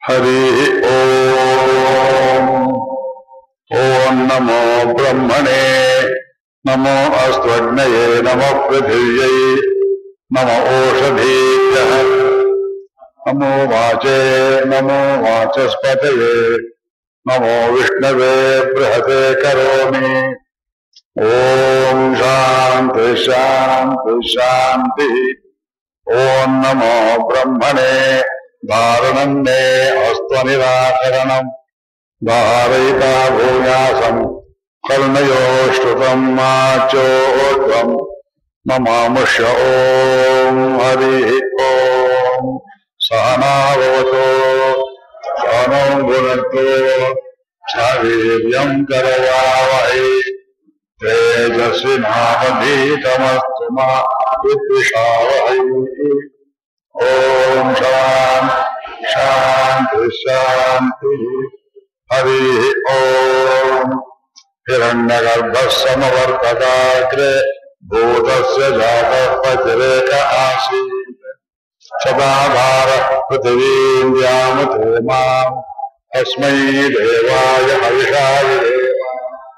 ಹರಿ ಓಂ ಓಂ ನಮೋ ಬ್ರಹ್ಮಣೇ ನಮೋ ಅಸ್ತ್ವಗ್ನಯೇ ನಮೋ ಪೃಥಿವ್ಯೈ ನಮೋ ಓಷಧೀಭ್ಯ ನಮೋ ವಾಚೇ ನಮೋ ವಾಚಸ್ಪತಯೇ ನಮೋ ವಿಷ್ಣವೇ ಬೃಹತೆ ಕರೋಮಿ ಓಂ ಶಾಂತಿ ಶಾಂತಿ ಶಾಂತಿ ಓಂ ನಮೋ ಬ್ರಹ್ಮಣೇ ಧಾರಣನ್ನೇ ಅಸ್ತ್ವ ನಿರಾಕರಣಂ ಧಾರಯಿತಾ ಭೂಯಾಸಂ ಕರ್ಣಯೋ ಶ್ರುತಂ ಮಾಚೋತ್ವಂ ಮಮಾಮುಷ್ಯ ಓಂ ಹರಿ ಓಂ ಸಹನಾವತೋ ಸಹನೋ ಭುನಕ್ತೋ ಛಾವೀರ್ಯಂ ಕರವಾವಹೈ तेजस्विनामधीतमस्तु मा विद्विषावहै ॐ शान् शान्ति शान्तिः हरिः ॐ हिरण्यगर्भः समवर्तताग्रे भूतस्य जातः पतिरेक आसीत् सदाधारः पृथिवीम् व्यामते माम् तस्मै देवाय हविषाय देवा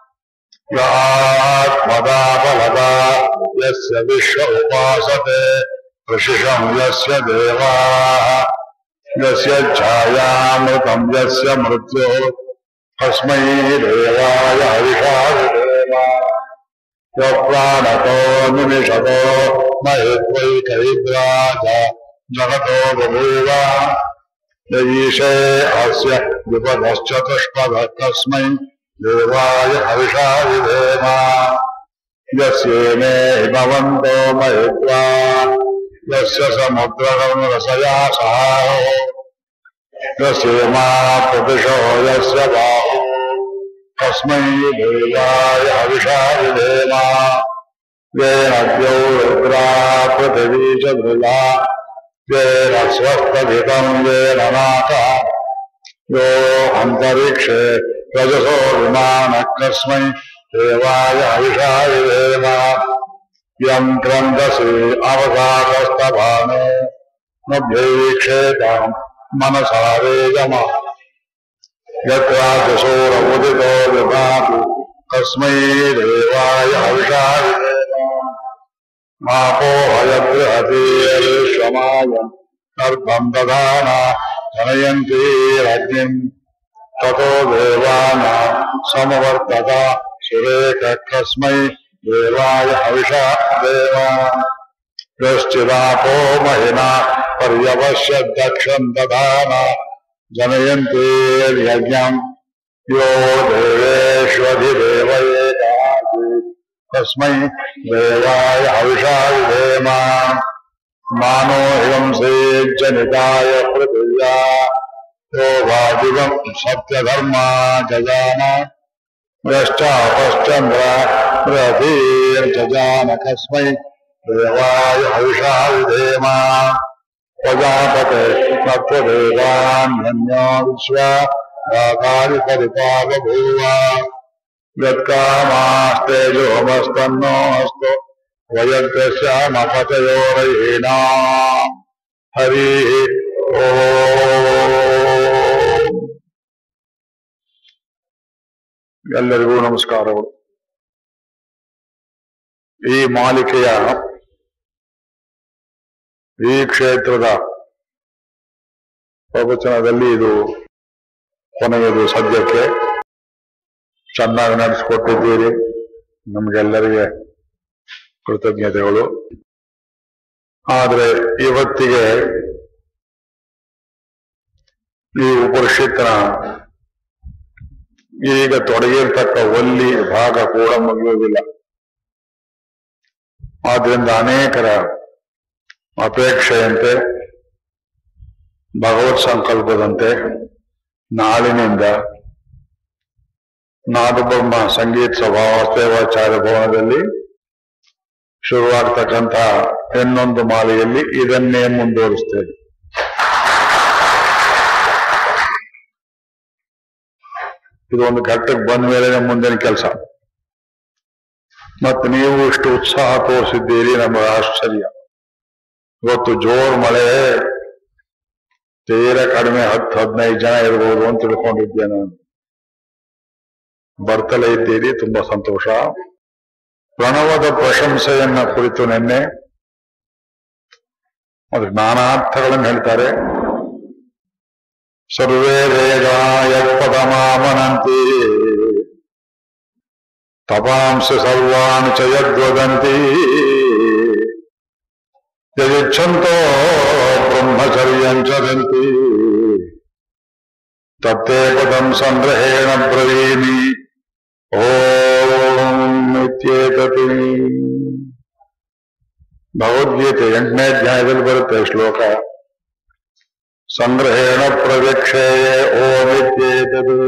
आत्मदा फलदा यस्य विश्व उपासते ऋषिषम् यस्य देवाः यस्य छायामृतम् यस्य मृत्युः तस्मै देवाय हविषाय देवा प्राणतो निमिषतो महेत्वैकैद्राज जगतो बभूव ईशे अस्य विपदश्चतुष्पदः तस्मै देवाय हविषाय देव यस्येने भवन्तो मयित्वा यस्य समुद्रम् रसया सहाहो यस्येमा प्रदिशो यस्य बाहु तस्मै देवाय हविषाय देव येन द्यौ रुद्रा पृथिवी च मृला येन स्वस्तभितम् येन नाकः यो अन्तरिक्षे रजसो विमानः कस्मै देवाय हविषाय देव यम् क्रन्दसि अवसादस्तभाने नभ्यैक्षेताम् मनसा वेदमा यत्राजसोरमुदितो विभाति तस्मै देवाय हविषाय देव मापोहयबृहतीर्विश्वमायम् गर्भम् दधाना जनयन्ती रज्ञिम् ततो देवानाम् समवर्तत सुरेख कस्मै देवाय हविषा देवा यश्चिदापो महिना पर्यवश्य दक्षम् दधाना जनयन्तीर्यज्ञम् यो देवेष्वधिदेवयेतासीत् तस्मै देवाय हविषाय देमा मानो हिंसेज्जनिताय पृथिव्या यो वादिवम् सत्यधर्मा जजान यश्चापश्चन्द्र प्रधीर्जजान कस्मै देवाय हविषाय देमा प्रजापते तत्त्वदेवान्यो विश्वा रागानि परिपाबभूव यत्कामास्तेजोमस्तन्नो अस्तु वयग्रस्यामपतयोरयेणा हरिः ಓಂ ಎಲ್ಲರಿಗೂ ನಮಸ್ಕಾರಗಳು ಈ ಮಾಲಿಕೆಯ ಈ ಕ್ಷೇತ್ರದ ಪ್ರವಚನದಲ್ಲಿ ಇದು ಕೊನೆಯದು ಸದ್ಯಕ್ಕೆ ಚೆನ್ನಾಗಿ ನಡೆಸಿಕೊಟ್ಟಿದ್ದೀರಿ ನಮಗೆಲ್ಲರಿಗೆ ಕೃತಜ್ಞತೆಗಳು ಆದರೆ ಇವತ್ತಿಗೆ ಈ ಉಪನಿಷತ್ತಿನ ಈಗ ತೊಡಗಿರ್ತಕ್ಕ ಒಲ್ಲಿ ಭಾಗ ಕೂಡ ಮುಗಿಯುವುದಿಲ್ಲ ಆದ್ರಿಂದ ಅನೇಕರ ಅಪೇಕ್ಷೆಯಂತೆ ಭಗವತ್ ಸಂಕಲ್ಪದಂತೆ ನಾಳಿನಿಂದ ನಾದಬ್ರಹ್ಮ ಸಂಗೀತ ಸಭಾ ಸೇವಾಚಾರ್ಯ ಭವನದಲ್ಲಿ ಶುರುವಾಗ್ತಕ್ಕಂಥ ಇನ್ನೊಂದು ಮಾಲೆಯಲ್ಲಿ ಇದನ್ನೇ ಮುಂದುವರಿಸ್ತೇವೆ ಇದು ಒಂದು ಘಟ್ಟಕ್ಕೆ ಬಂದ ಮೇಲೆ ಮುಂದಿನ ಕೆಲಸ ಮತ್ತು ನೀವು ಇಷ್ಟು ಉತ್ಸಾಹ ತೋರಿಸಿದ್ದೀರಿ ನಮಗೆ ಆಶ್ಚರ್ಯ ಇವತ್ತು ಜೋರ್ ಮಳೆ ತೀರ ಕಡಿಮೆ ಹತ್ತು ಹದಿನೈದು ಜನ ಇರ್ಬೋದು ಅಂತ ತಿಳ್ಕೊಂಡಿದ್ದೆ ನಾನು ಬರ್ತಲೇ ಇದ್ದೀರಿ ತುಂಬಾ ಸಂತೋಷ ಪ್ರಣವದ ಪ್ರಶಂಸೆಯನ್ನ ಕುರಿತು ನಿನ್ನೆ ಅದಕ್ಕೆ ನಾನಾರ್ಥಗಳನ್ನು ಹೇಳ್ತಾರೆ ಸರ್ವೇ ವೇದಾಯ ಪದಮಾಮನಂತಿ ತಪಾಂಸ ಸರ್ವಾಣಿ ಚ ಯದ್ವದಂತಿ ಯದಿಚ್ಛಂತೋ ಬ್ರಹ್ಮಚರ್ಯಂ ಚರಂತಿ ತತ್ತೇ ಪದಂ ಸಂಗ್ರಹೇಣ ಬ್ರವೀಮಿ ಓಂ ಇತ್ಯೇತತಿ ಭಗವದ್ಗೀತೆ ಎಂಟನೇ ಅಧ್ಯಾಯದಲ್ಲಿ ಬರುತ್ತೆ ಶ್ಲೋಕ ಸಂಗ್ರಹೇಣ ಪ್ರವೀಕ್ಷೆಯೇ ಓಂ ಇತ್ಯೇತದು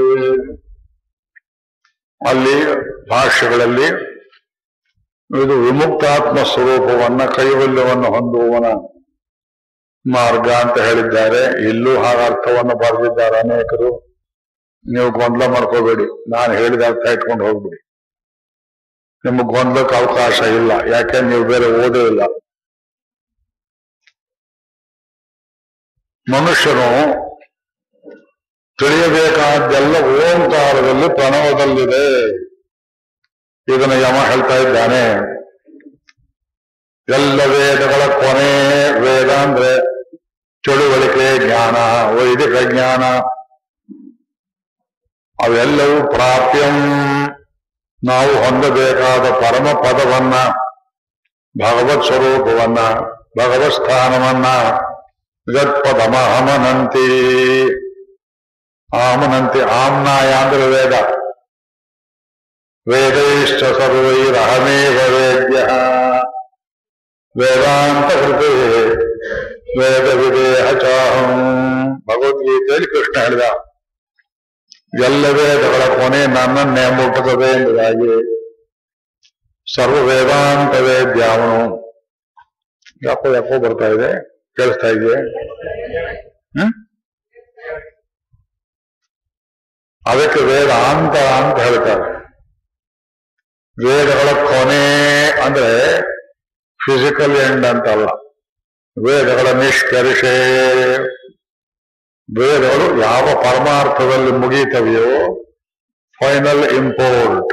ಅಲ್ಲಿ ಭಾಷ್ಯಗಳಲ್ಲಿ ಇದು ವಿಮುಕ್ತಾತ್ಮ ಸ್ವರೂಪವನ್ನ ಕೈವಲ್ಯವನ್ನು ಹೊಂದುವವನ ಮಾರ್ಗ ಅಂತ ಹೇಳಿದ್ದಾರೆ ಇಲ್ಲೂ ಹಾಗ ಅರ್ಥವನ್ನು ಬರೆದಿದ್ದಾರೆ ಅನೇಕರು ನೀವು ಗೊಂದಲ ಮಾಡ್ಕೋಬೇಡಿ ನಾನು ಹೇಳಿದ ಅರ್ಥ ಇಟ್ಕೊಂಡು ಹೋಗ್ಬಿಡಿ ನಿಮಗೆ ಗೊಂದಲಕ್ಕೆ ಅವಕಾಶ ಇಲ್ಲ ಯಾಕೆ ನೀವು ಬೇರೆ ಓದೇ ಇಲ್ಲ ಮನುಷ್ಯನು ತಿಳಿಯಬೇಕಾದ್ದೆಲ್ಲ ಓಂಕಾರದಲ್ಲಿ ಪ್ರಣವದಲ್ಲಿದೆ ಇದನ್ನು ಯಮ ಹೇಳ್ತಾ ಇದ್ದಾನೆ ಎಲ್ಲ ವೇದಗಳ ಕೊನೆ ವೇದ ಅಂದ್ರೆ ತಿಳುವಳಿಕೆ ಜ್ಞಾನ ವೈದಿಕ ಜ್ಞಾನ ಅವೆಲ್ಲವೂ ಪ್ರಾಪ್ಯಂ ನಾವು ಹೊಂದಬೇಕಾದ ಪರಮ ಪದವನ್ನ ಭಗವತ್ ಸ್ವರೂಪವನ್ನ ಭಗವತ್ ಸ್ಥಾನವನ್ನ ಗತ್ಪದಮಹಮನಂತಿ ಆಮನಂತಿ ಆಮ್ನಾಯ ಅಂದ್ರೆ ವೇದ ವೇದೈಶ್ಚ ಸರ್ವೈರಹಮೇವ ವೇದ್ಯ ವೇದಾಂತ ಕೃತಿ ವೇದ ವಿದೇಹ ಚಾಹಂ ಭಗವದ್ಗೀತೆಯಲ್ಲಿ ಕೃಷ್ಣ ಹೇಳಿದ ಎಲ್ಲ ವೇದಗಳ ಕೊನೆ ನನ್ನನ್ನೇ ಮುಟ್ಟುತ್ತದೆ ಎಂಬುದಾಗಿ ಸರ್ವ ವೇದಾಂತ ವೇದ್ಯ ಅವನು ಯಾಕೋ ಯಾಕೋ ಬರ್ತಾ ಇದೆ ಕೇಳಿಸ್ತಾ ಇದೆಯೇ ಹ್ಮ್ ಅದಕ್ಕೆ ವೇದಾಂತ ಅಂತ ಹೇಳ್ತಾರೆ ವೇದಗಳ ಕೊನೆ ಅಂದ್ರೆ ಫಿಸಿಕಲ್ ಎಂಡ್ ಅಂತಲ್ಲ ವೇದಗಳ ನಿಷ್ಕರ್ಷೆ ವೇದಗಳು ಯಾವ ಪರಮಾರ್ಥದಲ್ಲಿ ಮುಗೀತವೆಯೋ ಫೈನಲ್ ಇಂಪೋರ್ಟ್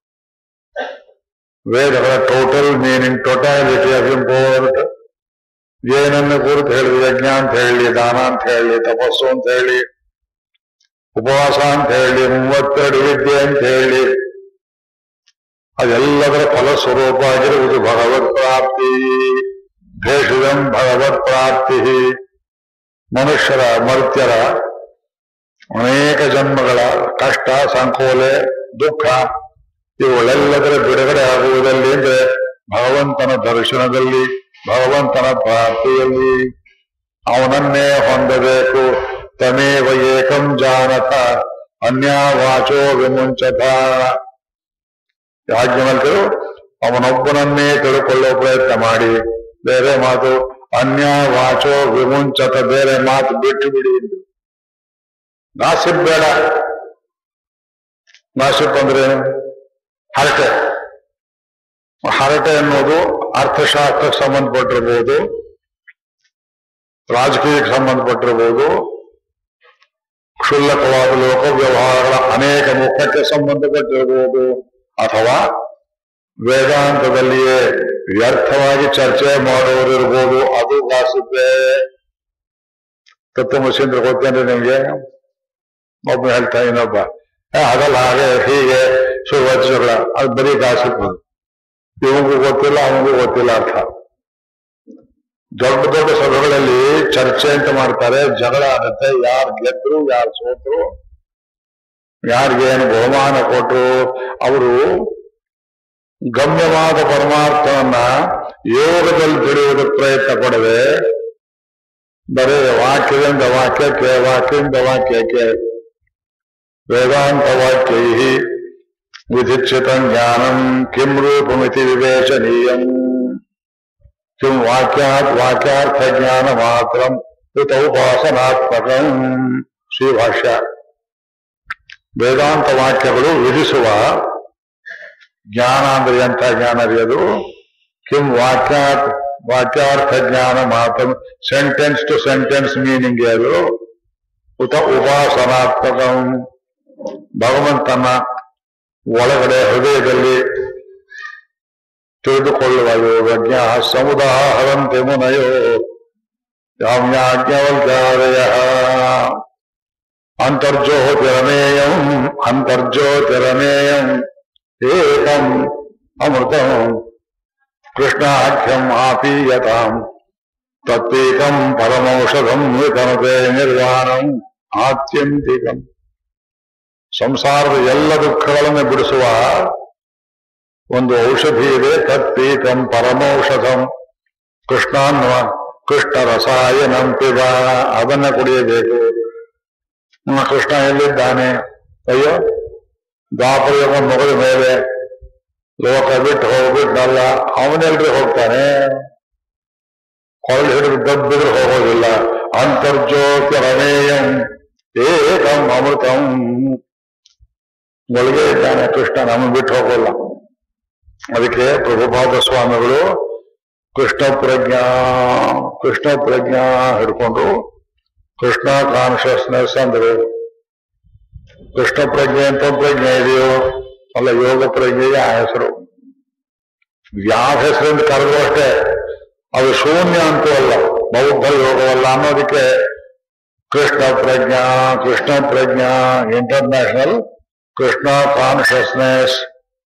ವೇದಗಳ total meaning totality of import ಏನನ್ನು ಕುರಿತು ಹೇಳಿದ್ರು ಯಜ್ಞ ಅಂತ ಹೇಳಿ ದಾನ ಅಂತ ಹೇಳಿ ತಪಸ್ಸು ಅಂತ ಹೇಳಿ ಉಪವಾಸ ಅಂತ ಹೇಳಿ ಮೂವತ್ತೆರಡು ವಿದ್ಯೆ ಅಂತ ಹೇಳಿ ಅದೆಲ್ಲದರ ಫಲಸ್ವರೂಪ ಆಗಿರುವುದು ಭಗವತ್ ಪ್ರಾಪ್ತಿ ಭೇಷಜಂ ಭಗವತ್ ಪ್ರಾಪ್ತಿ ಮನುಷ್ಯರ ಮರ್ತ್ಯರ ಅನೇಕ ಜನ್ಮಗಳ ಕಷ್ಟ ಸಂಕೋಲೆ ದುಃಖ ಇವುಗಳೆಲ್ಲದರ ಬಿಡುಗಡೆ ಆಗುವುದಲ್ಲಿ ಅಂದ್ರೆ ಭಗವಂತನ ದರ್ಶನದಲ್ಲಿ ಭಗವಂತನ ಪ್ರಾಪ್ತಿಯಲ್ಲಿ ಅವನನ್ನೇ ಹೊಂದಬೇಕು ತಮೇವ ಏಕಂ ಜಾನತ ಅನ್ಯಾವಾಚೋ ವಿಮುಂಚತ ಯಾಜ್ಞವಲ್ಕರು ಅವನೊಬ್ಬನನ್ನೇ ತಿಳ್ಕೊಳ್ಳೋ ಪ್ರಯತ್ನ ಮಾಡಿ ಬೇರೆ ಮಾತು ಅನ್ಯ ವಾಚೋ ವಿಮುಂಚತ ಬೇರೆ ಮಾತು ಬಿಟ್ಟು ಬಿಡಿ ಎಂದು ಗಾಸಿಪ್ ಬೇಡ ಗಾಸಿಪ್ ಅಂದ್ರೆ ಏನು? ಹರಟೆ ಹರಟೆ ಅನ್ನೋದು ಅರ್ಥಶಾಸ್ತ್ರಕ್ಕೆ ಸಂಬಂಧಪಟ್ಟಿರ್ಬೋದು ರಾಜಕೀಯಕ್ಕೆ ಸಂಬಂಧಪಟ್ಟಿರ್ಬೋದು ಕ್ಷುಲ್ಲಕವಾದ ಲೋಕ ವ್ಯವಹಾರಗಳ ಅನೇಕ ಮುಖಕ್ಕೆ ಸಂಬಂಧಪಟ್ಟಿರಬಹುದು ಅಥವಾ ವೇದಾಂತದಲ್ಲಿಯೇ ವ್ಯರ್ಥವಾಗಿ ಚರ್ಚೆ ಮಾಡೋರಿರ್ಬೋದು ಅದು ಗಾಸಿಪ್ಪೆ ತತ್ವಮಸೀಂದ್ರ ಗೊತ್ತೇನ್ರಿ ನಿಮ್ಗೆ ಒಬ್ಬ ಹೇಳ್ತಾ ಇನ್ನೊಬ್ಬ "ಏ, ಅದಲ್ಲ ಹಾಗೆ ಹೀಗೆ ಶುರುವಾತಿ ಜಗಳ ಅದು ಬರೀ ಗಾಸಿಪ್ ಇವನಿಗೂ ಗೊತ್ತಿಲ್ಲ ಅವನಿಗೂ ಗೊತ್ತಿಲ್ಲ ಅರ್ಥ ದೊಡ್ಡ ದೊಡ್ಡ ಸಭೆಗಳಲ್ಲಿ ಚರ್ಚೆ ಅಂತ ಮಾಡ್ತಾರೆ ಜಗಳ ಆಗುತ್ತೆ ಯಾರು ಗೆದ್ರು ಯಾರು ಸೋತರು ಯಾರಿಗೇನು ಬಹುಮಾನ ಕೊಟ್ರು ಅವರು ಗಮ್ಯವಾದ ಪರಮಾರ್ಥವನ್ನ ಯೋಗದಲ್ಲಿ ಬಿಡುವುದಕ್ಕೆ ಪ್ರಯತ್ನ ಪಡದೆ ಬರೀ ವಾಕ್ಯದಿಂದ ವಾಕ್ಯಕ್ಕೆ ವಾಕ್ಯದಿಂದ ವಾಕ್ಯಕ್ಕೆ ವೇದಾಂತ ವಾಕ್ಯೈ ವಿಧಿಚ್ಛಿತ ಜ್ಞಾನಂ ಕಿಂ ರೂಪಮಿತಿ ವಿವೇಚನೀಯಂ ಕಿಂ ವಾಕ್ಯಾತ್ ವಾಕ್ಯಾರ್ಥ ಜ್ಞಾನ ಮಾತ್ರ ಕೃತ ಉಪಾಸನಾತ್ಮಕಂ ಶ್ರೀಭಾಷ್ಯ ವೇದಾಂತ ವಾಕ್ಯಗಳು ವಿಧಿಸುವ ಜ್ಞಾನ ಅಂದ್ರೆ ಎಂಥ ಜ್ಞಾನ ರೀ ಅದು ಕಿಂ ವಾಕ್ಯಾತ್ ವಾಕ್ಯಾರ್ಥ ಜ್ಞಾನ ಮಾತು ಸೆಂಟೆನ್ಸ್ ಟು ಸೆಂಟೆನ್ಸ್ ಮೀನಿಂಗ್ ಅದು ಉತ ಉಪಾಸನಾತ್ಮಕ ಭಗವಂತನ ಒಳಗಡೆ ಹೃದಯದಲ್ಲಿ ತಿಳಿದುಕೊಳ್ಳುವ ಯೋಗಜ್ಞ ಸಮುದಾಹರಂತೆ ಮುನಯೋ ಯಾಮ್ಯಾಜ್ಞವಲ್ಕಾರಯ ಅಂತರ್ಜ್ಯೋತಿರಮೇಯಂ ಅಂತರ್ಜ್ಯೋತಿರಮೇಯಂ ಏಕಂ ಅಮೃತಂ ಕೃಷ್ಣಾಖ್ಯಂ ಆಪೀಯತಾಂ ತತ್ತೀಕಂ ಪರಮೌಷಧಂ ವಿತನತೆ ನಿರ್ವಾಣಂ ಆತ್ಯಂತಿಕಂ ಸಂಸಾರದ ಎಲ್ಲ ದುಃಖಗಳನ್ನು ಬಿಡಿಸುವ ಒಂದು ಔಷಧಿ ಇದೆ ತತ್ತೀಕಂ ಪರಮೌಷಧಂ ಕೃಷ್ಣ ಅನ್ನುವ ಕೃಷ್ಣ ರಸಾಯನಂ ಪಿಬ ಅದನ್ನ ಕುಡಿಯಬೇಕು ನಮ್ಮ ಕೃಷ್ಣ ಎಲ್ಲಿದ್ದಾನೆ ಅಯ್ಯೋ ದ್ವಾಪರಯುಗ ಮುಗಿದ ಮೇಲೆ ಲೋಕ ಬಿಟ್ಟು ಹೋಗ್ಬಿಟ್ನಲ್ಲ ಅವನೆಲ್ರಿ ಹೋಗ್ತಾನೆ ಕೊರಳು ಹಿಡಿದು ದಬ್ಬಿದ್ರು ಹೋಗೋದಿಲ್ಲ ಅಂತರ್ಜ್ಯೋತಿ ರಮೇಯಂ ಏಕಂ ಅಮೃತಂ ಒಳಗೆ ಇದ್ದಾನೆ ಕೃಷ್ಣ ನಮ್ಮನ್ನು ಬಿಟ್ಟು ಹೋಗೋಲ್ಲ ಅದಕ್ಕೆ ಪ್ರಭುಪಾದ ಸ್ವಾಮಿಗಳು ಕೃಷ್ಣ ಪ್ರಜ್ಞಾ ಕೃಷ್ಣ ಪ್ರಜ್ಞಾ ಹಿಡ್ಕೊಂಡು ಕೃಷ್ಣ ಕಾನ್ಶಿಯಸ್ನೆಸ್ ಅಂದ್ರೆ ಕೃಷ್ಣ ಪ್ರಜ್ಞೆ ಅಂತ ಒಂದ್ ಪ್ರಜ್ಞೆ ಇದೆಯೋ ಅಲ್ಲ ಯೋಗ ಪ್ರಜ್ಞೆಗೆ ಆ ಹೆಸರು ಯಾವ ಹೆಸರಿಂದ ಕರೆದ್ರು ಅಷ್ಟೇ ಅದು ಶೂನ್ಯ ಅಂತೂ ಅಲ್ಲ ಬೌದ್ಧ ಯೋಗವಲ್ಲ ಅನ್ನೋದಕ್ಕೆ ಕೃಷ್ಣ ಪ್ರಜ್ಞಾ ಕೃಷ್ಣ ಪ್ರಜ್ಞಾ ಇಂಟರ್ನ್ಯಾಷನಲ್ ಕೃಷ್ಣ ಕಾನ್ಶಿಯಸ್ನೆಸ್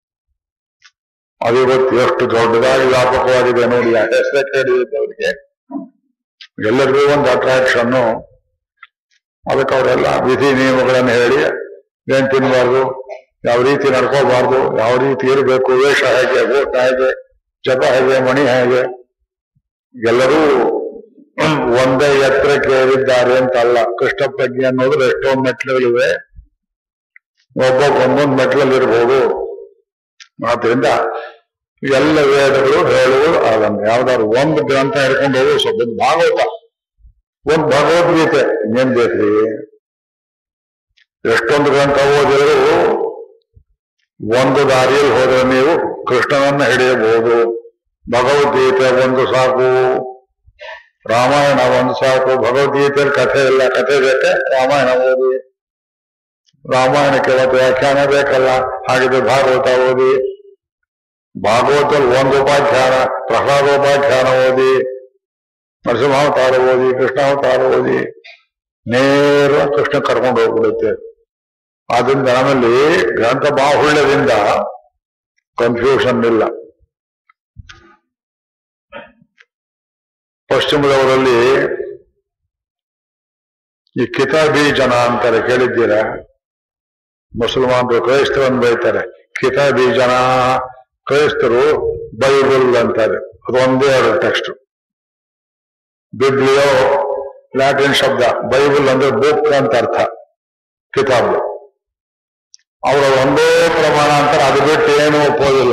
ಅದು ಇವತ್ತು ಎಷ್ಟು ದೊಡ್ಡದಾಗಿ ವ್ಯಾಪಕವಾಗಿದೆ ನೋಡಿ ಆ ಹೆಸರೇ ಕೇಳಿದ್ದವರಿಗೆ ಎಲ್ಲರಿಗೂ ಒಂದು ಅಟ್ರಾಕ್ಷನ್ನು ಅದಕ್ಕೆ ಅವರೆಲ್ಲ ವಿಧಿ ನಿಯಮಗಳನ್ನು ಹೇಳಿ ಏನ್ ತಿನ್ನಬಾರ್ದು ಯಾವ ರೀತಿ ನಡ್ಕೋಬಾರ್ದು ಯಾವ ರೀತಿ ಇರಬೇಕು ವೇಷ ಹೇಗೆ ಊಟ ಹೇಗೆ ಜಪ ಹೇಗೆ ಮಣಿ ಹೇಗೆ ಎಲ್ಲರೂ ಒಂದೇ ಎತ್ತರಕ್ಕೆ ಏರಿದ್ದಾರೆ ಅಂತ ಅಲ್ಲ ಕೃಷ್ಣ ಪ್ರಜ್ಞೆ ಅನ್ನೋದ್ರೆ ಎಷ್ಟೊಂದು ಮೆಟ್ಲುಗಳಿವೆ ಒಬ್ಬ ಒಂದೊಂದು ಮೆಟ್ಲಲ್ಲಿ ಇರ್ಬೋದು ಆದ್ರಿಂದ ಎಲ್ಲ ವೇದಗಳು ಹೇಳುವುದು ಅದನ್ನು ಯಾವ್ದಾದ್ರು ಒಂದು ಗ್ರಂಥ ಹಿಡ್ಕೊಂಡು ಹೋಗುದು ಸ್ವಲ್ಪ ಒಂದು ಭಾಗವತ ಒಂದು ಭಗವದ್ಗೀತೆ ಇನ್ನೇನ್ ಬೇಕ್ರಿ ಎಷ್ಟೊಂದು ಗ್ರಂಥ ಓದಿದ್ರು ಒಂದು ದಾರಿಯಲ್ಲಿ ಹೋದ್ರೆ ನೀವು ಕೃಷ್ಣನನ್ನ ಹಿಡಿಯಬಹುದು ಭಗವದ್ಗೀತೆ ಒಂದು ಸಾಕು ರಾಮಾಯಣ ಒಂದು ಸಾಕು ಭಗವದ್ಗೀತೆಯಲ್ಲಿ ಕಥೆ ಇಲ್ಲ ಕಥೆ ಬೇಕೆ ರಾಮಾಯಣ ಓದಿ ರಾಮಾಯಣಕ್ಕೆ ಒಂದು ವ್ಯಾಖ್ಯಾನ ಬೇಕಲ್ಲ ಹಾಗಿದ್ರೆ ಭಾಗವತ ಓದಿ ಭಾಗವತದಲ್ಲಿ ಒಂದು ಉಪಾಖ್ಯಾನ ಪ್ರಹ್ಲಾದೋಪಾಖ್ಯಾನ ಓದಿ ನರಸಿಂಹಾವತಾರ ಓದಿ ಕೃಷ್ಣಾವತಾರ ಓದಿ ನೇರ ಕೃಷ್ಣ ಕರ್ಕೊಂಡು ಹೋಗ್ಬಿಡುತ್ತೆ ಆದ್ರಿಂದ ನಮ್ಮಲ್ಲಿ ಗ್ರಂಥ ಬಾಹುಳ್ಯದಿಂದ ಕನ್ಫ್ಯೂಷನ್ ಇಲ್ಲ ಪಶ್ಚಿಮದವರಲ್ಲಿ ಈ ಕಿತಾಬಿ ಜನ ಅಂತಾರೆ ಕೇಳಿದ್ದೀರಾ ಮುಸಲ್ಮಾನರು ಕ್ರೈಸ್ತರನ್ನು ಬೈತಾರೆ ಕಿತಾಬಿ ಜನ ಕ್ರೈಸ್ತರು ಬೈಬಲ್ ಅಂತಾರೆ ಅದು ಒಂದೇ ಎರಡು ಟೆಕ್ಸ್ಟ್ ಬಿಬ್ಲಿಯೋ ಲ್ಯಾಟಿನ್ ಶಬ್ದ ಬೈಬಲ್ ಅಂದ್ರೆ ಬುಕ್ ಅಂತ ಅರ್ಥ ಕಿತಾಬ್ ಅವರ ಒಂದೇ ಪ್ರಮಾಣ ಅಂತಾರೆ ಅದು ಬಿಟ್ಟು ಏನು ಒಪ್ಪೋದಿಲ್ಲ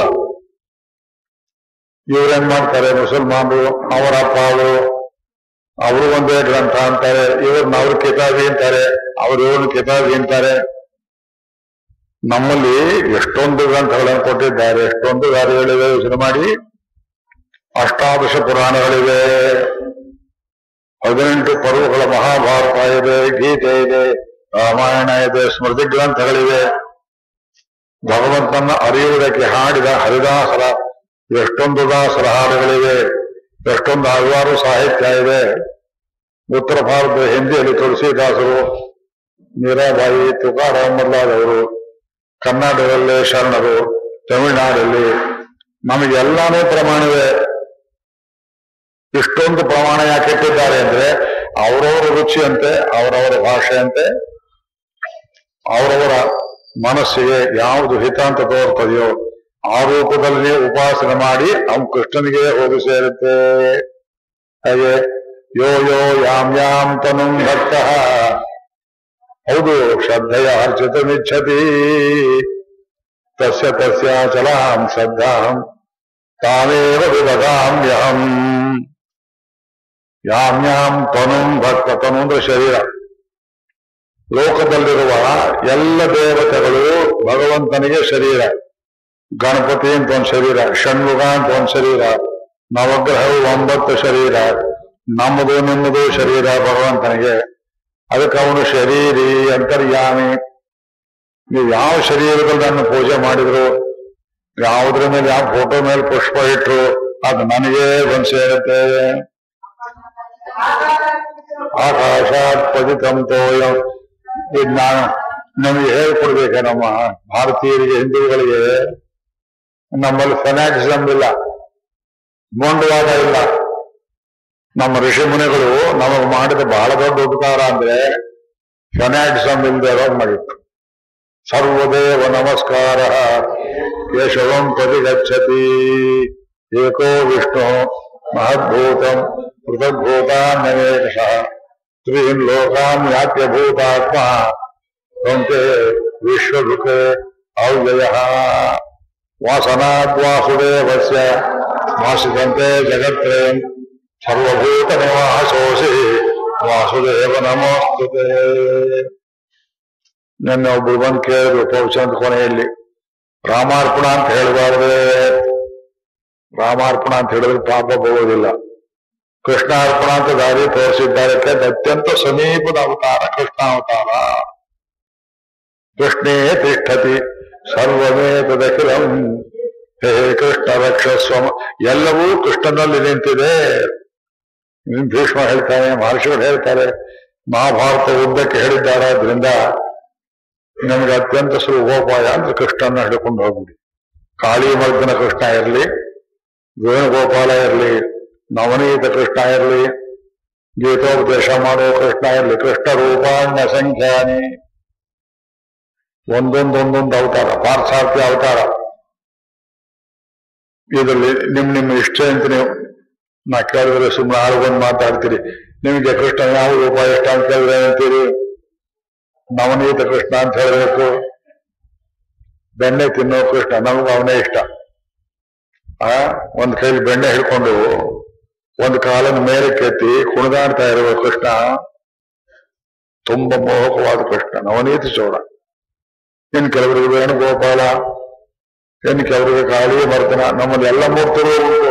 ಇವ್ರೇನ್ ಮಾಡ್ತಾರೆ ಮುಸಲ್ಮಾನರು ಅವರ ಅಪ್ಪ ಅವರು ಅವರು ಒಂದೇ ಗ್ರಂಥ ಅಂತಾರೆ ಇವ್ರನ್ನ ಅವ್ರ ಕಿತಾಬಿ ಅಂತಾರೆ ಅವ್ರು ಇವ್ರನ್ನ ಕಿತಾಬಿ ಅಂತಾರೆ ನಮ್ಮಲ್ಲಿ ಎಷ್ಟೊಂದು ಗ್ರಂಥಗಳನ್ನು ಕೊಟ್ಟಿದ್ದಾರೆ ಎಷ್ಟೊಂದು ದಾರಿಗಳಿವೆ ಯೋಚನೆ ಮಾಡಿ ಅಷ್ಟಾದಶ ಪುರಾಣಗಳಿವೆ ಹದಿನೆಂಟು ಪರ್ವಗಳ ಮಹಾಭಾರತ ಇದೆ ಗೀತೆ ಇದೆ ರಾಮಾಯಣ ಇದೆ ಸ್ಮೃತಿ ಗ್ರಂಥಗಳಿವೆ ಭಗವಂತನ ಅರಿಯುವುದಕ್ಕೆ ಹಾಡಿದ ಹರಿದಾಸರ ಎಷ್ಟೊಂದು ದಾಸರ ಹಾಡುಗಳಿವೆ ಎಷ್ಟೊಂದು ಹಲವಾರು ಸಾಹಿತ್ಯ ಇದೆ ಉತ್ತರ ಭಾರತದ ಹಿಂದಿಯಲ್ಲಿ ತುಳಸಿದಾಸರು ಮೀರಾಬಾಯಿ ತುಕಾರಾಮ್ ಮೊದಲಾದವರು ಕರ್ನಾಟಕದಲ್ಲೇ ಶರಣರು ತಮಿಳುನಾಡಲ್ಲಿ ನಮಗೆಲ್ಲಾನೇ ಪ್ರಮಾಣವೇ ಇಷ್ಟೊಂದು ಪ್ರಮಾಣ ಯಾಕೆ ಇಟ್ಟಿದ್ದಾರೆ ಅಂದ್ರೆ ಅವರವರ ರುಚಿಯಂತೆ ಅವರವರ ಭಾಷೆಯಂತೆ ಅವರವರ ಮನಸ್ಸಿಗೆ ಯಾವುದು ಹಿತ ಅಂತ ತೋರ್ತದೆಯೋ ಆ ರೂಪದಲ್ಲಿ ಉಪಾಸನೆ ಮಾಡಿ ನಮ್ಮ ಕೃಷ್ಣನಿಗೆ ಹೋಗಿ ಸೇರುತ್ತೆ ಹಾಗೆ ಯೋ ಯೋ ಯಾಮ್ ಯಾಮ್ ತನು ಭಕ್ತ ಹೌದು ಶ್ರದ್ಧೆಯ ಅರ್ಚಿತಮಿಚ್ಛತಿ ತಸ್ಯ ತಸ್ಯ ಚಲಾಂ ಶ್ರದ್ಧಾಂ ತಾನೇವ ವಿದಧಾಮ್ಯಹಂ ಯಾಮ್ ಯಾಮ್ ತನುಂ ಭಕ್ತ ತನು ಅಂದ್ರೆ ಶರೀರ ಲೋಕದಲ್ಲಿರುವ ಎಲ್ಲ ದೇವತೆಗಳು ಭಗವಂತನಿಗೆ ಶರೀರ ಗಣಪತಿ ಅಂತ ಒಂದು ಶರೀರ ಷಣ್ಮುಗ ಅಂತ ಒಂದು ಶರೀರ ನವಗ್ರಹವು ಒಂಬತ್ತು ಶರೀರ ನಮ್ಮದು ನಿಮ್ಮದು ಶರೀರ ಭಗವಂತನಿಗೆ ಅದಕ್ಕೆ ಅವನು ಶರೀರಿ ಅಂತರ್ಯಾಮಿ ನೀವು ಯಾವ ಶರೀರದಲ್ಲಿ ನನ್ನ ಪೂಜೆ ಮಾಡಿದ್ರು ಯಾವುದ್ರ ಮೇಲೆ ಯಾವ ಫೋಟೋ ಮೇಲೆ ಪುಷ್ಪ ಇಟ್ರು ಅದು ನನಗೆ ಬಂದು ಸೇರುತ್ತೆ ಆಕಾಶಾತ್ ಪತಿತಂ ತೋಯಂ ಇದು ನಾನು ನಮಗೆ ಹೇಳ್ಕೊಡ್ಬೇಕೆ ನಮ್ಮ ಭಾರತೀಯರಿಗೆ ಹಿಂದೂಗಳಿಗೆ ನಮ್ಮಲ್ಲಿ ಫೆನಾಟಿಸಮ್ ಇಲ್ಲ ಮೊಂಡವಾದ ಇಲ್ಲ ನಮ್ಮ ಋಷಿ ಮುನಿಗಳು ನಮಗೆ ಮಾಡಿದ ಬಹಳ ದೊಡ್ಡ ಉಪಕಾರ ಅಂದ್ರೆ ಫೆನಾಟಿಸಮ್ ಇಲ್ಲದೆ ಇರೋದು ಮಾಡಿತ್ತು ಸರ್ವದೇವ ನಮಸ್ಕಾರ ಕೇಶವಂ ಪ್ರತಿಗಚ್ಚತಿ ಏಕೋ ವಿಷ್ಣು ಮಹದ್ಭೂತಂ ಪೃಥಗ್ಭೂತಾನ್ಯನೇಕಶ ತ್ರೀನ್ ಲೋಕಾನ್ ಯಾತ್ಯ ಭೂತಾತ್ಮ ತ್ವಂತೆ ವಿಶ್ವದುಃಖೆ ಅವ್ಯಯ ವಾಸನಾದ್ ವಾಸುದೇವಸ್ಯ ವಾಸಿದಂತೆ ಜಗತ್ರಯಂ ಸರ್ವಭೂತ ನಿವಾಸೋಸಿ ವಾಸುದೇವ ನಮೋಸ್ತುತೆ ನನ್ನ ಒಬ್ರು ಬಂದು ಕೇಳಿದ್ರು ಪೌಷಂತ ಕೊನೆಯಲ್ಲಿ ರಾಮಾರ್ಪಣ ಅಂತ ಹೇಳಬಾರ್ದೆ ರಾಮಾರ್ಪಣ ಅಂತ ಹೇಳಿದ್ರೆ ಪಾಪ ಬರುವುದಿಲ್ಲ ಕೃಷ್ಣಾರ್ಪಣ ಅಂತ ದಾರಿ ತೋರಿಸಿದ್ದಾರೆ ಯಾಕಂದ್ರೆ ಅತ್ಯಂತ ಸಮೀಪದ ಅವತಾರ ಕೃಷ್ಣಾವತಾರ ಕೃಷ್ಣೇ ತಿಷ್ಠತಿ ಸರ್ವಮೇ ತದಖಿಲಂ ಹೇ ಕೃಷ್ಣ ರಕ್ಷಸ್ವ ಎಲ್ಲವೂ ಕೃಷ್ಣನಲ್ಲಿ ನಿಂತಿದೆ ಇನ್ನು ಭೀಷ್ಮ ಹೇಳ್ತಾನೆ ಮಹರ್ಷಿಗಳು ಹೇಳ್ತಾರೆ ಮಹಾಭಾರತ ಉದ್ದಕ್ಕೆ ಹೇಳಿದ್ದಾರೆ ಆದ್ರಿಂದ ನಮಗೆ ಅತ್ಯಂತ ಸುಲಭೋಪಾಯ ಅಂದ್ರೆ ಕೃಷ್ಣನ ಹಿಡ್ಕೊಂಡು ಹೋಗ್ಬಿಡಿ ಕಾಳಿ ಮರ್ದನ ಕೃಷ್ಣ ಇರಲಿ ವೇಣುಗೋಪಾಲ ಇರಲಿ ನವನೀತ ಕೃಷ್ಣ ಇರಲಿ ಗೀತೋಪದೇಶ ಮಾಡೋ ಕೃಷ್ಣ ಇರಲಿ ಕೃಷ್ಣ ರೂಪಾಣ್ಯ ಸಂಖ್ಯಾನಿ ಒಂದೊಂದೊಂದೊಂದು ಅವತಾರ ಪಾರ್ಥಾರ್ಥಿ ಅವತಾರ ಇದರಲ್ಲಿ ನಿಮ್ ನಿಮ್ಮ ಇಷ್ಟ ಅಂತ ನೀವು ನಾ ಕೇಳಿದ್ರೆ ಸುಮ್ಮನೆ ಆಳು ಬಂದು ಮಾತಾಡ್ತೀರಿ ನಿಮಗೆ ಕೃಷ್ಣ ಯಾವ ರೂಪ ಇಷ್ಟ ಅಂತ ಕೇಳಿದ್ರೆ ಅಂತೀರಿ ನವನೀತ ಕೃಷ್ಣ ಅಂತ ಹೇಳಬೇಕು ಬೆಣ್ಣೆ ತಿನ್ನೋ ಕೃಷ್ಣ ನಮಗೂ ಅವನೇ ಇಷ್ಟ ಆ ಒಂದ್ ಕೈಲಿ ಬೆಣ್ಣೆ ಹಿಡ್ಕೊಂಡು ಒಂದು ಕಾಲನ ಮೇಲೆ ಕೆತ್ತಿ ಕುಣಿದಾಡ್ತಾ ಇರುವ ಕೃಷ್ಣ ತುಂಬಾ ಮೋಹಕವಾದ ಕೃಷ್ಣ ನವನೀತ ಚೋಳ ಇನ್ನು ಕೆಲವರಿಗೆ ವೇಣುಗೋಪಾಲ ಇನ್ನು ಕೆಲವರಿಗೆ ಕಾಳಿ ಮರ್ತನ ನಮ್ಮಲ್ಲಿ ಎಲ್ಲ ಮೂರ್ತಿಗಳು ಉಂಟು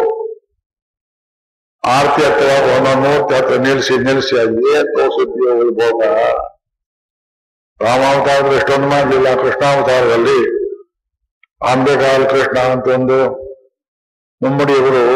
ಆರತಿ ಹತ್ತಿರ ಒಂದೊಂದು ಮೂರ್ತಿ ಹತ್ರ ನಿಲ್ಲಿಸಿ ನಿಲ್ಲಿಸಿ ಅದು ಏನ್ ತೋರಿಸುತ್ತೀಯೋ ವೈಭೋಗ ರಾಮಾವತಾರದಲ್ಲಿ ಎಷ್ಟೊಂದು ಮಾಡಲಿಲ್ಲ ಕೃಷ್ಣಾವತಾರದಲ್ಲಿ ಅಂಬೆಕಾಲ್ ಕೃಷ್ಣ ಅಂತ ಒಂದು ಮುಮ್ಮಡಿಯವರು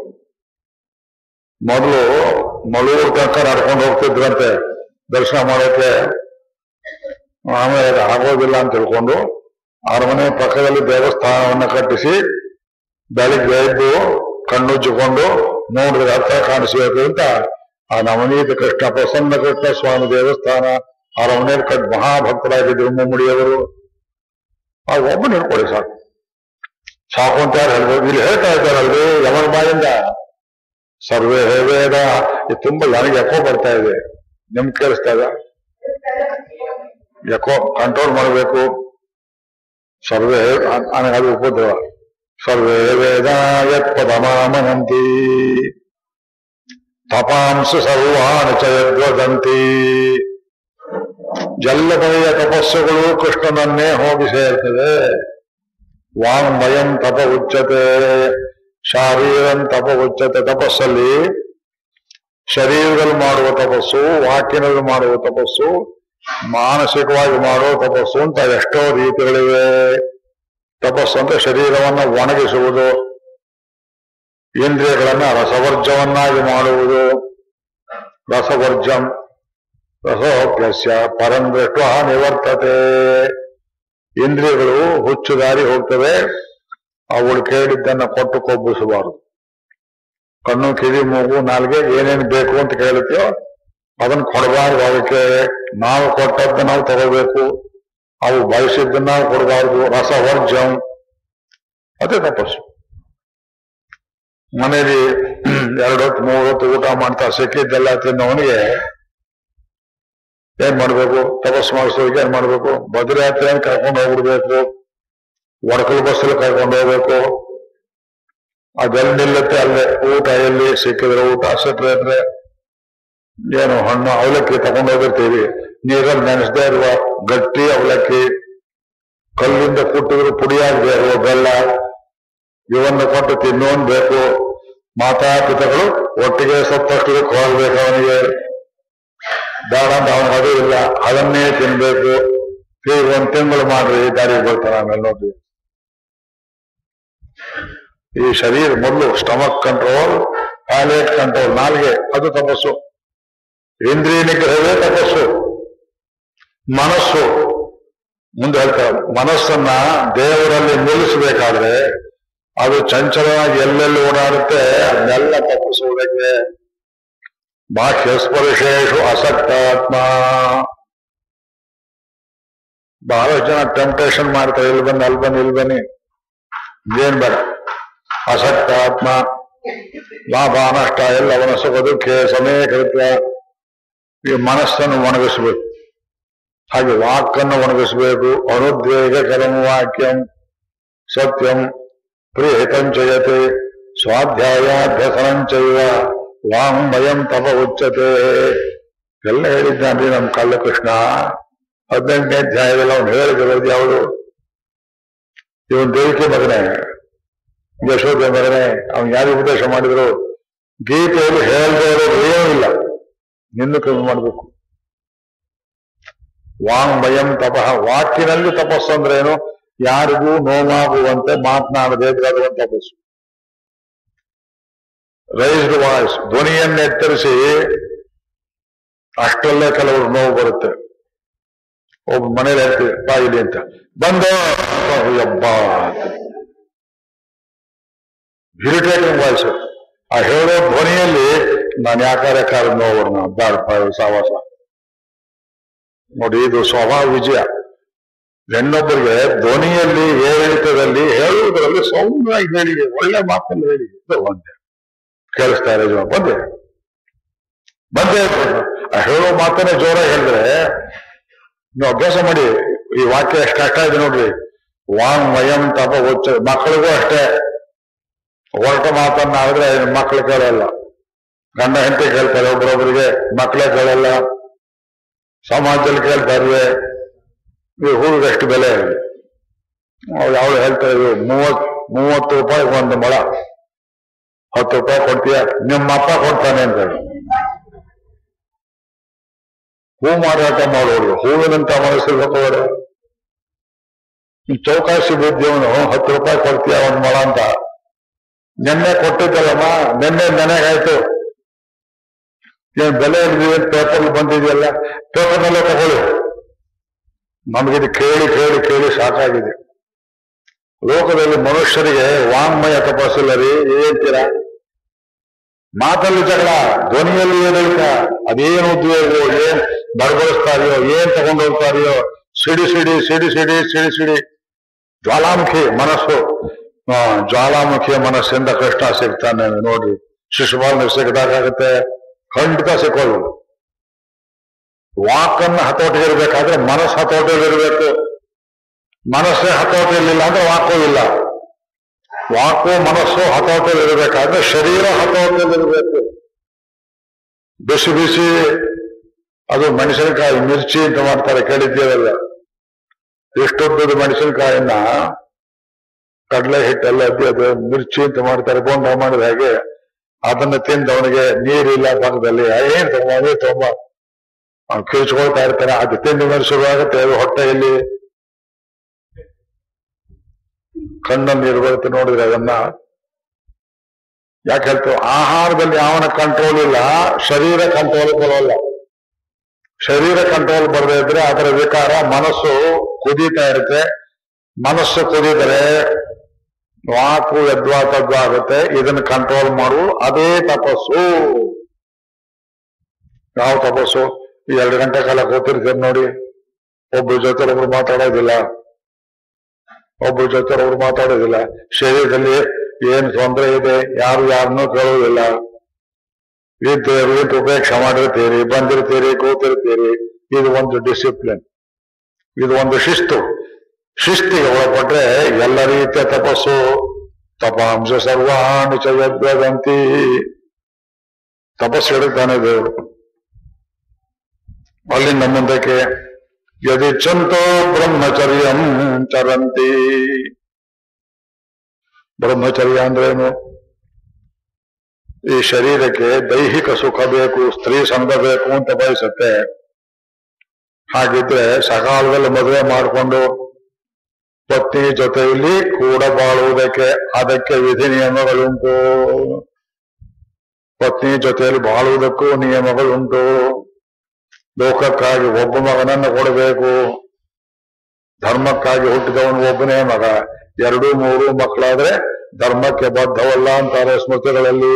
ಮೊದಲು ಮಳೂರು ತನಕ ನಡ್ಕೊಂಡು ಹೋಗ್ತಿದ್ರಂತೆ ದರ್ಶನ ಮಾಡೋಕೆ ಆಮೇಲೆ ಅದು ಆಗೋದಿಲ್ಲ ಅಂತ ತಿಳ್ಕೊಂಡು ಅರಮನೆ ಪಕ್ಕದಲ್ಲಿ ದೇವಸ್ಥಾನವನ್ನ ಕಟ್ಟಿಸಿ ಬೆಳಿಗ್ಗೆ ಎದ್ದು ಕಣ್ಣುಜ್ಜಿಕೊಂಡು ನೋಡಿದ್ರೆ ಅರ್ಥ ಕಾಣಿಸ್ಬೇಕು ಅಂತ ಆ ನವನೀತ ಕೃಷ್ಣ ಪ್ರಸನ್ನ ಕೃಷ್ಣ ಸ್ವಾಮಿ ದೇವಸ್ಥಾನ ಅರಮನೆಯಲ್ಲಿ ಕಟ್ ಮಹಾಭಕ್ತರಾಗಿದ್ರು ಮುಮ್ಮಡಿಯವರು ಆ ಒಬ್ಬ ಹಿಡ್ಕೊಳ್ಳಿ ಸಾಕು ಸಾಕು ಅಂತ ಯಾರು ಹೇಳ್ಬೋದು ಇಲ್ಲಿ ಹೇಳ್ತಾ ಇದ್ದಾರಲ್ರಿ ಯಮನ ಬಾಯಿಂದ ಸರ್ವೇ ವೇದ ಇದು ತುಂಬಾ ನನಗೆ ಎಕೋ ಬರ್ತಾ ಇದೆ ನಿಮ್ಗೆ ಕೇಳಿಸ್ತಾ ಇದೆ ಎಕೋ ಕಂಟ್ರೋಲ್ ಮಾಡಬೇಕು ಸರ್ವೇ ಅ- ನನಗೆ ಅದು ಉಪದ್ರವ ಸರ್ವೇ ವೇದ ಯತ್ ಪದಮಾಮನಂತಿ ತಪಾಂಸ ಸರ್ವಾಣಿ ಚ ಯದ್ವದಂತಿ ಜಲ್ಲಮಯ ತಪಸ್ಸುಗಳು ಕೃಷ್ಣನನ್ನೇ ಹೋಗಿ ಸೇರ್ತದೆ ವಾಂಗ್ಮಯಂ ತಪ ಉಚ್ಚತೆ ಶಾರೀರಂ ತಪ ಉಚ್ಚತೆ ತಪಸ್ಸಲ್ಲಿ ಶರೀರದಲ್ಲಿ ಮಾಡುವ ತಪಸ್ಸು ವಾಕ್ಯನಲ್ಲಿ ಮಾಡುವ ತಪಸ್ಸು ಮಾನಸಿಕವಾಗಿ ಮಾಡುವ ತಪಸ್ಸು ಅಂತ ಎಷ್ಟೋ ರೀತಿಗಳಿವೆ ತಪಸ್ಸು ಅಂತ ಶರೀರವನ್ನ ಒಣಗಿಸುವುದು ಇಂದ್ರಿಯಗಳನ್ನ ರಸವರ್ಜವನ್ನಾಗಿ ಮಾಡುವುದು ರಸವರ್ಜಂ ರಸೋಪ್ಯಸ್ಯ ಪರಂ ದೃಷ್ಟ ನಿವರ್ತತೆ ಇಂದ್ರಿಯಗಳು ಹುಚ್ಚು ದಾರಿ ಹೋಗ್ತವೆ ಅವಳು ಕೇಳಿದ್ದನ್ನ ಕೊಟ್ಟು ಕೊಬ್ಬಿಸಬಾರದು ಕಣ್ಣು ಕಿವಿ ಮೂಗು ನಾಲ್ಗೆ ಏನೇನು ಬೇಕು ಅಂತ ಕೇಳುತ್ತೆಯೋ ಅದನ್ನ ಕೊಡಬಾರ್ದು ಅದಕ್ಕೆ ನಾವು ಕೊಟ್ಟದ್ದು ನಾವು ತಗೋಬೇಕು ಅವು ಬಯಸಿದ್ದನ್ನ ನಾವು ಕೊಡಬಾರ್ದು ರಸವರ್ಜಂ ಅದೇ ತಪಸ್ಸು ಮನೇಲಿ ಎರಡು ಹೊತ್ತು ಮೂರು ಹೊತ್ತು ಊಟ ಮಾಡ್ತಾ ಸಿಕ್ಕಿದ್ದೆಲ್ಲ ತಿನ್ನೋವನಿಗೆ ಏನ್ ಮಾಡ್ಬೇಕು ತಪಸ್ಸು ಮಾಡಿಸೋರಿಗೆ ಏನ್ ಮಾಡ್ಬೇಕು ಭದ್ರಯಾತ್ರೆ ಕರ್ಕೊಂಡು ಹೋಗ್ಬಿಡ್ಬೇಕು ಒಡಕಲ್ ಬಸ್ಸಲ್ಲಿ ಕರ್ಕೊಂಡು ಹೋಗ್ಬೇಕು ಅದೆಲ್ಲ ನಿಲ್ಲುತ್ತೆ ಅಲ್ಲೇ ಊಟ ಎಲ್ಲಿ ಸಿಕ್ಕಿದ್ರೆ ಊಟ ಸಿಕ್ಕರೆ ಅಂದ್ರೆ ಏನು ಹಣ್ಣು ಅವಲಕ್ಕಿ ತಗೊಂಡು ಹೋಗಿರ್ತೀವಿ ನೀರಲ್ಲಿ ನೆನೆಸದೇ ಇರುವ ಗಟ್ಟಿ ಅವಲಕ್ಕಿ ಕಲ್ಲಿಂದ ಕುಟ್ಟಿದ್ರು ಪುಡಿಯಾಗದೆ ಇರುವ ಬೆಲ್ಲ ಇವನ್ನ ಕೊಟ್ಟು ತಿನ್ನೋನ್ ಬೇಕು ಮಾತಾಪಿತಗಳು ಒಟ್ಟಿಗೆ ಸತ್ತಷ್ಟಕ್ಕೆ ಹೋಗ್ಬೇಕು ಅವನಿಗೆ ಬೇಡ ಅಂತ ಅವನಿಗೆ ಅದು ಇಲ್ಲ ಅದನ್ನೇ ತಿನ್ಬೇಕು ಈಗ ಒಂದ್ ತಿಂಗಳು ಮಾಡ್ರಿ ದಾರಿಗೆ ಬರ್ತಾನೆ ಆಮೇಲೆ ನೋಡ್ರಿ ಈ ಶರೀರ ಮೊದಲು ಸ್ಟಮಕ್ ಕಂಟ್ರೋಲ್ ಪ್ಯಾಲೇಟ್ ಕಂಟ್ರೋಲ್ ನಾಲ್ಗೆ ಅದು ತಪಸ್ಸು ಇಂದ್ರಿಯ ನಿಗ್ರಹವೇ ತಪಸ್ಸು ಮನಸ್ಸು ಮುಂದೆ ಹೇಳ್ತಾರೆ ಮನಸ್ಸನ್ನ ದೇವರಲ್ಲಿ ನಿಲ್ಲಿಸಬೇಕಾದ್ರೆ ಅದು ಚಂಚಲವಾಗಿ ಎಲ್ಲೆಲ್ಲಿ ಓಡಾಡುತ್ತೆ ಅದನ್ನೆಲ್ಲ ತಪ್ಪಿಸುವುದಕ್ಕೆ ಬಾಹ್ಯ ಸ್ಪರ್ಶೇಶು ಅಸಕ್ತಾತ್ಮ ಬಹಳ ಜನ ಟೆಂಪ್ಟೇಷನ್ ಮಾಡ್ತಾರೆ ಇಲ್ಲಿ ಬನ್ನಿ ಅಲ್ಲಿ ಬನ್ನಿ ಇಲ್ಲಿ ಬನ್ನಿ ಏನ್ ಬೇಡ ಅಸಕ್ತಾತ್ಮ ಲಾಭ ನಷ್ಟ ಎಲ್ಲವನ್ನ ಸುಖ ದುಃಖ ಸಮಯ ಕೃತ್ಯ ಈ ಮನಸ್ಸನ್ನು ಒಣಗಿಸ್ಬೇಕು ಹಾಗೆ ವಾಕನ್ನು ಒಣಗಿಸಬೇಕು ಅನುದ್ವೇಗ ಕರಮ ವಾಕ್ಯಂ ಸತ್ಯಂ ಪ್ರಿಯಹಿತಂಚಯತೆ ಸ್ವಾಧ್ಯಾಯಾಭ್ಯಸನಂಚೈವ ವಾಂಗ್ಮಯಂ ತಪ ಉಚ್ಚತೆ ಎಲ್ಲ ಹೇಳಿದ್ದಾನ್ರಿ ನಮ್ಮ ಕಳ್ಳಕೃಷ್ಣ ಹದಿನೆಂಟನೇ ಅಧ್ಯಾಯದಲ್ಲಿ ಅವನು ಹೇಳಿದಿರೋದು ಯಾವುದು ಇವನ್ ದೇವಿಕೆ ಮಗನೇ ಯಶೋಧ ಮಗನೇ ಅವನ್ ಯಾರು ಉಪದೇಶ ಮಾಡಿದ್ರು ಗೀತೆಯಲ್ಲಿ ಹೇಳದೇ ಇರೋದು ಏನೂ ಇಲ್ಲ ನಿನ್ನ ಕಮ್ಮಿ ಮಾಡಬೇಕು ವಾಂಗ್ಮಯಂ ತಪಃ ವಾಕಿನಲ್ಲಿ ತಪಸ್ಸು ಅಂದ್ರೆ ಏನು ಯಾರಿಗೂ ನೋವಾಗುವಂತೆ ಮಾತನಾಡದೆ ಇದ್ರೆ ಒಂದು ತಪಸ್ಸು ರೈಸ್ಡ್ ವಾಯ್ಸ್ ಧ್ವನಿಯನ್ನು ಎತ್ತರಿಸಿ ಅಷ್ಟರಲ್ಲೇ ಕೆಲವರು ನೋವು ಬರುತ್ತೆ ಒಬ್ಬ ಮನೇಲಿ ಹೇಳ್ತೀವಿ ಬಾಯಿಲಿ ಅಂತ ಬಂದ ಯಬ್ಬ ಇರಿಟೇಟಿಂಗ್ ವಾಯ್ಸ್ ಆ ಹೇಳೋ ಧ್ವನಿಯಲ್ಲಿ ನಾನು ಯಾಕಾರ ಯಾಕಾರ ನೋವು ಬ್ಯಾಡಪ್ಪ ಸಾವಾಸ ನೋಡಿ ಇದು ಸ್ವಭಾವ ವಿಜಯ ಹೆಣ್ಣೊಬ್ಬರಿಗೆ ಧ್ವನಿಯಲ್ಲಿ ಏರಿಳಿತದಲ್ಲಿ ಹೇಳುವುದರಲ್ಲಿ ಸೌಮ್ಯವಾಗಿ ಹೇಳಿ ಒಳ್ಳೆ ಮಾತನ್ನು ಹೇಳಿ ಇದು ಒಂದೇ ಕೇಳಿಸ್ತಾ ಇದೆ ಜನ ಬಂದೆ ಬಂದೆ ಆ ಹೇಳೋ ಮಾತನ್ನೇ ಜೋರಾಗಿ ಹೇಳಿದ್ರೆ ನೀವು ಅಭ್ಯಾಸ ಮಾಡಿ ಈ ವಾಕ್ಯ ಎಷ್ಟು ಕಷ್ಟ ಇದೆ ನೋಡ್ರಿ ವಾಂಗ್ ಮಯಂ ತಪ ಒಚ್ಚ ಮಕ್ಕಳಿಗೂ ಅಷ್ಟೇ ಹೊರಟ ಮಾತನ್ನ ಆದ್ರೆ ಮಕ್ಕಳು ಕೇಳಲ್ಲ ಗಂಡ ಹೆಂಡತಿ ಕೇಳ್ತಾರೆ ಒಬ್ಬರೊಬ್ಬರಿಗೆ ಮಕ್ಕಳೇ ಕೇಳಲ್ಲ ಸಮಾಜದಲ್ಲಿ ಕೇಳ್ತಾ ಇರುವೆ ಈ ಹೂವಿಗೆ ಎಷ್ಟು ಬೆಲೆ ಅವ್ರು ಯಾವ್ದು ಹೇಳ್ತಾ ಇದ್ರು ಮೂವತ್ ಮೂವತ್ತು ರೂಪಾಯಿ ಒಂದು ಮೊಳ ಹತ್ತು ರೂಪಾಯಿ ಕೊಡ್ತೀಯ ನಿಮ್ಮ ಅಪ್ಪ ಕೊಡ್ತಾನೆ ಅಂತ ಹೇಳಿ. ಹೂ ಮಾರಾಟ ಮಾಡೋರು ಹೂವಿನಂತ ಮನಸ್ಸಿರ್ಬೇಕು ಅವರು ಈ ಚೌಕಾಸಿ ಬುದ್ಧಿಯವನು ಹತ್ತು ರೂಪಾಯಿ ಕೊಡ್ತೀಯ ಒಂದ್ ಮೊಳ ಅಂತ ನಿನ್ನೆ ಕೊಟ್ಟಿದ್ದಲ್ಲಮ್ಮ ನಿನ್ನೆ ನೆನೆಗಾಯ್ತು ಏನ್ ಬೆಲೆ ಇದ್ದೀವಿ ಪೇಪರ್ ಬಂದಿದೆಯಲ್ಲ ಪೇಪರ್ನಲ್ಲೇ ತಗೊಳ್ಳಿ ನಮಗಿದು ಕೇಳಿ ಕೇಳಿ ಕೇಳಿ ಸಾಕಾಗಿದೆ ಲೋಕದಲ್ಲಿ ಮನುಷ್ಯರಿಗೆ ವಾಂಗ್ಮಯ ತಪಸ್ಸಿಲ್ಲ ರೀ ಹೇಳ್ತೀರಾ ಮಾತಲ್ಲಿ ಜಗಳ ಧ್ವನಿಯಲ್ಲಿ ಏನಿಲ್ಲ ಅದೇನು ಉದ್ಯೋಗ ಏನ್ ಬಡಬಡಿಸ್ತಾರಿಯೋ ಏನ್ ತಗೊಂಡು ಹೋಗ್ತಾರಿಯೋ ಸಿಡಿ ಸಿಡಿ ಸಿಡಿ ಸಿಡಿ ಸಿಡಿ ಸಿಡಿ ಜ್ವಾಲಾಮುಖಿ ಮನಸ್ಸು ಆ, ಜ್ವಾಲಾಮುಖಿಯ ಮನಸ್ಸಿಂದ ಕೃಷ್ಣ ಸಿಗ್ತಾನೆ ನೋಡ್ರಿ ಶಿಶುಪಾಲನೆ ಸಿಗದಾಗತ್ತೆ ಖಂಡಿತ ಸಿಕ್ಕೋದು ವಾಕನ್ನ ಹತೋಟಿಗಿರ್ಬೇಕಾದ್ರೆ ಮನಸ್ಸು ಹತೋಟಿಯಲ್ಲಿರ್ಬೇಕು ಮನಸ್ಸೇ ಹತೋಟಿಯಲ್ಲಿಲ್ಲ ಅಂದ್ರೆ ವಾಕು ಇಲ್ಲ ವಾಕು ಮನಸ್ಸು ಹತೋಟಿಯಲ್ಲಿರ್ಬೇಕಾದ್ರೆ ಶರೀರ ಹತೋಟಿಯಲ್ಲಿರ್ಬೇಕು ಬಿಸಿ ಬಿಸಿ ಅದು ಮೆಣಸಿನಕಾಯಿ ಮಿರ್ಚಿ ಅಂತ ಮಾಡ್ತಾರೆ ಕೇಳಿದ್ದೀರಲ್ಲ ಇಷ್ಟೊದ್ದದ ಮೆಣಸಿನಕಾಯಿನ ಕಡಲೆ ಹಿಟ್ಟೆಲ್ಲ ಅದ್ದಿ ಅದು ಮಿರ್ಚಿ ಅಂತ ಮಾಡ್ತಾರೆ ಬೋಂಡ ಮಾಡಿದ ಹಾಗೆ ಅದನ್ನ ತಿಂದು ಅವನಿಗೆ ನೀರಿಲ್ಲ ಪಕ್ಕದಲ್ಲಿ ಏನ್ ತಗೊಂಬ ಅದೇ ತಗೊಂಬ ಅವ್ನು ಕಿರ್ಚ್ಕೊಳ್ತಾ ಇರ್ತಾನೆ ಅದು ತಿಂದ ಮೇಲೆ ಶುರುವಾಗುತ್ತೆ ಅದು ಹೊಟ್ಟೆಯಲ್ಲಿ ಕಣ್ಣಲ್ಲಿ ನೀರು ಬರುತ್ತೆ ನೋಡಿದ್ರೆ ಅದನ್ನ ಯಾಕೆ ಹೇಳ್ತು ಆಹಾರದಲ್ಲಿ ಯಾವನ ಕಂಟ್ರೋಲ್ ಇಲ್ಲ ಶರೀರ ಕಂಟ್ರೋಲ್ ಬರೋಲ್ಲ ಶರೀರ ಕಂಟ್ರೋಲ್ ಬರದೇ ಇದ್ರೆ ಅದರ ವಿಕಾರ ಮನಸ್ಸು ಕುದೀತಾ ಇರುತ್ತೆ ಮನಸ್ಸು ಕುದಿದರೆ ವಾಕು ಯದ್ವಾ ತದ್ವಾ ಆಗುತ್ತೆ ಇದನ್ನ ಕಂಟ್ರೋಲ್ ಮಾಡು ಅದೇ ತಪಸ್ಸು ಯಾವ ತಪಸ್ಸು ಈ ಎರಡು ಗಂಟೆ ಕಾಲ ಕೂತಿರ್ತೀರಿ ನೋಡಿ ಒಬ್ರ ಜೊತೆ ಒಬ್ರು ಮಾತಾಡೋದಿಲ್ಲ ಒಬ್ರ ಜೊತೆ ಒಬ್ರು ಮಾತಾಡೋದಿಲ್ಲ ಶರೀರದಲ್ಲಿ ಏನ್ ತೊಂದರೆ ಇದೆ ಯಾರು ಯಾರನ್ನೂ ಕೇಳೋದಿಲ್ಲ ಇದ್ದೀರಿ ಇಂತ ಉಪೇಕ್ಷೆ ಮಾಡಿರ್ತೀರಿ ಬಂದಿರ್ತೀರಿ ಕೂತಿರ್ತೀರಿ ಇದು ಒಂದು ಡಿಸಿಪ್ಲಿನ್ ಇದು ಒಂದು ಶಿಸ್ತು ಶಿಸ್ತಿಗೆ ಒಳಪಟ್ರೆ ಎಲ್ಲ ರೀತಿಯ ತಪಸ್ಸು ತಪಾಂಶ ಸರ್ವಾಣಿ ಚ ಯದ್ವದಂತಿ ತಪಸ್ಸು ಹಿಡಿತಾನೆ ದೇವರು ಅಲ್ಲಿಂದ ಮುಂದಕ್ಕೆ ಯದಿಚ್ಛಂತೋ ಬ್ರಹ್ಮಚರ್ಯಂ ಚರಂತಿ ಬ್ರಹ್ಮಚರ್ಯ ಅಂದ್ರೇನು ಈ ಶರೀರಕ್ಕೆ ದೈಹಿಕ ಸುಖ ಬೇಕು ಸ್ತ್ರೀ ಸಂಘ ಬೇಕು ಅಂತ ಬಯಸುತ್ತೆ ಹಾಗಿದ್ರೆ ಸಕಾಲದಲ್ಲಿ ಮದುವೆ ಮಾಡಿಕೊಂಡು ಪತ್ನಿ ಜೊತೆಯಲ್ಲಿ ಕೂಡ ಬಾಳುವುದಕ್ಕೆ ಅದಕ್ಕೆ ವಿಧಿ ನಿಯಮಗಳುಂಟು ಪತ್ನಿ ಜೊತೆಯಲ್ಲಿ ಬಾಳುವುದಕ್ಕೂ ನಿಯಮಗಳುಂಟು ಲೋಕಕ್ಕಾಗಿ ಒಬ್ಬ ಮಗನನ್ನು ಕೊಡಬೇಕು ಧರ್ಮಕ್ಕಾಗಿ ಹುಟ್ಟಿದವನು ಒಬ್ಬನೇ ಮಗ ಎರಡು ಮೂರು ಮಕ್ಕಳಾದ್ರೆ ಧರ್ಮಕ್ಕೆ ಬದ್ಧವಲ್ಲ ಅಂತಾರೆ ಸ್ಮೃತಿಗಳಲ್ಲಿ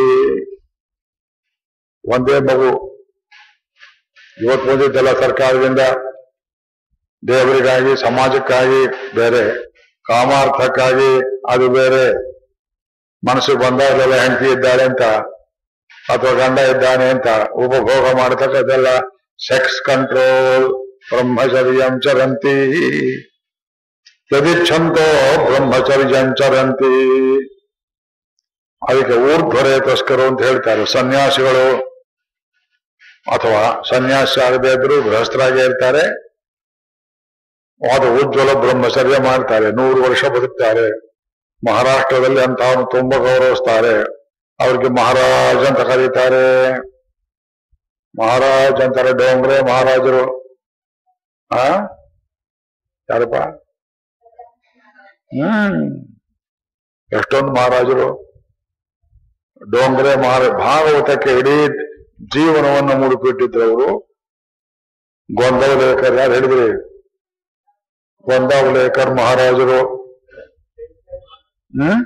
ಒಂದೇ ಮಗು ಇವತ್ತು ಬಂದಿದ್ದಲ್ಲ ಸರ್ಕಾರದಿಂದ ದೇವರಿಗಾಗಿ ಸಮಾಜಕ್ಕಾಗಿ ಬೇರೆ ಕಾಮಾರ್ಥಕ್ಕಾಗಿ ಅದು ಬೇರೆ ಮನಸ್ಸು ಬಂದಾಗಲೆಲ್ಲ ಹೆಂಡತಿ ಇದ್ದಾಳೆ ಅಂತ ಅಥವಾ ಗಂಡ ಇದ್ದಾನೆ ಅಂತ ಉಪಭೋಗ ಮಾಡತಕ್ಕದ್ದೆಲ್ಲ ಸೆಕ್ಸ್ ಕಂಟ್ರೋಲ್ ಬ್ರಹ್ಮಚರ್ಯಂ ಚರಂತಿ ಯದಿಚ್ಛಂತೋ ಬ್ರಹ್ಮಚರ್ಯಂ ಚರಂತಿ ಅದಕ್ಕೆ ಊರ್ಧ್ವರೇ ತಸ್ಕರು ಅಂತ ಹೇಳ್ತಾರೆ ಸನ್ಯಾಸಿಗಳು ಅಥವಾ ಸನ್ಯಾಸಿ ಆಗದೇ ಇದ್ರು ಗೃಹಸ್ಥರಾಗೇ ಇರ್ತಾರೆ ಅದು ಉಜ್ವಲ ಬ್ರಹ್ಮಚರ್ಯ ಮಾಡ್ತಾರೆ ನೂರು ವರ್ಷ ಬದುಕ್ತಾರೆ ಮಹಾರಾಷ್ಟ್ರದಲ್ಲಿ ಅಂತಹವನ್ನು ತುಂಬಾ ಗೌರವಿಸ್ತಾರೆ ಅವ್ರಿಗೆ ಮಹಾರಾಜ್ ಅಂತ ಕರೀತಾರೆ ಮಹಾರಾಜ್ ಅಂತಾರೆ ಡೋಂಗ್ರೆ ಮಹಾರಾಜರು ಆ ಯಾರಪ್ಪ ಹ್ಮ್ ಎಷ್ಟೊಂದು ಮಹಾರಾಜರು ಡೋಂಗ್ರೆ ಮಹಾರ ಭಾಗವತಕ್ಕೆ ಇಡೀ ಜೀವನವನ್ನು ಮುಡುಪಿಟ್ಟಿದ್ರು ಅವರು ಗೊಂದವಲೇಕರ್ ಯಾರು ಹೇಳಿದ್ರಿ ಗೊಂದಾವಲೇಕರ್ ಮಹಾರಾಜರು ಹ್ಮ್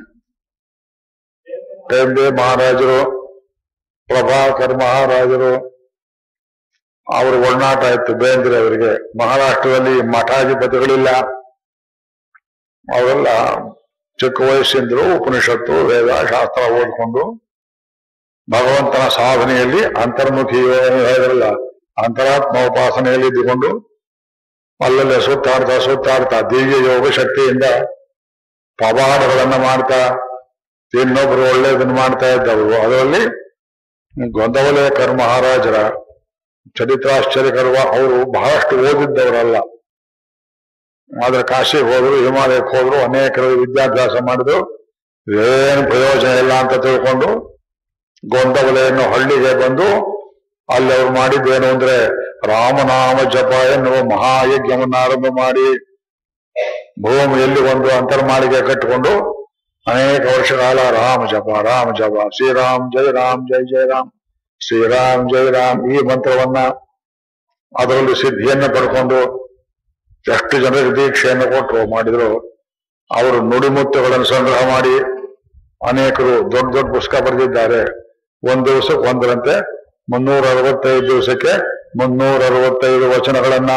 ಟೆಂಬೆ ಮಹಾರಾಜರು ಪ್ರಭಾಕರ್ ಮಹಾರಾಜರು ಅವರ ಒಡನಾಟ ಇತ್ತು ಬೇಂದ್ರೆ ಅವರಿಗೆ ಮಹಾರಾಷ್ಟ್ರದಲ್ಲಿ ಮಠಾಧಿಪತಿಗಳಿಲ್ಲ ಅವರೆಲ್ಲ ಚಿಕ್ಕ ವಯಸ್ಸಿಂದಲೂ ಉಪನಿಷತ್ತು ವೇದ ಶಾಸ್ತ್ರ ಓದ್ಕೊಂಡು ಭಗವಂತನ ಸಾಧನೆಯಲ್ಲಿ ಅಂತರ್ಮುಖಿ ಹೇಳಿದ್ರಲ್ಲ ಅಂತರಾತ್ಮ ಉಪಾಸನೆಯಲ್ಲಿ ಇದ್ದುಕೊಂಡು ಅಲ್ಲಲ್ಲೇ ಸುತ್ತಾಡ್ತಾ ಸುತ್ತಾಡ್ತಾ ದಿವ್ಯ ಯೋಗ ಶಕ್ತಿಯಿಂದ ಪವಾಡಗಳನ್ನ ಮಾಡ್ತಾ ಇನ್ನೊಬ್ರು ಒಳ್ಳೇದನ್ನ ಮಾಡ್ತಾ ಇದ್ದವರು ಅದರಲ್ಲಿ ಗೊಂದವಲೇಕರ್ ಮಹಾರಾಜರ ಚರಿತ್ರಾಶ್ಚರ್ಯಕರುವ ಅವರು ಬಹಳಷ್ಟು ಓದಿದ್ದವರಲ್ಲ ಆದ್ರೆ ಕಾಶಿಗೆ ಹೋದ್ರು ಹಿಮಾಲಯಕ್ಕೆ ಹೋದ್ರು ಅನೇಕರು ವಿದ್ಯಾಭ್ಯಾಸ ಮಾಡಿದ್ರು ಏನು ಪ್ರಯೋಜನ ಇಲ್ಲ ಅಂತ ತಿಳ್ಕೊಂಡು ಗೊಂದವಲೆಯನ್ನು ಹಳ್ಳಿಗೆ ಬಂದು ಅಲ್ಲಿ ಅವ್ರು ಮಾಡಿದ್ದೇನು ಅಂದ್ರೆ ರಾಮನಾಮ ಜಪ ಎನ್ನುವ ಮಹಾಯಜ್ಞವನ್ನು ಆರಂಭ ಮಾಡಿ ಭೂಮಿಯಲ್ಲಿ ಒಂದು ಅಂತರ್ಮಾಳಿಗೆ ಕಟ್ಟಿಕೊಂಡು ಅನೇಕ ವರ್ಷಕಾಲ ರಾಮ ಜಪ ರಾಮ ಜಪ ಶ್ರೀರಾಮ್ ಜೈ ರಾಮ್ ಜೈ ಜೈ ರಾಮ್ ಶ್ರೀರಾಮ್ ಜೈ ರಾಮ್ ಈ ಮಂತ್ರವನ್ನ ಅದರಲ್ಲಿ ಸಿದ್ಧಿಯನ್ನು ಪಡ್ಕೊಂಡು ಎಷ್ಟು ಜನರಿಗೆ ದೀಕ್ಷೆಯನ್ನು ಕೊಟ್ಟರು ಮಾಡಿದ್ರು ಅವರು ನುಡಿಮುತ್ತುಗಳನ್ನು ಸಂಗ್ರಹ ಮಾಡಿ ಅನೇಕರು ದೊಡ್ಡ ದೊಡ್ಡ ಪುಸ್ತಕ ಬರೆದಿದ್ದಾರೆ ಒಂದ್ ದಿವಸಕ್ಕೆ ಒಂದರಂತೆ ಮುನ್ನೂರ ಅರವತ್ತೈದು ದಿವಸಕ್ಕೆ ಮುನ್ನೂರ ಅರವತ್ತೈದು ವಚನಗಳನ್ನ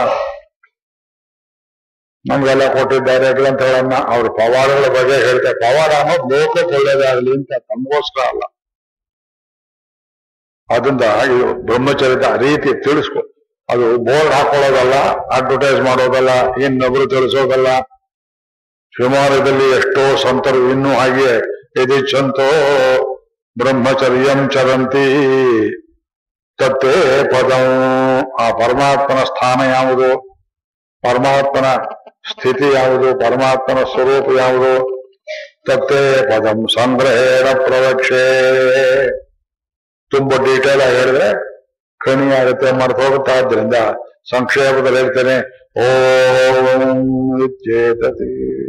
ನಮ್ಗೆಲ್ಲ ಕೊಟ್ಟಿದ್ದಾರೆ ಗ್ರಂಥಗಳನ್ನ ಅವ್ರ ಪವಾಡಗಳ ಬಗ್ಗೆ ಹೇಳ್ತಾರೆ ಪವಾಡ ಅನ್ನೋದು ಲೋಕಕ್ಕೆ ಒಳ್ಳೇದಾಗಲಿ ಅಂತ ತಮಗೋಸ್ಕರ ಅಲ್ಲ ಅದರಿಂದ ಇದು ಬ್ರಹ್ಮಚರ್ಯದ ರೀತಿ ತಿಳಿಸ್ಕೊ ಅದು ಬೋರ್ಡ್ ಹಾಕೊಳ್ಳೋದಲ್ಲ ಅಡ್ವರ್ಟೈಸ್ ಮಾಡೋದಲ್ಲ ಇನ್ನೊಬ್ರು ತಿಳಿಸೋದಲ್ಲ ಹಿಮಾಲಯದಲ್ಲಿ ಎಷ್ಟೋ ಸಂತರು ಇನ್ನೂ ಹಾಗೆ ಯದಿಚ್ಛಂತೋ ಬ್ರಹ್ಮಚರ್ಯಂ ಚರಂತಿ ತತ್ತೇ ಪದಂ ಆ ಪರಮಾತ್ಮನ ಸ್ಥಾನ ಯಾವುದು ಪರಮಾತ್ಮನ ಸ್ಥಿತಿ ಯಾವುದು ಪರಮಾತ್ಮನ ಸ್ವರೂಪ ಯಾವುದು ತತ್ತೇ ಪದಂ ಸಂಗ್ರಹೇಣ ಪ್ರವಕ್ಷೆ ತುಂಬಾ ಡೀಟೇಲ್ ಆಗಿ ಹೇಳಿದ್ರೆ ಕಣಿ ಆಗುತ್ತೆ ಮರೆತು ಹೋಗುತ್ತಾ ಆದ್ರಿಂದ ಸಂಕ್ಷೇಪದಲ್ಲಿ ಹೇಳ್ತೇನೆ ಓಂ ಇತ್ಯೇತತಿ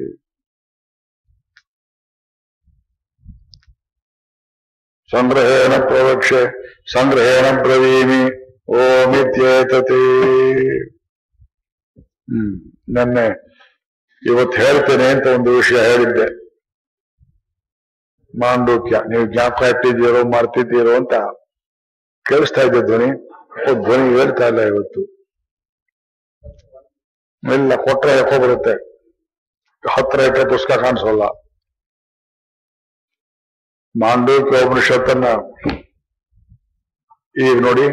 ಸಂಗ್ರಹೇಣ ಪ್ರವಕ್ಷೆ ಸಂಗ್ರಹೇಣ ಬ್ರವೀಮಿ ಓಂ ಇತ್ಯೇತತಿ ಹ್ಮ್ ನೆನ್ನೆ ಇವತ್ತು ಹೇಳ್ತೇನೆ ಅಂತ ಒಂದು ವಿಷಯ ಹೇಳಿದ್ದೆ ಮಾಂಡೂಕ್ಯ ನೀವು ಜ್ಞಾಪಕ ಇಟ್ಟಿದ್ದೀರೋ ಮಾಡ್ತಿದ್ದೀರೋ ಅಂತ ಕೇಳಿಸ್ತಾ ಇದ್ದೆ ಧ್ವನಿ ಓ, ಧ್ವನಿ ಹೇಳ್ತಾ ಇಲ್ಲ ಇವತ್ತು ಇಲ್ಲ ಕೊಟ್ರೆ ಯಾಕೋ ಬರುತ್ತೆ ಹತ್ರ ಇಟ್ಟರೆ ಪುಸ್ತಕ ಕಾಣಿಸೋಲ್ಲ ಮಾಂಡೂಕ್ಯ ಉಪನಿಷತ್ತನ್ನ ಈಗ ನೋಡಿ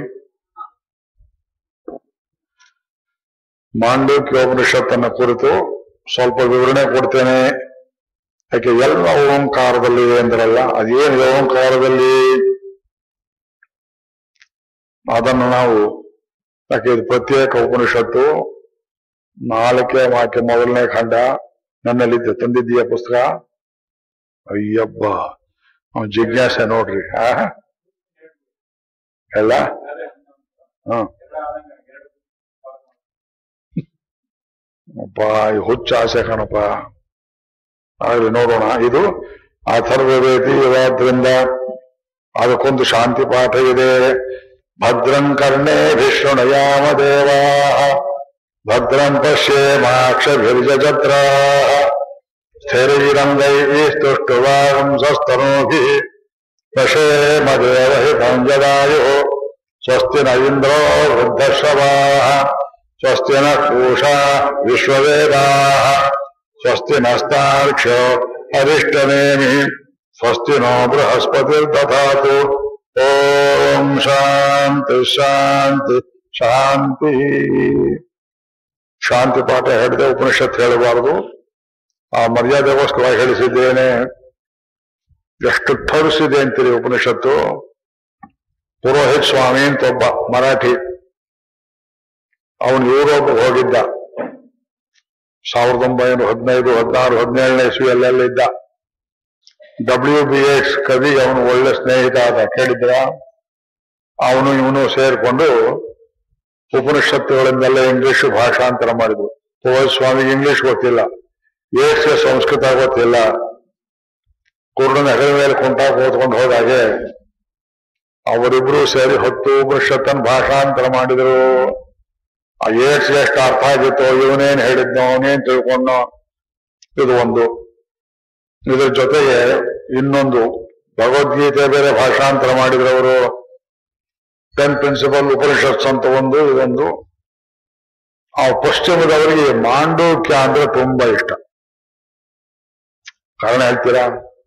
ಮಾಂಡೂಕ್ಯ ಉಪನಿಷತ್ತನ್ನ ಕುರಿತು ಸ್ವಲ್ಪ ವಿವರಣೆ ಕೊಡ್ತೇನೆ ಯಾಕೆ ಎಲ್ಲ ಓಂಕಾರದಲ್ಲಿ ಅಂದ್ರಲ್ಲ ಅದೇನು ಓಂಕಾರದಲ್ಲಿ ಅದನ್ನು ನಾವು ಯಾಕೆ ಇದು ಪ್ರತ್ಯೇಕ ಉಪನಿಷತ್ತು ನಾಲ್ಕೇ ವಾಕ್ಯ ಮೊದಲನೇ ಖಂಡ ನನ್ನಲ್ಲಿದ್ದೆ ತಂದಿದ್ದೀಯ ಪುಸ್ತಕ ಅಯ್ಯಬ್ಬ ಅವ್ನ್ ಜಿಜ್ಞಾಸೆ ನೋಡ್ರಿ ಆ ಎಲ್ಲ ಹ್ಮ್ ಅಪ್ಪ ಈ ಹುಚ್ಚ ಆಸೆ ಕಣಪ್ಪ ಆಗ್ಲಿ ನೋಡೋಣ ಇದು ಅಥರ್ವವೇದಿ ಇರೋದ್ರಿಂದ ಅದಕ್ಕೊಂದು ಶಾಂತಿ ಪಾಠ ಇದೆ ಭದ್ರಂ ಕರ್ಣೇ ವಿಷ್ಣುನಯಾಮ ದೇವಾ ಭದ್ರಂ ಪಶ್ಯೇಮಾಕ್ಷಭಿರ್ಜತ್ರ ಸ್ಥಿರೈರಂಗೈ ಸ್ತುಷ್ಟುವಾಂಸಸ್ತನೂಭಿ ಪಶೇಮ ದೇವಹಿತಂ ಜದಾಯು ಸ್ವಸ್ತಿ ನ ಇಂದ್ರೋ ವೃದ್ಧಶ್ರವಾಃ ಸ್ವಸ್ತಿ ನ ಕೂಷಾ ವಿಶ್ವವೇದಾಃ ಸ್ವಸ್ತಿ ನಸ್ತಾರ್ಕ್ಷ್ಯೋ ಅರಿಷ್ಟನೇಮಿ ಸ್ವಸ್ತಿ ನೋ ಬೃಹಸ್ಪತಿರ್ದಧಾತು ಓಂ ಶಾಂತಿ ಶಾಂತಿ ಶಾಂತಿ ಶಾಂತಿ ಪಾಠ ಹೇಳಿದೆ ಉಪನಿಷತ್ ಹೇಳಬಾರದು ಆ ಮರ್ಯಾದೆಗೋಸ್ಕರ ಹೇಳಿಸಿದ್ದೇನೆ ಎಷ್ಟು ಥರಿಸಿದೆ ಅಂತೀರಿ ಉಪನಿಷತ್ತು ಪುರೋಹಿತ್ ಸ್ವಾಮಿ ಅಂತ ಒಬ್ಬ ಮರಾಠಿ ಅವನು ಯುರೋಪ್ ಹೋಗಿದ್ದ ಸಾವಿರದ ಒಂಬೈನೂರ ಹದಿನೈದು ಹದಿನಾರು ಹದಿನೇಳನೇ ಇಸ್ವಿಯಲ್ಲೆಲ್ಲ ಇದ್ದ ಡಬ್ಲ್ಯೂ ಬಿ ಎಸ್ ಕವಿ ಅವನು ಒಳ್ಳೆ ಸ್ನೇಹಿತ ಆದ ಕೇಳಿದ್ರ ಅವನು ಇವನು ಸೇರ್ಕೊಂಡು ಉಪನಿಷತ್ತುಗಳನ್ನೆಲ್ಲ ಇಂಗ್ಲಿಷ್ ಭಾಷಾಂತರ ಮಾಡಿದ್ರು ಪುರೋಹಿತ್ ಸ್ವಾಮಿಗೆ ಇಂಗ್ಲಿಷ್ ಗೊತ್ತಿಲ್ಲ ಏಷ್ಯ ಸಂಸ್ಕೃತ ಗೊತ್ತಿಲ್ಲ ಕುರುಡನ ಹೆಗಲ ಮೇಲೆ ಕುಂಟಾಕ್ ಓದ್ಕೊಂಡು ಹೋದಾಗೆ ಅವರಿಬ್ರು ಸೇರಿ ಹತ್ತು ಉಪನಿಷತ್ತನ್ ಭಾಷಾಂತರ ಮಾಡಿದ್ರು ಆ ಏಟ್ಸ್ ಎಷ್ಟು ಅರ್ಥ ಆಗಿತ್ತೋ ಇವನೇನ್ ಹೇಳಿದ್ನೋ ಅವನೇನ್ ತಿಳ್ಕೊಂಡೋ ಇದು ಒಂದು ಇದ್ರ ಜೊತೆಗೆ ಇನ್ನೊಂದು ಭಗವದ್ಗೀತೆ ಬೇರೆ ಭಾಷಾಂತರ ಮಾಡಿದ್ರು ಅವರು ಟೆನ್ ಪ್ರಿನ್ಸಿಪಲ್ ಉಪನಿಷತ್ಸ್ ಅಂತ ಒಂದು ಇದೊಂದು ಆ ಪಶ್ಚಿಮದವರಿಗೆ ಮಾಂಡೂಕ್ಯ ಅಂದ್ರೆ ತುಂಬಾ ಇಷ್ಟ ಕಾರಣ ಹೇಳ್ತೀರಾ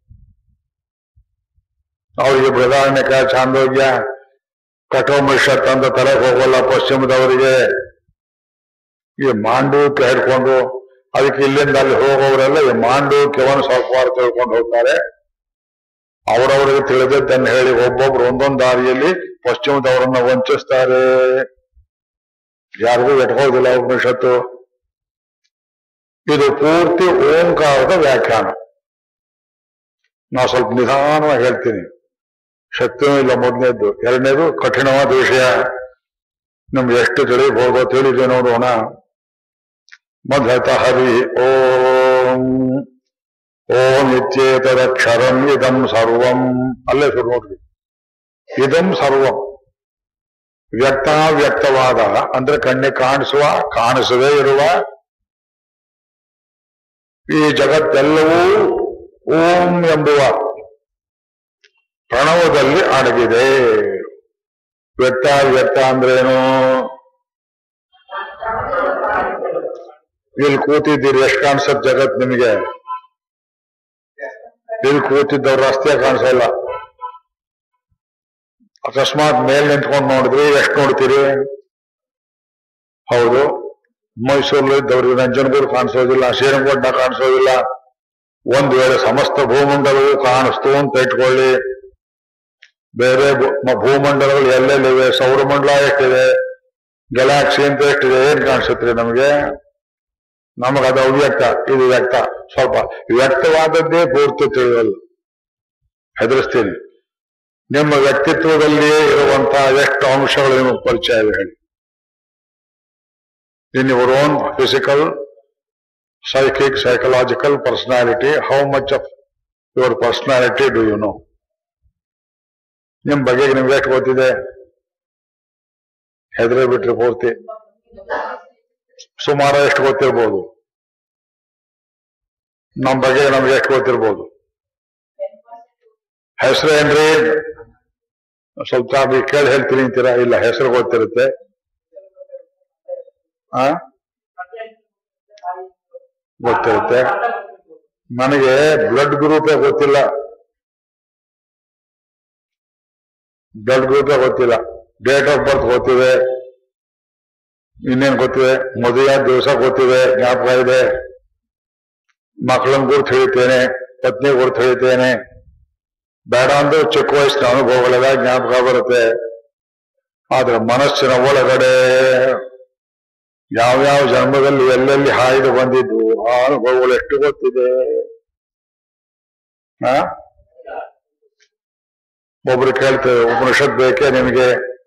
ಅವರಿಗೆ ಬೃಹದಾರಣ್ಯಕ ಚಾಂದೋಗ್ಯ ಕಠೋಪನಿಷತ್ ಅಂತ ತಲೆಗೆ ಹೋಗಲ್ಲ ಪಶ್ಚಿಮದವರಿಗೆ ಈ ಮಾಂಡೂಕ್ಯ ಹಿಡ್ಕೊಂಡು ಅದಕ್ಕೆ ಇಲ್ಲಿಂದ ಅಲ್ಲಿ ಹೋಗೋರೆಲ್ಲ ಈ ಮಾಂಡೂಕ್ಯವನ್ನು ಸ್ವಲ್ಪ ತಿಳ್ಕೊಂಡು ಹೋಗ್ತಾರೆ ಅವರವರಿಗೆ ತಿಳಿದದ್ದನ್ನು ಹೇಳಿ ಒಬ್ಬೊಬ್ರು ಒಂದೊಂದು ದಾರಿಯಲ್ಲಿ ಪಶ್ಚಿಮದವರನ್ನ ವಂಚಿಸ್ತಾರೆ ಯಾರಿಗೂ ಎಟ್ಕೋದಿಲ್ಲ ಉಪನಿಷತ್ತು ಇದು ಪೂರ್ತಿ ಓಂಕಾರದ ವ್ಯಾಖ್ಯಾನ ನಾವು ಸ್ವಲ್ಪ ನಿಧಾನವಾಗಿ ಹೇಳ್ತೀನಿ ಶಕ್ತಿನೂ ಇಲ್ಲ ಮೊದಲನೇದ್ದು ಎರಡನೇದು ಕಠಿಣವಾದ ವಿಷಯ ನಮ್ಗೆ ಎಷ್ಟು ತಿಳಿಬಹುದೋ ತಿಳಿದೆ ನೋಡೋಣ ಮಧತ ಹರಿ ಓಂ ಓಂ ಇತ್ಯೇತದಕ್ಷರಂ ಇದಂ ಸರ್ವಂ ಅಲ್ಲೇ ಶುರು ನೋಡ್ರಿ ಇದಂ ಸರ್ವಂ ವ್ಯಕ್ತ ವ್ಯಕ್ತವಾದ ಅಂದ್ರೆ ಕಣ್ಣಿಗೆ ಕಾಣಿಸುವ ಕಾಣಿಸದೇ ಇರುವ ಈ ಜಗತ್ತೆಲ್ಲವೂ ಓಂ ಎಂಬುವ ಪ್ರಣವದಲ್ಲಿ ಅಡಗಿದೆ ವ್ಯಕ್ತ ವ್ಯಕ್ತ ಅಂದ್ರೇನು ಇಲ್ಲಿ ಕೂತಿದ್ದೀರಿ ಎಷ್ಟು ಕಾಣಿಸತ್ ಜಗತ್ ನಿಮಗೆ ಇಲ್ಲಿ ಕೂತಿದ್ದವ್ರು ರಸ್ತೆ ಕಾಣಿಸಲ್ಲ ಅಕಸ್ಮಾತ್ ಮೇಲ್ ನಿಂತ್ಕೊಂಡು ನೋಡಿದ್ರಿ ಎಷ್ಟು ನೋಡ್ತೀರಿ ಹೌದು ಮೈಸೂರಲ್ಲಿ ಇದ್ದವ್ರಿಗೆ ನಂಜನಗೂಡು ಕಾಣಿಸೋದಿಲ್ಲ ಶ್ರೀರಂಗಪಟ್ಟಣ ಕಾಣಿಸೋದಿಲ್ಲ ಒಂದ್ ವೇಳೆ ಸಮಸ್ತ ಭೂಮಂಡಲವು ಕಾಣಿಸ್ತು ಅಂತ ಇಟ್ಕೊಳ್ಳಿ ಬೇರೆ ಭೂ- ಮ- ಭೂಮಂಡಲಗಳು ಎಲ್ಲೆಲ್ಲಿವೆ ಸೌರಮಂಡಲ ಎಷ್ಟಿದೆ ಗ್ಯಾಲಾಕ್ಸಿ ಅಂತ ಎಷ್ಟಿದೆ ಏನ್ ಕಾಣಿಸುತ್ತೆ ನಮಗೆ ನಮಗದು ಅವ್ಯಕ್ತ ಇದು ವ್ಯಕ್ತ ಸ್ವಲ್ಪ ವ್ಯಕ್ತವಾದದ್ದೇ ಪೂರ್ತಿ ತಿಳಿಯಲ್ಲ ಹೆದರಿಸ್ತೀನಿ ನಿಮ್ಮ ವ್ಯಕ್ತಿತ್ವದಲ್ಲಿಯೇ ಇರುವಂತಹ ಎಷ್ಟು ಅಂಶಗಳು ನಿಮಗೆ ಪರಿಚಯ ಇವೆ ಹೇಳಿ in your own physical psychic, psychological personality, how much of your personality do you know? ನಿಮ್ ಬಗ್ಗೆ ನಿಮ್ಗೆ ಎಷ್ಟು ಗೊತ್ತಿದೆ ಹೆದರೇ ಬಿಟ್ರಿ ಪೂರ್ತಿ ಸುಮಾರು ಎಷ್ಟು ಗೊತ್ತಿರ್ಬೋದು ನಮ್ ಬಗ್ಗೆ ನಮ್ಗೆ ಎಷ್ಟು ಗೊತ್ತಿರ್ಬೋದು ಹೆಸರು ಏನ್ರಿ ಸ್ವಲ್ಪ ತಾವು ಕೇಳಿ ಹೇಳ್ತೀನಿ ಅಂತೀರಾ ಇಲ್ಲ ಹೆಸರು ಗೊತ್ತಿರುತ್ತೆ ಆ ಗೊತ್ತಿರುತ್ತೆ ನನಗೆ ಬ್ಲಡ್ ಗ್ರೂಪೇ ಗೊತ್ತಿಲ್ಲ ಬ್ಲಡ್ ಗ್ರೂಪೇ ಗೊತ್ತಿಲ್ಲ ಡೇಟ್ ಆಫ್ ಬರ್ತ್ ಗೊತ್ತಿದೆ ಇನ್ನೇನ್ ಗೊತ್ತಿದೆ ಮದುವೆ ದಿವಸ ಗೊತ್ತಿದೆ ಜ್ಞಾಪಕ ಇದೆ ಮಕ್ಕಳನ್ನ ಗುರ್ತು ಹಿಡಿತೇನೆ ಪತ್ನಿ ಗುರ್ತು ಹಿಡಿತೇನೆ ಬೇಡ ಅಂದ್ರೆ ಚಿಕ್ಕ ವಯಸ್ಸಿನ ಅನುಭವಗಳೆಲ್ಲ ಜ್ಞಾಪಕ ಬರುತ್ತೆ ಆದ್ರೆ ಮನಸ್ಸಿನ ಒಳಗಡೆ ಯಾವ್ಯಾವ ಜನ್ಮದಲ್ಲಿ ಎಲ್ಲೆಲ್ಲಿ ಹಾಯ್ದು ಬಂದಿದ್ದು ಆ ಅನುಭವಗಳು ಎಷ್ಟು ಗೊತ್ತಿದೆ ಆ? ಒಬ್ರು ಕೇಳ್ತೇವೆ ಉಪನಿಷತ್ ಬೇಕೇ ನಿಮಗೆ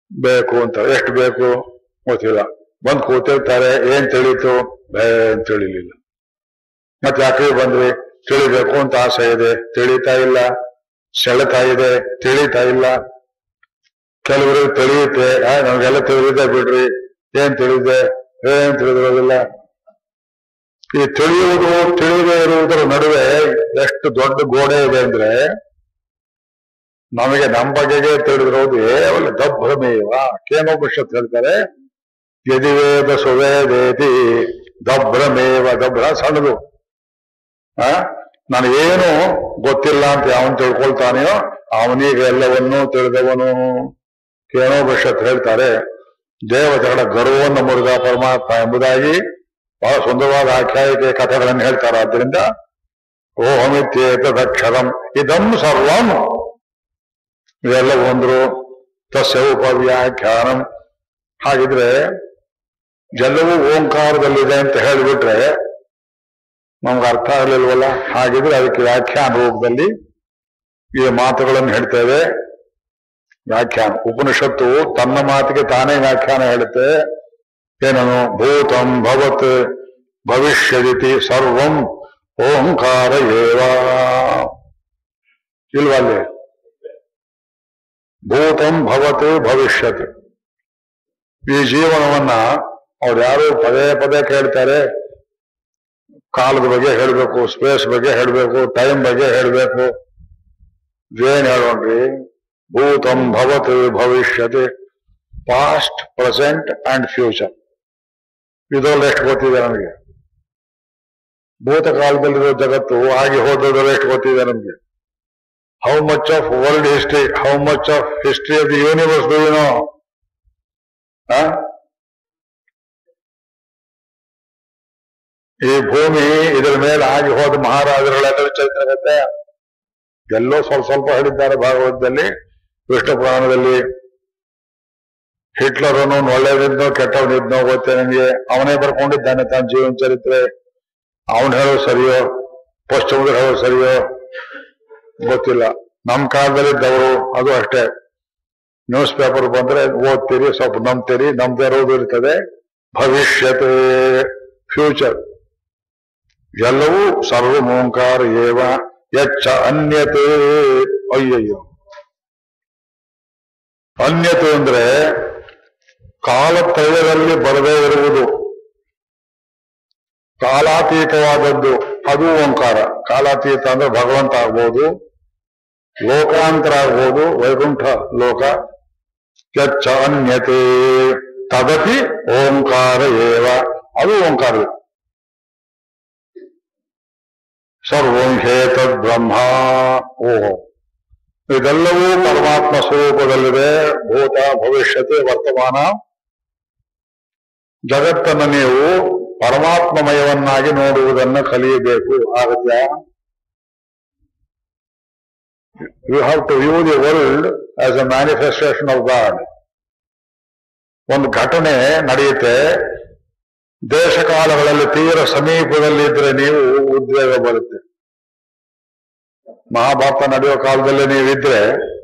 ಬೇಕು ಅಂತ ಎಷ್ಟು ಬೇಕು ಗೊತ್ತಿಲ್ಲ ಬಂದ್ ಕೂತಿರ್ತಾರೆ ಏನ್ ತಿಳಿತು ಏನ್ ತಿಳಿಲಿಲ್ಲ ಮತ್ತೆ ಯಾಕೆ ಬಂದ್ರಿ ತಿಳಿಬೇಕು ಅಂತ ಆಸೆ ಇದೆ ತಿಳಿತಾ ಇಲ್ಲ ಸೆಳೆತಾ ಇದೆ ತಿಳಿತಾ ಇಲ್ಲ ಕೆಲವರು ತಿಳಿಯುತ್ತೆ ಆ, ನಮ್ಗೆಲ್ಲ ತಿಳಿದಿದೆ ಬಿಡ್ರಿ ಏನ್ ತಿಳಿದೆ ಏನ್ ತಿಳಿದಿರೋದಿಲ್ಲ ಈ ತಿಳಿಯುವುದು ತಿಳಿದೇ ಇರುವುದರ ನಡುವೆ ಎಷ್ಟು ದೊಡ್ಡ ಗೋಡೆ ಇದೆ ಅಂದ್ರೆ ನಮಗೆ ನಮ್ಮ ಬಗೆಗೆ ತಿಳಿದಿರೋದು ಕೇವಲ ದಭ್ರಮೇವ ಕೇನೋಪನಿಷತ್ ಹೇಳ್ತಾರೆ ಯದಿವೇದ ಸುವೇದೇತಿ ದಭ್ರಮೇವ ದಭ್ರ ಸಣ್ಣದು ಆ ನನಗೇನು ಗೊತ್ತಿಲ್ಲ ಅಂತ ಯಾವನ್ ತಿಳ್ಕೊಳ್ತಾನೆಯೋ ಅವನಿಗೆ ಎಲ್ಲವನ್ನೂ ತಿಳಿದವನು ಕೇನೋಪನಿಷತ್ ಹೇಳ್ತಾರೆ ದೇವತೆಗಳ ಗರ್ವವನ್ನು ಮುರುಗ ಪರಮಾತ್ಮ ಎಂಬುದಾಗಿ ಬಹಳ ಸುಂದರವಾದ ಆಖ್ಯಾಯಿಕೆ ಕಥೆಗಳನ್ನು ಹೇಳ್ತಾರೆ ಆದ್ದರಿಂದ ಓಹಮಿತ್ಯೇತದಕ್ಷರಂ ಇದಂ ಸರ್ವಂ ಇವೆಲ್ಲ ಒಂದ್ರು ತಸ್ಯ ಉಪವ್ಯಾಖ್ಯಾನಂ ಹಾಗಿದ್ರೆ ಎಲ್ಲವೂ ಓಂಕಾರದಲ್ಲಿದೆ ಅಂತ ಹೇಳಿಬಿಟ್ರೆ ನಮ್ಗೆ ಅರ್ಥ ಆಗಲಿಲ್ವಲ್ಲ ಹಾಗಿದ್ರೆ ಅದಕ್ಕೆ ವ್ಯಾಖ್ಯಾನ ರೂಪದಲ್ಲಿ ಈ ಮಾತುಗಳನ್ನು ಹೇಳ್ತೇವೆ ವ್ಯಾಖ್ಯಾನ ಉಪನಿಷತ್ತು ತನ್ನ ಮಾತಿಗೆ ತಾನೇ ವ್ಯಾಖ್ಯಾನ ಹೇಳುತ್ತೆ ಏನನು ಭೂತಂ ಭವತ್ ಭವಿಷ್ಯದಿತಿ ಸರ್ವಂ ಓಂಕಾರ ಏವ ಇಲ್ವಲ್ಲಿ ಭೂತಂ ಭವತ್ ಭವಿಷ್ಯತ್ ಈ ಜೀವನವನ್ನ ಅವ್ರು ಯಾರು ಪದೇ ಪದೇ ಕೇಳ್ತಾರೆ ಕಾಲದ ಬಗ್ಗೆ ಹೇಳ್ಬೇಕು ಸ್ಪೇಸ್ ಬಗ್ಗೆ ಹೇಳ್ಬೇಕು ಟೈಮ್ ಬಗ್ಗೆ ಹೇಳ್ಬೇಕು ಏನ್ ಹೇಳೋಣ್ರಿ ಭೂತಂ ಭವತ್ ಭವಿಷ್ಯತ್ ಪಾಸ್ಟ್ ಪ್ರೆಸೆಂಟ್ ಅಂಡ್ ಫ್ಯೂಚರ್ ಇದರಲ್ಲಿ ಎಷ್ಟು ಗೊತ್ತಿದೆ ನಮಗೆ ಭೂತಕಾಲದಲ್ಲಿರೋ ಜಗತ್ತು ಆಗಿ ಹೋದದ್ರಲ್ಲಿ ಎಷ್ಟು ಗೊತ್ತಿದೆ ನಮಗೆ how much of world history how much of history of the universe do you know ಈ ಭೂಮಿ ಇದರ ಮೇಲೆ ಆಗಿ ಹೋದ ಮಹಾರಾಜರುಗಳೆಲ್ಲ ಚರಿತ್ರೆ ಗೊತ್ತೆ ಎಲ್ಲೋ ಸ್ವಲ್ಪ ಸ್ವಲ್ಪ ಹೇಳಿದ್ದಾರೆ ಭಾಗವತದಲ್ಲಿ ವಿಷ್ಣು ಪುರಾಣದಲ್ಲಿ ಹಿಟ್ಲರ್ ಅನ್ನೋನು ಒಳ್ಳೆಯದಿದ್ನೋ ಕೆಟ್ಟವನಿದ್ನೋ ಗೊತ್ತೇ ನನಗೆ ಅವನೇ ಬರ್ಕೊಂಡಿದ್ದಾನೆ ತನ್ನ ಜೀವನ ಚರಿತ್ರೆ ಅವನು ಹೇಳೋದು ಸರಿಯೋ ಪಶ್ಚಿಮದ ಹೇಳೋದು ಸರಿಯೋ ಗೊತ್ತಿಲ್ಲ ನಮ್ಮ ಕಾಲದಲ್ಲಿದ್ದವರು ಅದು ಅಷ್ಟೇ ನ್ಯೂಸ್ ಪೇಪರ್ ಬಂದ್ರೆ ಓದ್ತೀರಿ ಸ್ವಲ್ಪ ನಂಬ್ತೀರಿ ನಮ್ದೇ ಇರೋದು ಇರ್ತದೆ ಭವಿಷ್ಯತ್ ಫ್ಯೂಚರ್ ಎಲ್ಲವೂ ಸರ್ವಮೋಂಕಾರ ಏವ ಎಚ್ಚ ಅನ್ಯತೆ ಅಯ್ಯಯ್ಯೋ ಅನ್ಯತೆ ಅಂದ್ರೆ ಕಾಲತ್ರಯದಲ್ಲಿ ಬರದೇ ಇರುವುದು ಕಾಲಾತೀತವಾದದ್ದು ಅದು ಓಂಕಾರ ಕಾಲಾತೀತ ಅಂದ್ರೆ ಭಗವಂತ ಆಗ್ಬೋದು ಲೋಕಾಂತರ ಆಗ್ಬೋದು ವೈಕುಂಠ ಲೋಕ ಯಚ್ಚ ಅನ್ಯತೆ ತದಪಿ ಓಂಕಾರ ಏವ ಅದು ಓಂಕಾರ ಸರ್ವಂ ಹೇತದ್ ಬ್ರಹ್ಮ ಓಹೋ ಇದೆಲ್ಲವೂ ಪರಮಾತ್ಮ ಸ್ವರೂಪದಲ್ಲಿದೆ ಭೂತ ಭವಿಷ್ಯತೆ ವರ್ತಮಾನ ಜಗತ್ತನ್ನು ನೀವು ಪರಮಾತ್ಮಮಯವನ್ನಾಗಿ ನೋಡುವುದನ್ನು ಕಲಿಯಬೇಕು ಆಗತ್ಯ you have to view the world as a manifestation of God ಒಂದು ಘಟನೆ ನಡೆಯುತ್ತೆ ದೇಶಕಾಲಗಳಲ್ಲಿ ತೀರ ಸಮೀಪದಲ್ಲಿ ಇದ್ರೆ ನೀವು ಉದ್ವೇಗ ಬರುತ್ತೆ ಮಹಾಭಾರತ ನಡೆಯೋ ಕಾಲದಲ್ಲಿ ನೀವಿದ್ರೆ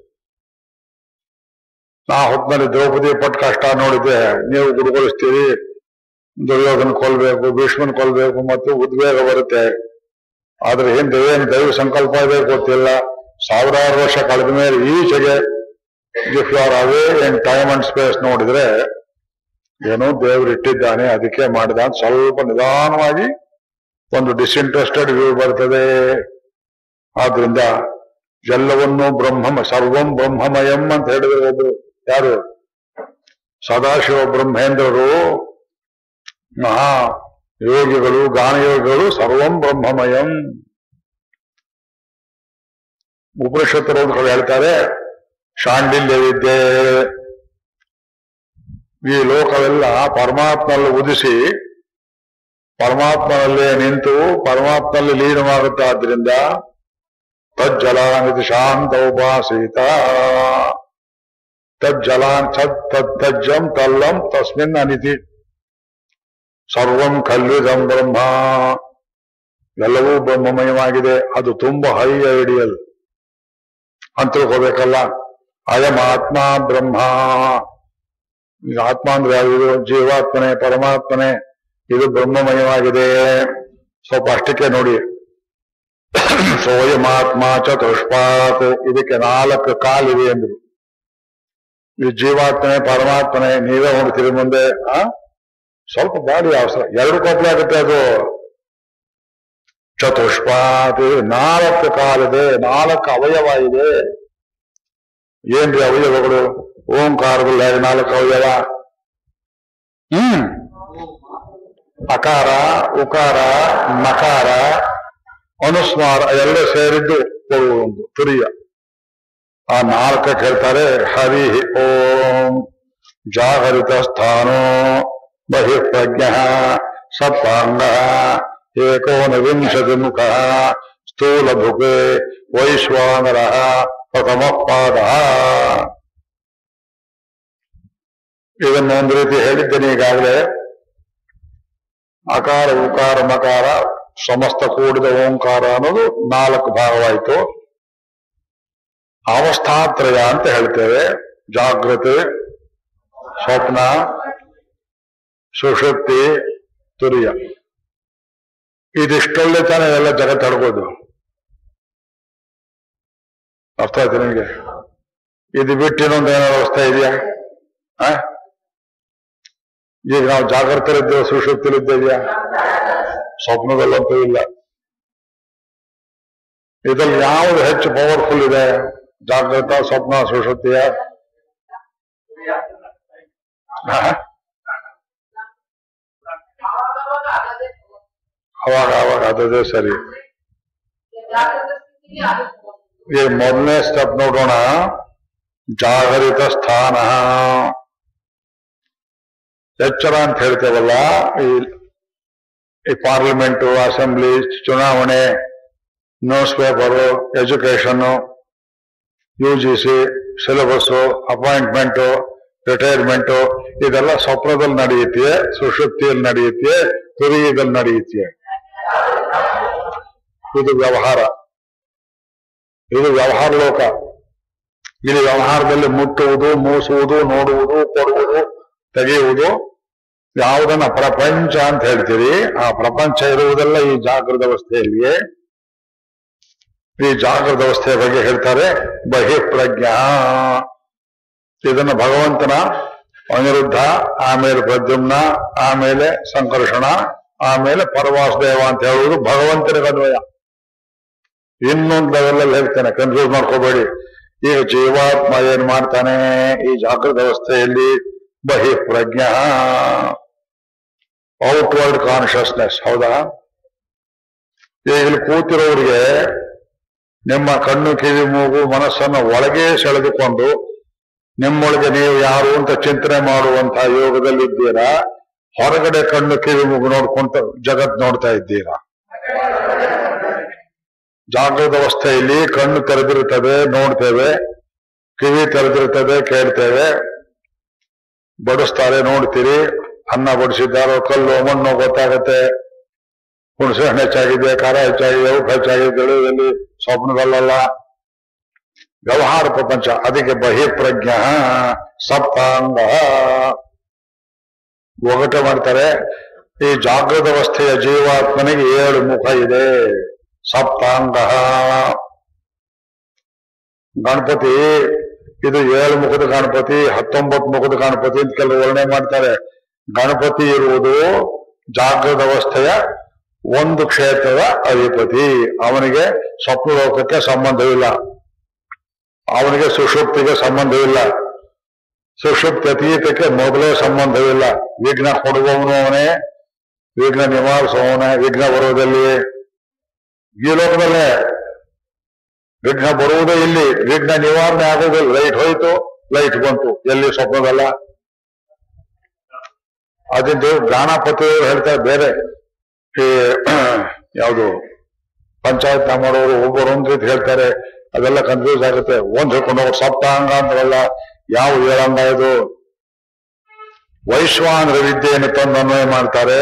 ನಾ ಹೊತ್ತಿನಲ್ಲಿ ದ್ರೌಪದಿ ಪಟ್ಟ ಕಷ್ಟ ನೋಡಿದ್ರೆ ನೀವು ಗುರುಗೊಳಿಸ್ತೀರಿ ದುರ್ಯೋಧನ ಕೊಲ್ಬೇಕು ಭೀಷ್ಮನ್ ಕೊಲ್ಬೇಕು ಮತ್ತು ಉದ್ವೇಗ ಬರುತ್ತೆ ಆದ್ರೆ ಹಿಂದೆ ಏನ್ ದೈವ ಸಂಕಲ್ಪ ಇದೆ ಗೊತ್ತಿಲ್ಲ ಸಾವಿರಾರು ವರ್ಷ ಕಳೆದ ಮೇಲೆ ಈಚೆಗೆ if you are away in time and space ನೋಡಿದ್ರೆ ಏನೋ ದೇವರು ಇಟ್ಟಿದ್ದಾನೆ ಅದಕ್ಕೆ ಮಾಡಿದ ಅಂತ ಸ್ವಲ್ಪ ನಿಧಾನವಾಗಿ ಒಂದು ಡಿಸ್ಇಂಟ್ರೆಸ್ಟೆಡ್ ವ್ಯೂ ಬರ್ತದೆ ಆದ್ರಿಂದ ಎಲ್ಲವನ್ನೂ ಬ್ರಹ್ಮ ಸರ್ವಂ ಬ್ರಹ್ಮಮಯಂ ಅಂತ ಹೇಳಿದ್ರು ಒಬ್ರು ಯಾರು ಸದಾಶಿವ ಬ್ರಹ್ಮೇಂದ್ರರು ಮಹಾ ಯೋಗಿಗಳು ಗಾನಯೋಗಿಗಳು ಸರ್ವಂ ಬ್ರಹ್ಮಮಯಂ ಉಪನಿಷತ್ತರು ಅಂತ ಹೇಳ್ತಾರೆ ಶಾಂಡಿಲ್ಯ ವಿದ್ಯೆ ಈ ಲೋಕವೆಲ್ಲ ಪರಮಾತ್ಮನಲ್ಲಿ ಉದಿಸಿ ಪರಮಾತ್ಮನಲ್ಲೇ ನಿಂತು ಪರಮಾತ್ಮನಲ್ಲಿ ಲೀನವಾಗುತ್ತಾದ್ರಿಂದ ತಜ್ಜಲಾನಿತಿ ಶಾಂತ ಉಪಾಸೀತ ತಜ್ಜಲಾನ್ ತದ್ ತದ್ ತಜ್ಜಂ ತಲ್ಲಂ ತಸ್ಮಿನ್ ಅನಿತಿ ಸರ್ವಂ ಕಲ್ವಿದಂ ಬ್ರಹ್ಮ ಎಲ್ಲವೂ ಬ್ರಹ್ಮಮಯವಾಗಿದೆ ಅದು ತುಂಬಾ ಹೈ ಐಡಿಯಲ್ ಅಂತ ತಿಳ್ಕೋಬೇಕಲ್ಲ ಅಯಂ ಆತ್ಮ ಬ್ರಹ್ಮ ಈಗ ಆತ್ಮ ಅಂದ್ರೆ ಯಾವುದು ಜೀವಾತ್ಮನೆ ಪರಮಾತ್ಮನೆ ಇದು ಬ್ರಹ್ಮಮಯವಾಗಿದೆ ಸ್ವಲ್ಪ ಅಷ್ಟಕ್ಕೆ ನೋಡಿ ಸೋಯಮಾತ್ಮ ಚತುಷ್ಪಾತ್ ಇದಕ್ಕೆ ನಾಲ್ಕು ಕಾಲಿದೆ ಎಂದ್ರು ಈ ಜೀವಾತ್ಮನೆ ಪರಮಾತ್ಮನೆ ನೀವೇ ಹೋಗ್ತೀರಿ ಮುಂದೆ ಆ ಸ್ವಲ್ಪ ಬಾಡಿ ಅವಸರ ಎರಡು ಕಪ್ಲೆ ಆಗುತ್ತೆ ಅದು ಚತುಷ್ಪಾತ್ ನಾಲ್ಕು ಕಾಲಿದೆ ನಾಲ್ಕು ಅವಯವ ಇದೆ ಏನ್ರಿ ಅವಯವಗಳು ಓಂಕಾರದಲ್ಲಿ ಹೇಗೆ ನಾಲ್ಕು ಅವಯವ ಹ್ಮ್ ಅಕಾರ ಉಕಾರ ಮಕಾರ ಅನುಸ್ಮಾರ ಎಲ್ಲ ಸೇರಿದ್ದು ಒಂದು ತುರಿಯ ಆ ನಾಲ್ಕಕ್ಕೆ ಹೇಳ್ತಾರೆ ಹರಿ ಓಂ ಜಾಗರಿತ ಸ್ಥಾನೋ ಬಹಿಃಪ್ರಜ್ಞ ಸಪ್ತಾಂಗ ಏಕೋನವಿಂಶತಿ ಮುಖ ಸ್ಥೂಲ ಭುಗೆ ವೈಶ್ವಾನರ ಪ್ರಥಮ ಪಾದ ಇದನ್ನು ಒಂದು ರೀತಿ ಹೇಳಿದ್ದೇನೆ ಈಗಾಗಲೇ ಅಕಾರ ಉಕಾರ ಮಕಾರ ಸಮಸ್ತ ಕೂಡಿದ ಓಂಕಾರ ಅನ್ನೋದು ನಾಲ್ಕು ಭಾಗವಾಯಿತು ಅವಸ್ಥಾತ್ರಯ ಅಂತ ಹೇಳ್ತೇವೆ ಜಾಗೃತಿ ಸ್ವಪ್ನ ಸುಷುಪ್ತಿ ತುರಿಯ ಇದಿಷ್ಟೊಳ್ಳೆ ತಾನೇ ಎಲ್ಲ ಜಗತ್ತು ಹಡ್ಬೋದು ಅರ್ಥ ಆಯ್ತು ನಿಮಗೆ ಇದು ಬಿಟ್ಟು ಇನ್ನೊಂದು ಏನಾದ್ರು ಅವಸ್ಥೆ ಇದೆಯಾ ಆ? ಈಗ ನಾವು ಜಾಗೃತರಿದ್ದೇವೆ ಸುಷುಪ್ತಿಲಿದ್ದೇವೆಯಾ ಸ್ವಪ್ನದಲ್ಲಂತೂ ಇಲ್ಲ ಇದ್ರಲ್ಲಿ ಯಾವುದು ಹೆಚ್ಚು ಪವರ್ಫುಲ್ ಇದೆ ಜಾಗೃತ ಸ್ವಪ್ನ ಸುಷುಪ್ತಿಯ ಆ? ಅವಾಗ ಅವಾಗ ಅದೇ ಸರಿ ಈ ಮೊದಲನೇ ಸ್ಟೆಪ್ ನೋಡೋಣ ಜಾಗರಿತ ಸ್ಥಾನ ಎಚ್ಚರ ಅಂತ ಹೇಳ್ತೇವಲ್ಲ ಈ ಈ ಪಾರ್ಲಿಮೆಂಟು ಅಸೆಂಬ್ಲಿ ಚುನಾವಣೆ news paper education U G C syllabus appointment retirement ಇದೆಲ್ಲ ಸ್ವಪ್ನದಲ್ಲಿ ನಡೆಯುತ್ತೆ ಸುಷುಪ್ತಿಯಲ್ಲಿ ನಡೆಯುತ್ತೆ ತುರಿಯದಲ್ಲಿ ನಡೆಯುತ್ತೆ ಇದು ವ್ಯವಹಾರ ಇದು ವ್ಯವಹಾರ ಲೋಕ ಇಲ್ಲಿ ವ್ಯವಹಾರದಲ್ಲಿ ಮುಟ್ಟುವುದು ಮೂಸುವುದು ನೋಡುವುದು ಕೊಡುವುದು ತೆಗೆಯುವುದು ಯಾವುದನ್ನ ಪ್ರಪಂಚ ಅಂತ ಹೇಳ್ತೀರಿ ಆ ಪ್ರಪಂಚ ಇರುವುದೆಲ್ಲ ಈ ಜಾಗೃತ ಅವಸ್ಥೆಯಲ್ಲಿಯೇ ಈ ಜಾಗೃತ ಅವಸ್ಥೆಯ ಬಗ್ಗೆ ಹೇಳ್ತಾರೆ ಬಹಿಪ್ರಜ್ಞಾ ಇದನ್ನು ಭಗವಂತನ ಅನಿರುದ್ಧ ಆಮೇಲೆ ಪ್ರದ್ಯುಮ್ನ ಆಮೇಲೆ ಸಂಕರ್ಷಣ ಆಮೇಲೆ ಪರವಾಸುದೇವ ಅಂತ ಹೇಳುವುದು ಭಗವಂತನಿಗೆ ಅನ್ವಯ ಇನ್ನೊಂದು ಲೆವೆಲ್ ಹೇಳ್ತೇನೆ ಕನ್ಫ್ಯೂಸ್ ಮಾಡ್ಕೋಬೇಡಿ ಈಗ ಜೀವಾತ್ಮ ಏನ್ ಮಾಡ್ತಾನೆ ಈ ಜಾಗೃತ ಅವಸ್ಥೆಯಲ್ಲಿ ಬಹಿಪ್ರಜ್ಞ ಔಟ್ವರ್ಡ್ ಕಾನ್ಶಿಯಸ್ನೆಸ್ ಹೌದಾ ಈಗ ಇಲ್ಲಿ ಕೂತಿರೋರಿಗೆ ನಿಮ್ಮ ಕಣ್ಣು ಕಿವಿ ಮೂಗು ಮನಸ್ಸನ್ನು ಒಳಗೆ ಸೆಳೆದುಕೊಂಡು ನಿಮ್ಮೊಳಗೆ ನೀವು ಯಾರು ಅಂತ ಚಿಂತನೆ ಮಾಡುವಂತಹ ಯೋಗದಲ್ಲಿದ್ದೀರಾ ಹೊರಗಡೆ ಕಣ್ಣು ಕಿವಿ ಮೂಗು ನೋಡ್ಕೊಂತ ಜಗತ್ ನೋಡ್ತಾ ಇದ್ದೀರಾ ಜಾಗೃತ ಅವಸ್ಥೆಯಲ್ಲಿ ಕಣ್ಣು ತೆರೆದಿರುತ್ತದೆ ನೋಡ್ತೇವೆ ಕಿವಿ ತೆರೆದಿರುತ್ತದೆ ಕೇಳ್ತೇವೆ ಬಡಿಸ್ತಾರೆ ನೋಡ್ತೀರಿ ಅನ್ನ ಬಡಿಸಿದ್ದಾರೋ ಕಲ್ಲು ಮಣ್ಣು ಗೊತ್ತಾಗತ್ತೆ ಹುಣಸೆ ಹಣ್ಣು ಹೆಚ್ಚಾಗಿದೆ ಖಾರ ಹೆಚ್ಚಾಗಿದೆ ಉಪ್ಪು ಹೆಚ್ಚಾಗಿದೆ ತಿಳಿಯುವುದಲ್ಲಿ ಸ್ವಪ್ನದಲ್ಲ ವ್ಯವಹಾರ ಪ್ರಪಂಚ ಅದಕ್ಕೆ ಬಹಿಪ್ರಜ್ಞ ಸಪ್ತಾಂಗ ಒಗಟು ಮಾಡ್ತಾರೆ ಈ ಜಾಗೃತ ಅವಸ್ಥೆಯ ಜೀವಾತ್ಮನಿಗೆ ಏಳು ಮುಖ ಇದೆ ಸಪ್ತಾಂಗ ಗಣಪತಿ ಇದು ಏಳು ಮುಖದ ಗಣಪತಿ ಹತ್ತೊಂಬತ್ತು ಮುಖದ ಗಣಪತಿ ಅಂತ ಕೆಲವು ವರ್ಣನೆ ಮಾಡ್ತಾರೆ ಗಣಪತಿ ಇರುವುದು ಜಾಗೃತ ಅವಸ್ಥೆಯ ಒಂದು ಕ್ಷೇತ್ರದ ಅಧಿಪತಿ ಅವನಿಗೆ ಸ್ವಪ್ನ ಲೋಕಕ್ಕೆ ಸಂಬಂಧವಿಲ್ಲ ಅವನಿಗೆ ಸುಷುಪ್ತಿಗೆ ಸಂಬಂಧವಿಲ್ಲ ಸುಷುಪ್ತಿ ಅತೀತಕ್ಕೆ ಮೊದಲೇ ಸಂಬಂಧವಿಲ್ಲ ವಿಘ್ನ ಕೊಡುವವನು ಅವನೇ ವಿಘ್ನ ನಿವಾರಿಸುವವನೇ ವಿಘ್ನ ಬರುವುದಲ್ಲಿ ಈ ಲೋಕದಲ್ಲೇ ವಿಘ್ನ ಬರುವುದೇ ಇಲ್ಲಿ ವಿಘ್ನ ನಿವಾರಣೆ ಆಗುವುದಿಲ್ಲ ಲೈಟ್ ಹೋಯ್ತು ಲೈಟ್ ಬಂತು ಎಲ್ಲಿ ಸ್ವಪ್ನದಲ್ಲ ಅದಿಂದು ಗಾಣಪತಿಯವರು ಹೇಳ್ತಾರೆ ಬೇರೆ ಈ ಯಾವುದು ಪಂಚಾಯತ್ ಮಾಡೋರು ಒಬ್ಬರು ಒಂದ್ ರೀತಿ ಹೇಳ್ತಾರೆ ಅದೆಲ್ಲ ಕನ್ಫ್ಯೂಸ್ ಆಗುತ್ತೆ ಒಂದ್ ಹೇಳ್ಕೊಂಡು ಹೋಗಿ ಸಪ್ತಾಂಗ ಅಂತಾರಲ್ಲ ಯಾವ ಏಳಂಗ ಇದು ವೈಶ್ವಾನರ ವಿದ್ಯೆಯನ್ನು ತಂದು ಅನ್ವಯ ಮಾಡ್ತಾರೆ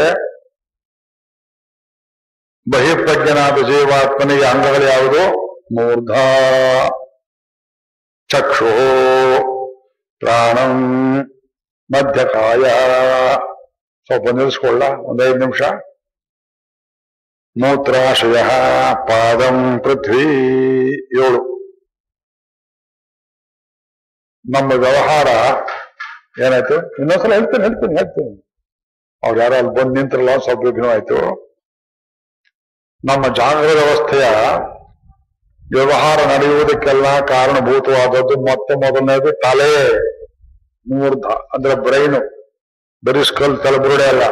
ಬಹಿರ್ಪ್ರಜ್ಞನಾದ ಜೀವಾತ್ಮನಿಗೆ ಅಂಗಗಳು ಯಾವುದು ಮೂರ್ಧ ಚಕ್ಷು ಪ್ರಾಣಂ ಮಧ್ಯಕಾಯ ಸ್ವಲ್ಪ ನಿಲ್ಲಿಸ್ಕೊಳ್ಳ ಒಂದೈದು ನಿಮಿಷ ಮೂತ್ರಾಶಯ ಪಾದಂ ಪೃಥ್ವಿ ಏಳು ನಮ್ಮ ವ್ಯವಹಾರ ಏನಾಯ್ತು ಇನ್ನೊಂದ್ಸಲ ಹೇಳ್ತೀನಿ ಹೇಳ್ತೀನಿ ಹೇಳ್ತೀನಿ ಅವ್ರು ಯಾರೋ ಅಲ್ಲಿ ಬಂದು ನಿಂತ್ರಲ್ಲ ಸ್ವಲ್ಪ ವಿಘ್ನ ಆಯ್ತು ನಮ್ಮ ಜಾಗೃತ ವ್ಯವಸ್ಥೆಯ ವ್ಯವಹಾರ ನಡೆಯುವುದಕ್ಕೆಲ್ಲ ಕಾರಣಭೂತವಾದದ್ದು ಮೊತ್ತ ಮೊದಲನೇದು ತಲೆ ಮೂರ್ಧ ಅಂದ್ರೆ ಬ್ರೈನು ಬರೀ ಸ್ಕಲ್ ತಲೆಬುರುಡೆ ಅಲ್ಲ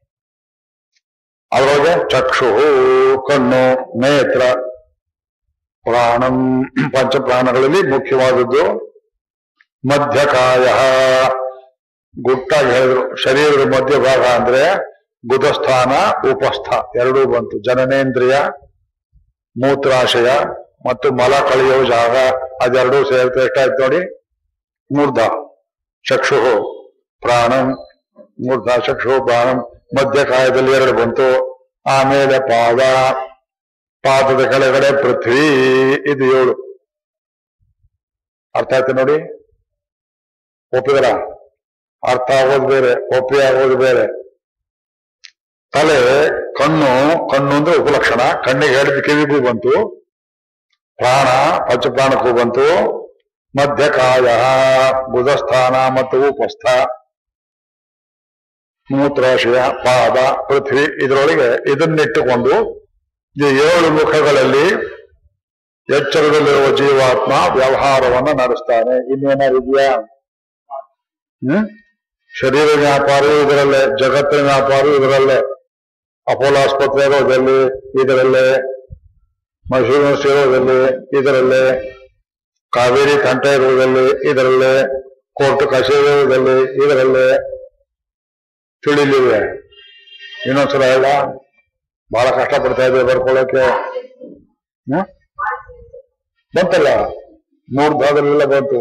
ಅದರೊಳಗೆ ಚಕ್ಷು ಕಣ್ಣು ನೇತ್ರ ಪ್ರಾಣಂ ಪಂಚಪ್ರಾಣಗಳಲ್ಲಿ ಮುಖ್ಯವಾದದ್ದು ಮಧ್ಯಕಾಯ ಗುಟ್ಟಾಗಿ ಹೇಳಿದ್ರು ಶರೀರದ ಮಧ್ಯಭಾಗ ಅಂದ್ರೆ ಗುದಸ್ಥಾನ ಉಪಸ್ಥ ಎರಡೂ ಬಂತು ಜನನೇಂದ್ರಿಯ ಮೂತ್ರಾಶಯ ಮತ್ತು ಮಲ ಕಳೆಯುವ ಜಾಗ ಅದೆರಡೂ ಸೇರುತ್ತೆ ಎಷ್ಟಾಯ್ತು ನೋಡಿ ಮೂರ್ಧ ಚಕ್ಷು ಪ್ರಾಣಂ ಮೂರ್ಧ ಚಕ್ಷು ಪ್ರಾಣಂ ಮಧ್ಯಕಾಯದಲ್ಲಿ ಎರಡು ಬಂತು ಆಮೇಲೆ ಪಾದ ಪಾದದ ಕೆಳಗಡೆ ಪೃಥ್ವಿ ಇದು ಏಳು ಅರ್ಥ ಆಯ್ತು ನೋಡಿ ಒಪ್ಪಿದ್ರ ಅರ್ಥ ಆಗೋದು ಬೇರೆ ಒಪ್ಪಿ ಆಗೋದು ಬೇರೆ ತಲೆ ಕಣ್ಣು ಕಣ್ಣು ಅಂದ್ರೆ ಉಪಲಕ್ಷಣ ಕಣ್ಣಿಗೆ ಹೇಳಿದ ಕಿವಿಗೂ ಬಂತು ಪ್ರಾಣ ಪಂಚಪ್ರಾಣಕ್ಕೂ ಬಂತು ಮಧ್ಯಕಾಯ ಬುಧಸ್ಥಾನ ಮತ್ತು ಉಪಸ್ಥ ಮೂತ್ರಾಶಯ ಪಾದ ಪೃಥ್ವಿ ಇದರೊಳಗೆ ಇದನ್ನಿಟ್ಟುಕೊಂಡು ಈ ಏಳು ಮುಖಗಳಲ್ಲಿ ಎಚ್ಚರದಲ್ಲಿರುವ ಜೀವಾತ್ಮ ವ್ಯವಹಾರವನ್ನ ನಡೆಸ್ತಾನೆ ಇನ್ನೇನಾರು ಇದೆಯಾ ಹ್ಮ್ ಶರೀರ ವ್ಯಾಪಾರವೂ ಇದರಲ್ಲೇ ಜಗತ್ತಿನ ವ್ಯಾಪಾರವೂ ಇದರಲ್ಲೇ ಅಪೋಲೋ ಆಸ್ಪತ್ರೆ ಇರೋದಲ್ಲಿ ಇದರಲ್ಲೇ ಮೈಸೂರು ಯೂನಿವರ್ಸಿಟಿ ಇರೋದಲ್ಲಿ ಇದರಲ್ಲೇ ಕಾವೇರಿ ಕಂಠ ಇರುವುದಲ್ಲಿ ಇದರಲ್ಲೇ ಕೋರ್ಟ್ ಕಚೇರಿ ಇರುವುದಲ್ಲಿ ಇದರಲ್ಲೇ ತಿಳಿಲಿವೆ ಇನ್ನೊಂದ್ಸಲ ಹೇಳ ಬಹಳ ಕಷ್ಟಪಡ್ತಾ ಇದ್ದೆ ಬರ್ಕೊಳ್ಳೋಕೆ ಹ್ಮ್? ಬಂತಲ್ಲ ಮೂರ್ ಭಾಗದಲ್ಲೆಲ್ಲ ಬಂತು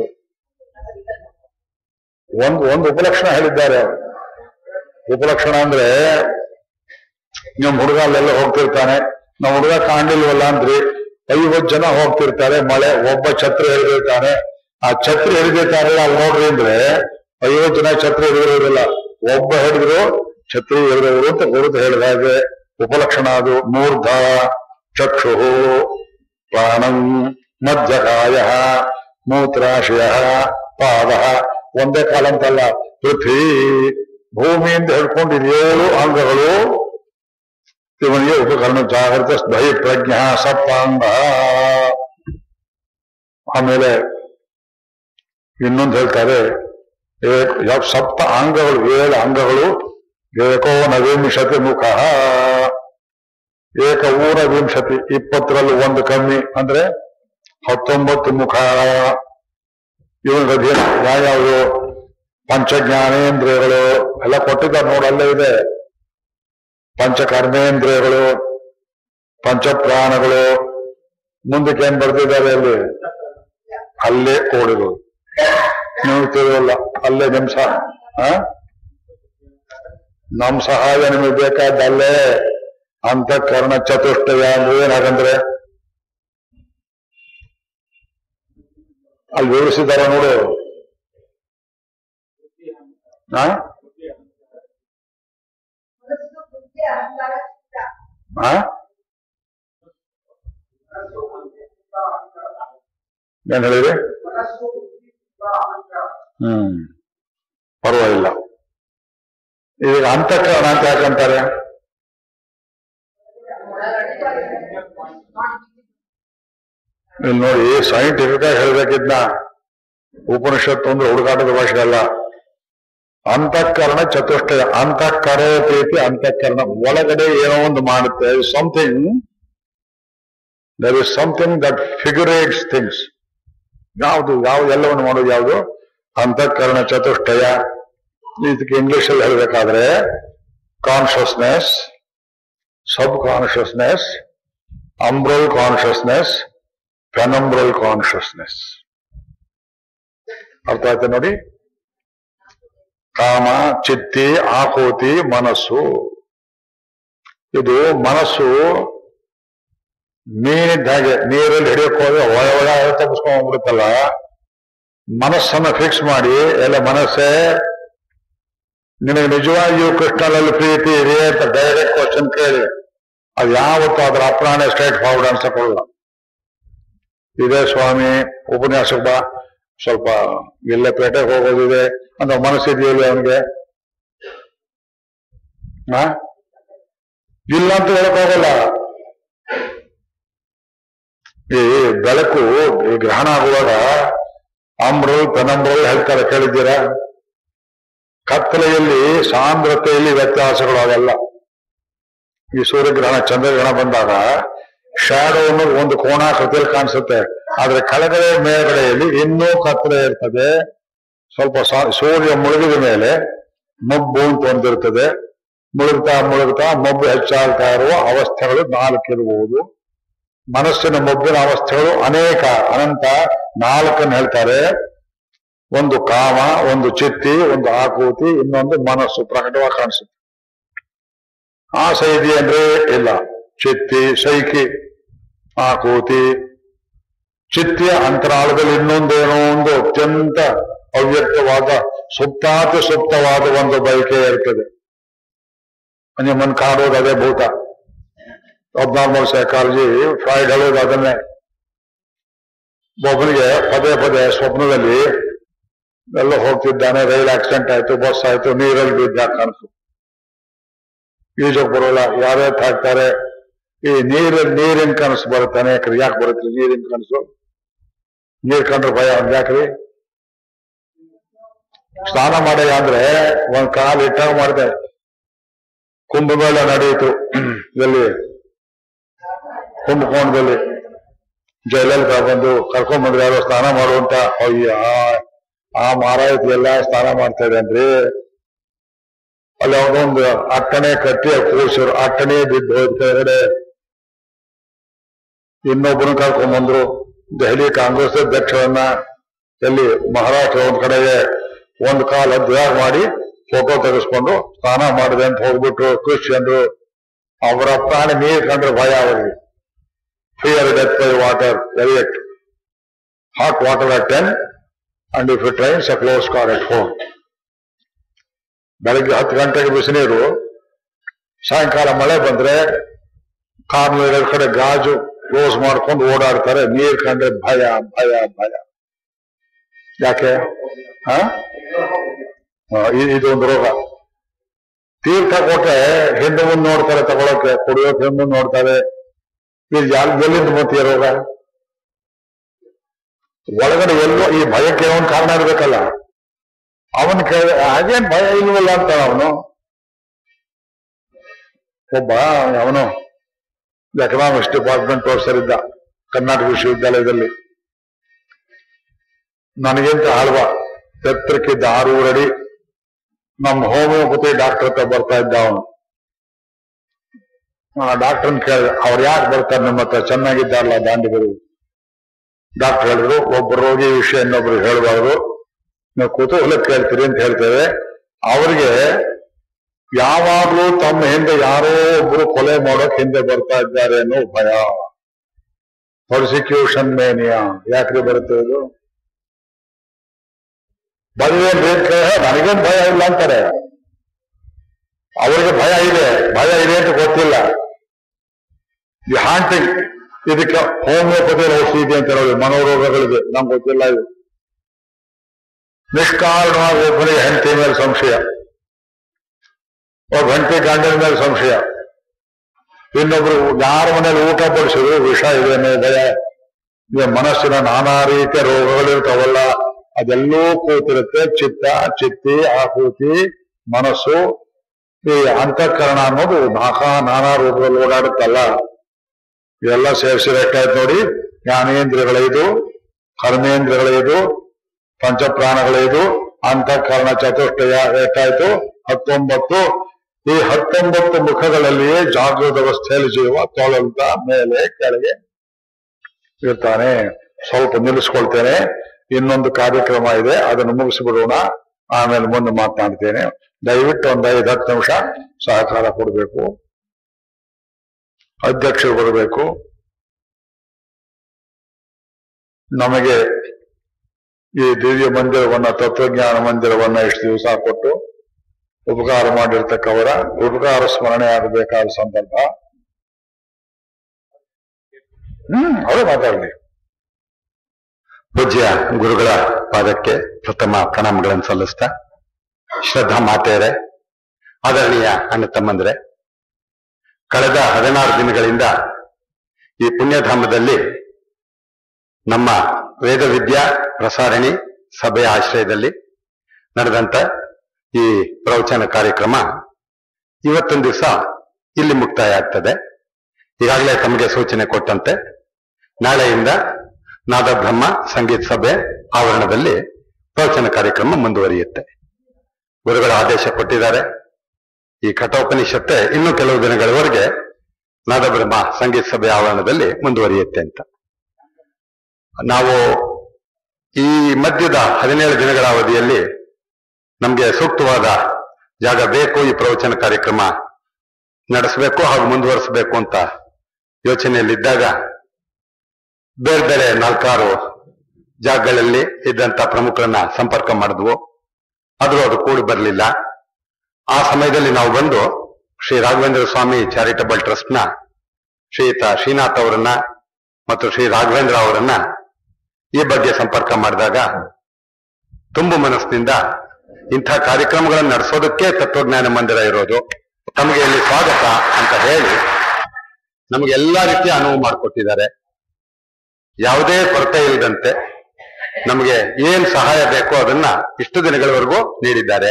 ಒಂದು ಒಂದು ಉಪಲಕ್ಷಣ ಹೇಳಿದ್ದಾರೆ ಉಪಲಕ್ಷಣ ಅಂದ್ರೆ ನಮ್ಮ ಹುಡುಗ ಅಲ್ಲೆಲ್ಲ ಹೋಗ್ತಿರ್ತಾನೆ ನಮ್ಮ ಹುಡುಗ ಕಾಣ್ಲಿಲ್ವಲ್ಲ ಅಂದ್ರಿ ಐವತ್ತು ಜನ ಹೋಗ್ತಿರ್ತಾರೆ ಮಳೆ ಒಬ್ಬ ಛತ್ರಿ ಹಿಡಿದಿರ್ತಾನೆ ಆ ಛತ್ರಿ ಹಿಡಿದಿರ್ತಾರಲ್ಲ ಅಲ್ಲಿ ನೋಡ್ರಿ ಅಂದ್ರೆ ಐವತ್ತು ಜನ ಛತ್ರಿ ಹಿಡಿದಿರೋದಿಲ್ಲ ಒಬ್ಬ ಹಿಡಿದ್ರು ಛತ್ರಿ ಹಿಡಿದವರು ಅಂತ ಗುರುತು ಹೇಳಿದ ಹಾಗೆ ಉಪಲಕ್ಷಣ ಅದು ಮೂರ್ಧ ಚಕ್ಷು ಪ್ರಾಣಂ ಮಧ್ಯಕಾಯ ಮೂತ್ರಾಶಯ ಪಾದ ಒಂದೇ ಕಾಲ ಅಂತಲ್ಲ ಪೃಥ್ವಿ ಭೂಮಿಯಿಂದ ಹಿಡ್ಕೊಂಡು ಇದು ಏಳು ಅಂಗಗಳು ಇವನಿಗೆ ಉಪಕರಣ ಜಾಗೃತ ದೈ ಪ್ರಜ್ಞ ಸಪ್ತಾಂಗ ಆಮೇಲೆ ಇನ್ನೊಂದು ಹೇಳ್ತಾರೆ ಏಕ್- ಯಾವ ಸಪ್ತ ಅಂಗಗಳು ಏಳು ಅಂಗಗಳು ಏಕೋ ನವಿಂಶತಿ ಮುಖ ಏಕ ಊರ ವಿಂಶತಿ ಇಪ್ಪತ್ತರಲ್ಲಿ ಒಂದು ಕಮ್ಮಿ ಅಂದ್ರೆ ಹತ್ತೊಂಬತ್ತು ಮುಖ ಇವನಿಗೆ ಅಧೀನ ಯಾವ್ಯಾವುದು ಪಂಚಜ್ಞಾನೇಂದ್ರಿಯಗಳು ಎಲ್ಲ ಕೊಟ್ಟಿದ್ದಾರೆ ನೋಡಲ್ಲೇ ಇದೆ ಪಂಚಕರ್ಮೇಂದ್ರಿಯಗಳು ಪಂಚಪ್ರಾಣಗಳು ಮುಂದಕ್ಕೆ ಏನ್ ಬರ್ತಿದ್ದಾರೆ ಅಲ್ಲಿ ಅಲ್ಲೇ ಓಡಿರೋದು ನೀವು ತಿಳಿಯಲ್ಲ ಅಲ್ಲೇ ನಿಮ್ ಸಹ ಆ? ನಮ್ ಸಹಾಯ ನಿಮಗೆ ಬೇಕಾದ್ದಲ್ಲೇ ಅಂತಃಕರಣ ಚತುಷ್ಟಯ ಅಂದ್ರೆ ಏನ್ ಹಾಗಂದ್ರೆ ಅಲ್ಲಿ ವಿವರಿಸಿದಾರ ನೋಡು ಆ? ಮನಸ್ಸು ಬುದ್ಧಿ ಅಹಂಕಾರ ಚಿತ್ತ ಆ? ಏನ್ ಹೇಳಿದ್ರಿ ಮನಸ್ಸು ಬುದ್ಧಿ ಚಿತ್ತ ಅಹಂಕಾರ ಹ್ಮ್ ಪರವಾಗಿಲ್ಲ ಈಗ ಅಂತಃಕರಣ ಅಂತ ಯಾಕಂತಾರೆ ಇಲ್ಲಿ ನೋಡಿ ಸೈಂಟಿಫಿಕ್ ಆಗಿ ಹೇಳ್ಬೇಕಿದ್ನ ಉಪನಿಷತ್ತು ಅಂದ್ರೆ ಹುಡುಗಾಟದ ಭಾಷೆ ಅಲ್ಲ ಅಂತಃಕರಣ ಚತುಷ್ಟಯ ಅಂತಃಕರೋತೀತಿ ಅಂತಃಕರಣ ಒಳಗಡೆ ಏನೋ ಒಂದು ಮಾಡುತ್ತೆ something there is something that figurates things ಯಾವುದು ಯಾವ ಎಲ್ಲವನ್ನು ಮಾಡೋದು ಯಾವುದು ಅಂತಃಕರಣ ಚತುಷ್ಟಯ ಇದಕ್ಕೆ ಇಂಗ್ಲಿಷ್ ಅಲ್ಲಿ ಹೇಳ್ಬೇಕಾದ್ರೆ consciousness sub consciousness umbral consciousness penumbral consciousness ಅರ್ಥ ಆಯ್ತಾ ನೋಡಿ ಕಾಮ ಚಿತ್ತಿ ಆಕೋತಿ ಮನಸ್ಸು ಇದು ಮನಸ್ಸು ಮೀನಿದ್ದ ಹಾಗೆ ನೀರಲ್ಲಿ ಹಿಡಿಯಕ್ಕೆ ಹೋದ್ರೆ ಒಳ ಒಳ ತಪ್ಪಿಸ್ಕೊಂಡ್ಬಿಡುತ್ತಲ್ಲ ಮನಸ್ಸನ್ನ ಫಿಕ್ಸ್ ಮಾಡಿ ಎಲ್ಲ ಮನಸ್ಸೇ ನಿನಗೆ ನಿಜವಾಗಿಯೂ ಕೃಷ್ಣನಲ್ಲಿ ಪ್ರೀತಿ ಇದೆ ಅಂತ ಡೈರೆಕ್ಟ್ ಕ್ವಶನ್ ಕೇಳಿ ಅದು ಯಾವತ್ತೂ ಅದರ ಅಪ್ರಾಣೆ ಸ್ಟ್ರೈಟ್ ಫಾರ್ವರ್ಡ್ ಅನ್ಸಕೊಳ್ಳಲ್ಲ ಇದೇ ಸ್ವಾಮಿ ಉಪನ್ಯಾಸಕ್ಕೆ ಬಾ ಸ್ವಲ್ಪ ಇಲ್ಲೇ ಪೇಟೆಗೆ ಹೋಗೋದಿದೆ ಅಂತ ಮನಸ್ಸಿದೆಯಲ್ಲ ಅವನಿಗೆ ಹಾ ಇಲ್ಲ ಅಂತ ಹೇಳಕ್ ಹೋಗಲ್ಲ ಈ ಬೆಳಕು ಈ ಗ್ರಹಣ ಆಗುವಾಗ ಅಮ್ರಲ್ ಪೆನಂಬ್ರಲ್ ಹೇಳ್ತಾರೆ ಕೇಳಿದ್ದೀರಾ ಕತ್ತಲೆಯಲ್ಲಿ ಸಾಂದ್ರತೆಯಲ್ಲಿ ವ್ಯತ್ಯಾಸಗಳು ಆಗಲ್ಲ ಈ ಸೂರ್ಯಗ್ರಹಣ ಚಂದ್ರಗ್ರಹಣ ಬಂದಾಗ ಶಾಡೋ ಅನ್ನೋದು ಒಂದು ಕೋಣಾಕೃತಿಯಲ್ಲಿ ಕಾಣಿಸುತ್ತೆ ಆದ್ರೆ ಕೆಳಗಡೆ ಮೇಲ್ಗಡೆಯಲ್ಲಿ ಇನ್ನೂ ಕತ್ತಲೆ ಇರ್ತದೆ ಸ್ವಲ್ಪ ಸಾ- ಸೂರ್ಯ ಮುಳುಗಿದ ಮೇಲೆ ಮಬ್ಬು ಅಂತ ಒಂದಿರ್ತದೆ ಮುಳುಗ್ತಾ ಮುಳುಗ್ತಾ ಮಬ್ಬು ಹೆಚ್ಚಾಗ್ತಾ ಇರುವ ಅವಸ್ಥೆಗಳು ನಾಲ್ಕಿರಬಹುದು ಮನಸ್ಸಿನ ಮಬ್ಬಿನ ಅವಸ್ಥೆಗಳು ಅನೇಕ ಅನಂತ ನಾಲ್ಕನ್ನು ಹೇಳ್ತಾರೆ ಒಂದು ಕಾಮ ಒಂದು ಚಿತ್ತಿ ಒಂದು ಆಕೂತಿ ಇನ್ನೊಂದು ಮನಸ್ಸು ಪ್ರಕಟವಾಗಿ ಕಾಣಿಸುತ್ತೆ ಆಸೆ ಇದೆಯಂದ್ರೆ ಇಲ್ಲ ಚಿತ್ತಿ ಸೈಕಿ ಆಕೂತಿ ಚಿತ್ತಿಯ ಅಂತರಾಳದಲ್ಲಿ ಇನ್ನೊಂದೇನೋ ಒಂದು ಅತ್ಯಂತ ಅವ್ಯಕ್ತವಾದ ಸುಪ್ತಾತಿ ಸುಪ್ತವಾದ ಒಂದು ಬಯಕೆ ಇರ್ತದೆ ನಿಮ್ಮನ್ನು ಕಾಡೋದು ಅದೇ ಭೂತ ಅಬ್ನಾರ್ಮಲ್ ಸೈಕಾಲಜಿ ಫ್ರಾಯ್ಡ್ ಹೇಳೋದು ಅದನ್ನೇ ಒಬ್ಬನಿಗೆ ಪದೇ ಪದೇ ಸ್ವಪ್ನದಲ್ಲಿ ಎಲ್ಲ ಹೋಗ್ತಿದ್ದಾನೆ ರೈಲ್ ಆಕ್ಸಿಡೆಂಟ್ ಆಯ್ತು ಬಸ್ ಆಯ್ತು ನೀರಲ್ಲಿ ಬಿದ್ದ ಕಾಣಿಸ್ತು ಈಜೋಕ್ ಬರೋಲ್ಲ ಯಾರೇ ಹಾಕ್ತಾರೆ ಈ ನೀರು ನೀರಿನ ಕನಸು ಬರುತ್ತೆ ಅನೇಕರು ಯಾಕೆ ಬರುತ್ತೆ ನೀರಿನ ಕನಸು ನೀರ್ ಕಂಡ್ರೆ ಭಯ ಅವ್ನ್ ಯಾಕ್ರಿ ಸ್ನಾನ ಮಾಡಿ ಅಂದ್ರೆ ಒಂದ್ ಕಾಲು ಇಟ್ಟಾಗ ಮಾಡಿದೆ ಕುಂಭಮೇಳ ನಡೆಯಿತು ಎಲ್ಲಿ ಕುಂಭಕೋಣದಲ್ಲಿ ಜಯಲಲಿತಾ ಬಂದು ಕರ್ಕೊಂಡ್ ಬಂದ್ರೆ ಯಾರೋ ಸ್ನಾನ ಮಾಡುವಂತ ಅಯ್ಯ ಆ ಮಾರಾಯತಿ ಎಲ್ಲ ಸ್ನಾನ ಮಾಡ್ತಾ ಇದ್ದಾನ್ರಿ ಅಲ್ಲಿ ಅವನೊಂದು ಅಟ್ಟಣೆ ಕಟ್ಟಿ ಕೂರ್ಸಿರು ಅಟ್ಟಣೆ ಬಿದ್ದು ಹೋದ ಕೆಳಗಡೆ ಇನ್ನೊಬ್ಬನ ಕರ್ಕೊಂಡ್ ಬಂದ್ರು ದೆಹಲಿ ಕಾಂಗ್ರೆಸ್ ಅಧ್ಯಕ್ಷರನ್ನ ಎಲ್ಲಿ ಮಹಾರಾಷ್ಟ್ರ ಒಂದ್ ಕಡೆಗೆ ಒಂದ್ ಕಾಲ್ ಅಧ್ಯಾಯ ಮಾಡಿ ಫೋಟೋ ತೆಗೆಸ್ಕೊಂಡು ಸ್ನಾನ ಮಾಡಿದೆ ಅಂತ ಹೋಗ್ಬಿಟ್ರು ಕ್ರಿಶ್ಚಿಯನ್ರು ಅವರ ಪ್ರಾಣಿ ನೀರ್ ಕಂಡ್ರೆ ಭಯ ಅವರಿಗೆ fear death by water Eliot hot water at ten and if it rains a close car at home ಬೆಳಗ್ಗೆ ಹತ್ತು ಗಂಟೆಗೆ ಬಿಸಿನೀರು ಸಾಯಂಕಾಲ ಮಳೆ ಬಂದ್ರೆ ಕಾರ್ ಎರಡು ಕಡೆ ಗಾಜು ಕ್ಲೋಸ್ ಮಾಡ್ಕೊಂಡು ಓಡಾಡ್ತಾರೆ ನೀರ್ ಕಂಡ್ರೆ ಭಯ ಭಯ ಭಯ ಯಾಕೆ ಹ? ಹ, ಇ- ಇದೊಂದು ರೋಗ ತೀರ್ಥ ಕೊಟ್ರೆ ಹಿಂದೆ ಮುಂದೆ ನೋಡ್ತಾರೆ ತಗೊಳಕ್ಕೆ ಕುಡಿಯೋಕೆ ಹಿಂದೆ ಮುಂದೆ ನೋಡ್ತಾರೆ ಇದು ಯಾರು ಎಲ್ಲಿಂದ ಬಂತೀಯ ರೋಗ ಒಳಗಡೆ ಎಲ್ಲೋ ಈ ಭಯಕ್ಕೆ ಒಂದು ಕಾರಣ ಇರ್ಬೇಕಲ್ಲ ಅವನ್ ಕೇಳ ಹಾಗೇನ್ ಭಯ ಇಲ್ವಲ್ಲ ಅಂತ ಅವನು ಒಬ್ಬ ಅವನು ಎಕನಾಮಿಕ್ಸ್ ಡಿಪಾರ್ಟ್ಮೆಂಟ್ ಪ್ರೊಫೆಸರ್ ಇದ್ದ ಕರ್ನಾಟಕ ವಿಶ್ವವಿದ್ಯಾಲಯದಲ್ಲಿ ನನಗಿಂತ ಹಲ್ವ ಎತ್ತರಕ್ಕಿದ್ದ ಆರೂರು ಅಡಿ ನಮ್ಮ ಹೋಮಿಯೋಪತಿ ಡಾಕ್ಟರ್ ಹತ್ರ ಬರ್ತಾ ಇದ್ದ ಅವನು ಆ ಡಾಕ್ಟರ್ನ ಕೇಳಿದ ಅವ್ರು ಯಾಕೆ ಬರ್ತಾರೆ ನಿಮ್ಮ ಹತ್ರ ಚೆನ್ನಾಗಿದ್ದಾರಲ್ಲ ದಾಂಡಿಗರು ಡಾಕ್ಟರ್ ಹೇಳಿದ್ರು ಒಬ್ಬ ರೋಗಿ ವಿಷಯ ಇನ್ನೊಬ್ರು ಹೇಳಬಾರ್ದು ನೀವು ಕುತೂಹಲ ಕೇಳ್ತೀರಿ ಅಂತ ಹೇಳ್ತೇವೆ ಅವ್ರಿಗೆ ಯಾವಾಗ್ಲೂ ತಮ್ಮ ಹಿಂದೆ ಯಾರೋ ಒಬ್ರು ಕೊಲೆ ಮಾಡೋಕ್ ಹಿಂದೆ ಬರ್ತಾ ಇದ್ದಾರೆ ಅನ್ನೋ ಭಯ ಪ್ರಾಸಿಕ್ಯೂಷನ್ ಮೇನಿಯಾ ಯಾಕ್ರಿ ಬರುತ್ತೆ ಇದು ಬರೀವೇನ್ರಿ ಅಂತ ಕೇಳಿದ್ರೆ ನನಗೇನ್ ಭಯ ಇಲ್ಲ ಅಂತಾರೆ ಅವರಿಗೆ ಭಯ ಇದೆ ಭಯ ಇದೆ ಅಂತ ಗೊತ್ತಿಲ್ಲ ಈ ಹಾಂಟಿಂಗ್ ಇದಕ್ಕೆ ಹೋಮಿಯೋಪತಿಯಲ್ಲಿ ಔಷಧಿ ಇದೆ ಅಂತ ಹೇಳೋದು ಮನೋರೋಗಗಳಿಗೆ ನಮ್ಗೆ ಗೊತ್ತಿಲ್ಲ ಇದು ನಿಷ್ಕಾರಣವಾಗಿ ಒಬ್ಬನಿಗೆ ಹೆಂಡತಿ ಮೇಲೆ ಸಂಶಯ ಒಬ್ಬ ಹೆಂಡತಿ ಗಂಡನ ಮೇಲೆ ಸಂಶಯ ಇನ್ನೊಬ್ರು ಯಾರ ಮನೇಲಿ ಊಟ ಬಡಿಸಿದ್ರು ವಿಷ ಇದೆ ಅನ್ನೋ ಭಯ ಈ ಮನಸ್ಸಿನ ನಾನಾ ರೀತಿಯ ರೋಗಗಳಿರ್ತಾವಲ್ಲ ಅದೆಲ್ಲೂ ಕೂತಿರುತ್ತೆ ಚಿತ್ತ ಚಿತ್ತಿ ಆಕೃತಿ ಮನಸ್ಸು ಈ ಅಂತಃಕರಣ ಅನ್ನೋದು ನಾಕಾ ನಾನಾ ರೂಪದಲ್ಲಿ ಓಡಾಡುತ್ತಲ್ಲ ಇವೆಲ್ಲ ಸೇರಿಸಿ ಎಷ್ಟಾಯ್ತು ನೋಡಿ ಜ್ಞಾನೇಂದ್ರಿಯಗಳೈದು ಕರ್ಮೇಂದ್ರಿಯಗಳೈದು ಪಂಚಪ್ರಾಣಗಳೈದು ಅಂತಃಕರಣ ಚತುಷ್ಟಯ ಎಷ್ಟಾಯ್ತು ಹತ್ತೊಂಬತ್ತು ಈ ಹತ್ತೊಂಬತ್ತು ಮುಖಗಳಲ್ಲಿಯೇ ಜಾಗೃತ ಅವಸ್ಥೆಯಲ್ಲಿ ಜೀವ ತೊಳಲ್ತ ಮೇಲೆ ಕೆಳಗೆ ಇರ್ತಾನೆ ಸ್ವಲ್ಪ ನಿಲ್ಲಿಸ್ಕೊಳ್ತೇನೆ ಇನ್ನೊಂದು ಕಾರ್ಯಕ್ರಮ ಇದೆ ಅದನ್ನು ಮುಗಿಸಿಬಿಡೋಣ ಆಮೇಲೆ ಮುಂದೆ ಮಾತನಾಡ್ತೇನೆ ದಯವಿಟ್ಟು ಒಂದು ಐದು ಹತ್ತು ನಿಮಿಷ ಸಹಕಾರ ಕೊಡಬೇಕು ಅಧ್ಯಕ್ಷರು ಬರಬೇಕು ನಮಗೆ ಈ ದಿವ್ಯ ಮಂದಿರವನ್ನ ತತ್ವಜ್ಞಾನ ಮಂದಿರವನ್ನ ಇಷ್ಟು ದಿವಸ ಕೊಟ್ಟು ಉಪಕಾರ ಮಾಡಿರ್ತಕ್ಕವರ ಉಪಕಾರ ಸ್ಮರಣೆ ಆಗಬೇಕಾದ ಸಂದರ್ಭ ಹ್ಮ್ ಅವರೇ ಮಾತಾಡಲಿ ಪೂಜ್ಯ ಗುರುಗಳ ಪಾದಕ್ಕೆ ಪ್ರಥಮ ಪ್ರಣಾಮಗಳನ್ನು ಸಲ್ಲಿಸ್ತಾ ಶ್ರದ್ಧಾ ಮಾತೆಯರೇ ಆದರಣೀಯ ಅಣ್ಣ ತಮ್ಮಂದ್ರೆ ಕಳೆದ ಹದಿನಾರು ದಿನಗಳಿಂದ ಈ ಪುಣ್ಯಧಾಮದಲ್ಲಿ ನಮ್ಮ ವೇದವಿದ್ಯಾ ಪ್ರಸಾರಣಿ ಸಭೆಯ ಆಶ್ರಯದಲ್ಲಿ ನಡೆದಂತ ಈ ಪ್ರವಚನ ಕಾರ್ಯಕ್ರಮ ಇವತ್ತೊಂದು ದಿವಸ ಇಲ್ಲಿ ಮುಕ್ತಾಯ ಆಗ್ತದೆ ಈಗಾಗಲೇ ತಮಗೆ ಸೂಚನೆ ಕೊಟ್ಟಂತೆ ನಾಳೆಯಿಂದ ನಾದಬ್ರಹ್ಮ ಸಂಗೀತ ಸಭೆ ಆವರಣದಲ್ಲಿ ಪ್ರವಚನ ಕಾರ್ಯಕ್ರಮ ಮುಂದುವರಿಯುತ್ತೆ ಗುರುಗಳ ಆದೇಶ ಕೊಟ್ಟಿದ್ದಾರೆ ಈ ಕಠೋಪನಿಷತ್ತೆ ಇನ್ನು ಕೆಲವು ದಿನಗಳವರೆಗೆ ನಾದಬ್ರಹ್ಮ ಸಂಗೀತ ಸಭೆ ಆವರಣದಲ್ಲಿ ಮುಂದುವರಿಯುತ್ತೆ ಅಂತ ನಾವು ಈ ಮಧ್ಯದ ಹದಿನೇಳು ದಿನಗಳ ಅವಧಿಯಲ್ಲಿ ನಮಗೆ ಸೂಕ್ತವಾದ ಜಾಗ ಬೇಕು ಈ ಪ್ರವಚನ ಕಾರ್ಯಕ್ರಮ ನಡೆಸಬೇಕು ಹಾಗೂ ಮುಂದುವರಿಸಬೇಕು ಅಂತ ಯೋಚನೆಯಲ್ಲಿದ್ದಾಗ ಬೇರೆ ಬೇರೆ ನಾಲ್ಕಾರು ಜಾಗಗಳಲ್ಲಿ ಇದ್ದಂತ ಪ್ರಮುಖರನ್ನ ಸಂಪರ್ಕ ಮಾಡಿದ್ವು ಆದ್ರೂ ಅದು ಕೂಡಿ ಬರಲಿಲ್ಲ ಆ ಸಮಯದಲ್ಲಿ ನಾವು ಬಂದು ಶ್ರೀ ರಾಘವೇಂದ್ರ ಸ್ವಾಮಿ ಚಾರಿಟಬಲ್ ಟ್ರಸ್ಟ್ ನ ಶ್ರೀಯುತ ಶ್ರೀನಾಥ್ ಅವರನ್ನ ಮತ್ತು ಶ್ರೀ ರಾಘವೇಂದ್ರ ಅವರನ್ನ ಈ ಬಗ್ಗೆ ಸಂಪರ್ಕ ಮಾಡಿದಾಗ ತುಂಬು ಮನಸ್ಸಿನಿಂದ ಇಂಥ ಕಾರ್ಯಕ್ರಮಗಳನ್ನು ನಡೆಸೋದಕ್ಕೆ ತತ್ವಜ್ಞಾನ ಮಂದಿರ ಇರೋದು ತಮಗೆ ಇಲ್ಲಿ ಸ್ವಾಗತ ಅಂತ ಹೇಳಿ ನಮಗೆ ಎಲ್ಲಾ ರೀತಿಯ ಅನುವು ಮಾಡಿಕೊಟ್ಟಿದ್ದಾರೆ ಯಾವುದೇ ಕೊರತೆ ಇಲ್ಲದಂತೆ ನಮಗೆ ಏನ್ ಸಹಾಯ ಬೇಕೋ ಅದನ್ನ ಇಷ್ಟು ದಿನಗಳವರೆಗೂ ನೀಡಿದ್ದಾರೆ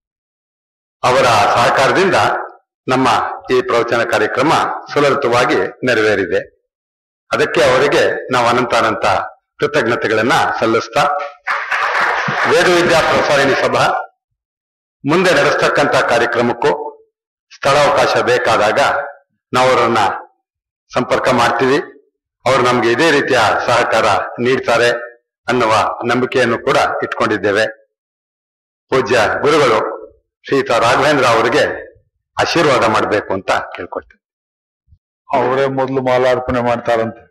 ಅವರ ಸಹಕಾರದಿಂದ ನಮ್ಮ ಈ ಪ್ರವಚನ ಕಾರ್ಯಕ್ರಮ ಸುಲಲಿತವಾಗಿ ನೆರವೇರಿದೆ ಅದಕ್ಕೆ ಅವರಿಗೆ ನಾವು ಅನಂತ ಅನಂತ ಕೃತಜ್ಞತೆಗಳನ್ನ ಸಲ್ಲಿಸ್ತಾ ವೇದವಿದ್ಯಾ ಪ್ರಸಾರಣಿ ಸಭಾ ಮುಂದೆ ನಡೆಸ್ತಕ್ಕಂಥ ಕಾರ್ಯಕ್ರಮಕ್ಕೂ ಸ್ಥಳಾವಕಾಶ ಬೇಕಾದಾಗ ನಾವು ಅವರನ್ನ ಸಂಪರ್ಕ ಮಾಡ್ತೀವಿ ಅವರು ನಮ್ಗೆ ಇದೇ ರೀತಿಯ ಸಹಕಾರ ನೀಡ್ತಾರೆ ಅನ್ನುವ ನಂಬಿಕೆಯನ್ನು ಕೂಡ ಇಟ್ಕೊಂಡಿದ್ದೇವೆ ಪೂಜ್ಯ ಗುರುಗಳು ಶ್ರೀಯುತ ರಾಘವೇಂದ್ರ ಅವರಿಗೆ ಆಶೀರ್ವಾದ ಮಾಡಬೇಕು ಅಂತ ಕೇಳ್ಕೊಳ್ತೇವೆ ಅವರೇ ಮೊದಲು ಮಾಲಾರ್ಪಣೆ ಮಾಡ್ತಾರಂತೆ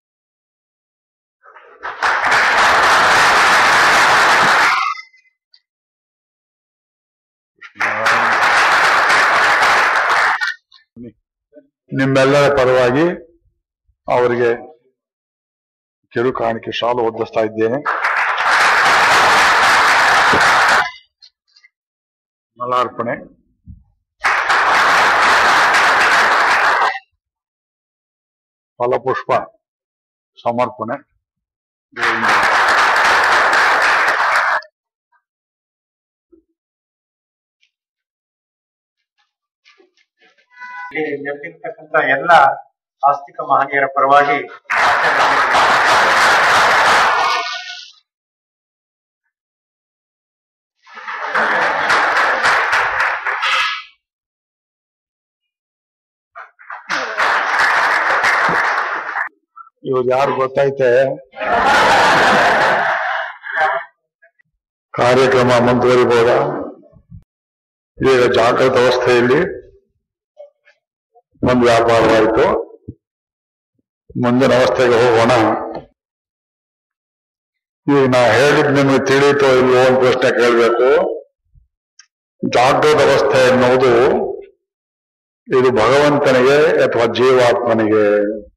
ನಿಮ್ಮೆಲ್ಲರ ಪರವಾಗಿ ಅವರಿಗೆ ಕಿರು ಕಾಣಿಕೆ ಶಾಲು ಒದ್ದಿಸ್ತಾ ಇದ್ದೇನೆ ಮಲಾರ್ಪಣೆ ಫಲಪುಷ್ಪ ಸಮರ್ಪಣೆ ಇಲ್ಲಿ ನೆರೆದಿರ್ತಕ್ಕಂಥ ಎಲ್ಲ ಆಸ್ತಿಕ ಮಹನೀಯರ ಪರವಾಗಿ ಇವ್ರು ಯಾರು ಗೊತ್ತೈತೆ ಕಾರ್ಯಕ್ರಮ ಮುಂದುವರಿಬೋದ ಈಗ ಜಾಗೃತ ಅವಸ್ಥೆಯಲ್ಲಿ ಒಂದು ವ್ಯಾಪಾರವಾಯಿತು ಮುಂದಿನ ಅವಸ್ಥೆಗೆ ಹೋಗೋಣ ಈಗ ನಾ ಹೇಳಿದ್ ನಿಮಗೆ ತಿಳಿಯಿತೋ ಇಲ್ವೋ ಒಂದು ಪ್ರಶ್ನೆ ಕೇಳಬೇಕು ಜಾಗೃತ ಅವಸ್ಥೆ ಎನ್ನುವುದು ಇದು ಭಗವಂತನಿಗೆ ಅಥವಾ ಜೀವಾತ್ಮನಿಗೆ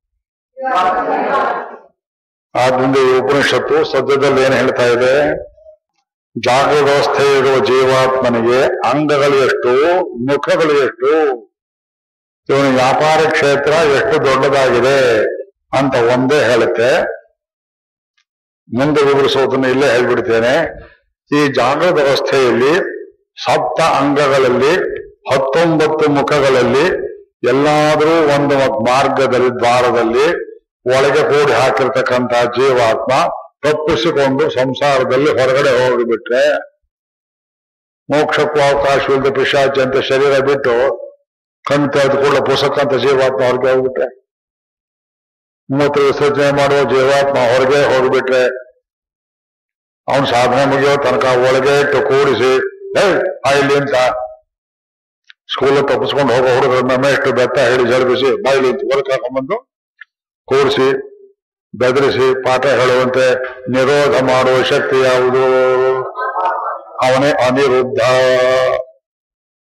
ಆದ್ರಿಂದ ಈ ಉಪನಿಷತ್ತು ಸದ್ಯದಲ್ಲಿ ಏನ್ ಹೇಳ್ತಾ ಇದೆ ಜಾಗೃತ ವ್ಯವಸ್ಥೆ ಇರುವ ಜೀವಾತ್ಮನಿಗೆ ಅಂಗಗಳು ಎಷ್ಟು ಮುಖಗಳು ಎಷ್ಟು ಇವನ ವ್ಯಾಪಾರ ಕ್ಷೇತ್ರ ಎಷ್ಟು ದೊಡ್ಡದಾಗಿದೆ ಅಂತ ಒಂದೇ ಹೇಳುತ್ತೆ ಮುಂದೆ ವಿವರಿಸೋದನ್ನ ಇಲ್ಲೇ ಹೇಳ್ಬಿಡ್ತೇನೆ ಈ ಜಾಗೃತ ವ್ಯವಸ್ಥೆಯಲ್ಲಿ ಸಪ್ತ ಅಂಗಗಳಲ್ಲಿ ಹತ್ತೊಂಬತ್ತು ಮುಖಗಳಲ್ಲಿ ಎಲ್ಲಾದರೂ ಒಂದು ಮಾರ್ಗದಲ್ಲಿ ದ್ವಾರದಲ್ಲಿ ಒಳಗೆ ಕೂಡಿ ಹಾಕಿರ್ತಕ್ಕಂಥ ಜೀವಾತ್ಮ ತಪ್ಪಿಸಿಕೊಂಡು ಸಂಸಾರದಲ್ಲಿ ಹೊರಗಡೆ ಹೋಗಿಬಿಟ್ರೆ ಮೋಕ್ಷಕ್ಕೂ ಅವಕಾಶವಿಲ್ಲದೆ ಪಿಶಾಚಿ ಅಂತ ಶರೀರ ಬಿಟ್ಟು ಕಣ್ ತೆಗೆದು ಕೂಡ ಪುಸ್ತಕ ಅಂತ ಜೀವಾತ್ಮ ಹೊರಗೆ ಹೋಗ್ಬಿಟ್ರೆ ಮೂತ್ರ ವಿಸರ್ಜನೆ ಮಾಡುವ ಜೀವಾತ್ಮ ಹೊರಗೆ ಹೋಗ್ಬಿಟ್ರೆ ಅವನು ಸಾಧನೆ ಮುಗಿಯೋ ತನಕ ಒಳಗೆ ಇಟ್ಟು ಕೂಡಿಸಿ ಹೇ ಬಾಯಿಲಿ ಅಂತ ಸ್ಕೂಲ್ ತಪ್ಪಿಸ್ಕೊಂಡು ಹೋಗೋ ಹುಡುಗರನ್ನ ಮೇಷ್ಟು ಬೆತ್ತ ಹೇಳಿ ಜರುಗಿಸಿ ಬಾಯಿಲಿ ಅಂತ ಹೊರಗೆ ಕರ್ಕೊಂಡ್ಬಂದು ಕೂಡಿಸಿ ಬೆದರಿಸಿ ಪಾಠ ಹೇಳುವಂತೆ ನಿರೋಧ ಮಾಡುವ ಶಕ್ತಿ ಯಾವುದು ಅವನೇ ಅನಿರುದ್ಧ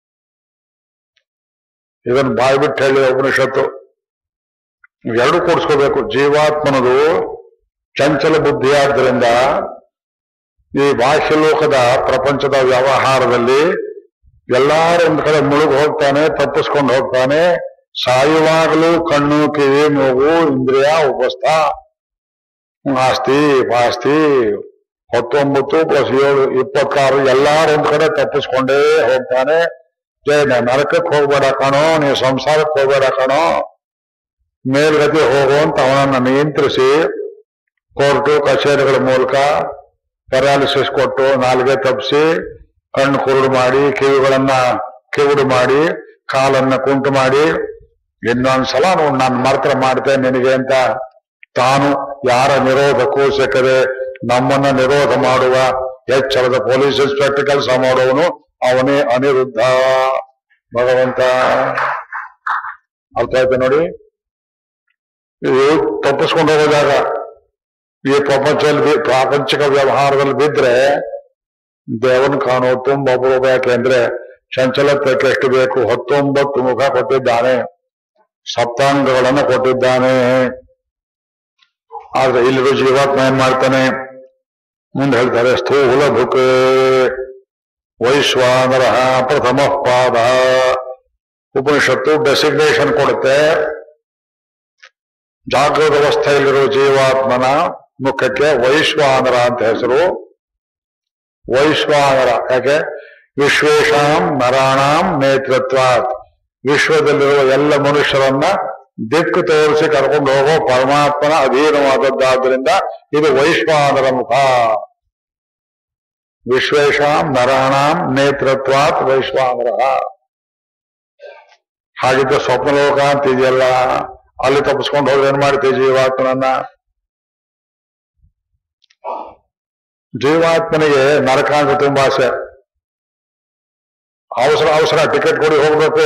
ಇದನ್ನು ಬಾಯಿ ಬಿಟ್ಟು ಹೇಳಿ ಉಪನಿಷತ್ತು ಎರಡು ಕೂಡಿಸ್ಕೋಬೇಕು ಜೀವಾತ್ಮನದು ಚಂಚಲ ಬುದ್ಧಿಯಾದ್ದರಿಂದ ಈ ಬಾಹ್ಯ ಲೋಕದ ಪ್ರಪಂಚದ ವ್ಯವಹಾರದಲ್ಲಿ ಎಲ್ಲಾರು ಒಂದ್ ಕಡೆ ಮುಳುಗಿ ಹೋಗ್ತಾನೆ ತಪ್ಪಿಸ್ಕೊಂಡು ಹೋಗ್ತಾನೆ ಸಾಯುವಾಗಲೂ ಕಣ್ಣು ಕಿವಿ ಮೂಗು ಇಂದ್ರಿಯ ಉಪಸ್ಥ ಆಸ್ತಿ ಪಾಸ್ತಿ ಹತ್ತೊಂಬತ್ತು ಪ್ಲಸ್ ಏಳು ಇಪ್ಪತ್ತಾರು ಎಲ್ಲಾರು ಒಂದ್ ಕಡೆ ತಪ್ಪಿಸ್ಕೊಂಡೇ ಹೋಗ್ತಾನೆ ಜೈ ನರಕಕ್ಕೆ ಹೋಗ್ಬೇಡ ಕಣೋ ನೀವು ಸಂಸಾರಕ್ಕೆ ಹೋಗ್ಬೇಡ ಕಣೋ ಮೇಲ್ಗತಿ ಹೋಗು ಅಂತ ಅವನನ್ನ ನಿಯಂತ್ರಿಸಿ ಕೋರ್ಟು ಕಚೇರಿಗಳ ಮೂಲಕ ಪ್ಯಾರಾಲಿಸಿಸ್ ಕೊಟ್ಟು ನಾಲ್ಗೆ ತಪ್ಪಿಸಿ ಕಣ್ಣು ಕುರುಡು ಮಾಡಿ ಕಿವಿಗಳನ್ನ ಕಿವುಡು ಮಾಡಿ ಕಾಲನ್ನ ಕುಂಟು ಮಾಡಿ ಇನ್ನೊಂದ್ಸಲ ನೋಡು ನಾನು ಮಾತ್ರ ಮಾಡ್ತೇನೆ ನಿನಗೆ ಅಂತ ತಾನು ಯಾರ ನಿರೋಧಕ್ಕೂ ಸಿಕ್ಕದೆ ನಮ್ಮನ್ನ ನಿರೋಧ ಮಾಡುವ ಎಚ್ಚರದ ಪೊಲೀಸ್ ಇನ್ಸ್ಪೆಕ್ಟರ್ ಕೆಲಸ ಮಾಡುವವನು ಅವನೇ ಅನಿರುದ್ಧ ಭಗವಂತ ಅರ್ಥ ಆಯ್ತು ನೋಡಿ ಇದು ತಪ್ಪಿಸ್ಕೊಂಡು ಹೋಗೋದಾಗ ಈ ಪ್ರಪಂಚದಲ್ಲಿ ಬಿ- ಪ್ರಾಪಂಚಿಕ ವ್ಯವಹಾರದಲ್ಲಿ ಬಿದ್ರೆ ದೇವನ್ ಕಾಣೋ ತುಂಬಾ ಅಪರೂಪ ಯಾಕೆಂದ್ರೆ ಚಂಚಲತ್ವಕ್ಕೆ ಎಷ್ಟು ಬೇಕು ಹತ್ತೊಂಬತ್ತು ಮುಖ ಕೊಟ್ಟಿದ್ದಾನೆ ಸಪ್ತಾಂಗಗಳನ್ನು ಕೊಟ್ಟಿದ್ದಾನೆ ಆದ್ರೆ ಇಲ್ಲಿರೋ ಜೀವಾತ್ಮ ಏನ್ ಮಾಡ್ತಾನೆ ಮುಂದೆ ಹೇಳ್ತಾರೆ ಸ್ಥೂಲ ಭುಕ್ ವೈಶ್ವಾನರ ಪ್ರಥಮ ಪಾದ ಉಪನಿಷತ್ತು ಡೆಸಿಗ್ನೇಷನ್ ಕೊಡುತ್ತೆ ಜಾಗೃತ ಅವಸ್ಥೆಯಲ್ಲಿರೋ ಜೀವಾತ್ಮನ ಮುಖಕ್ಕೆ ವೈಶ್ವಾನರ ಅಂತ ಹೆಸರು ವೈಶ್ವಾನರ ಯಾಕೆ ವಿಶ್ವೇಶಾಂ ನರಾಣಾಂ ನೇತೃತ್ವಾತ್ ವಿಶ್ವದಲ್ಲಿರುವ ಎಲ್ಲ ಮನುಷ್ಯರನ್ನ ದಿಕ್ಕು ತೋರಿಸಿ ಕರ್ಕೊಂಡು ಹೋಗೋ ಪರಮಾತ್ಮನ ಅಧೀನವಾದದ್ದಾದ್ರಿಂದ ಇದು ವೈಶ್ವಾನರ ಮುಖ ವಿಶ್ವೇಶಾಂ ನರಾಣಾಂ ನೇತೃತ್ವಾತ್ ವೈಶ್ವಾನರ ಹಾಗಿದ್ದ ಸ್ವಪ್ನಲೋಕ ಅಂತ ಇದೆಯಲ್ಲ ಅಲ್ಲಿ ತಪ್ಪಿಸ್ಕೊಂಡು ಹೋದ್ರೆ ಏನ್ ಮಾಡ್ತೀವಿ ಜೀವಾತ್ಮನನ್ನ ಜೀವಾತ್ಮನಿಗೆ ನರಕ ಅಂತ ತುಂಬಾ ಆಸೆ ಅವಸರ ಅವಸರ ಟಿಕೆಟ್ ಕೊಡಿ ಹೋಗ್ಬೇಕು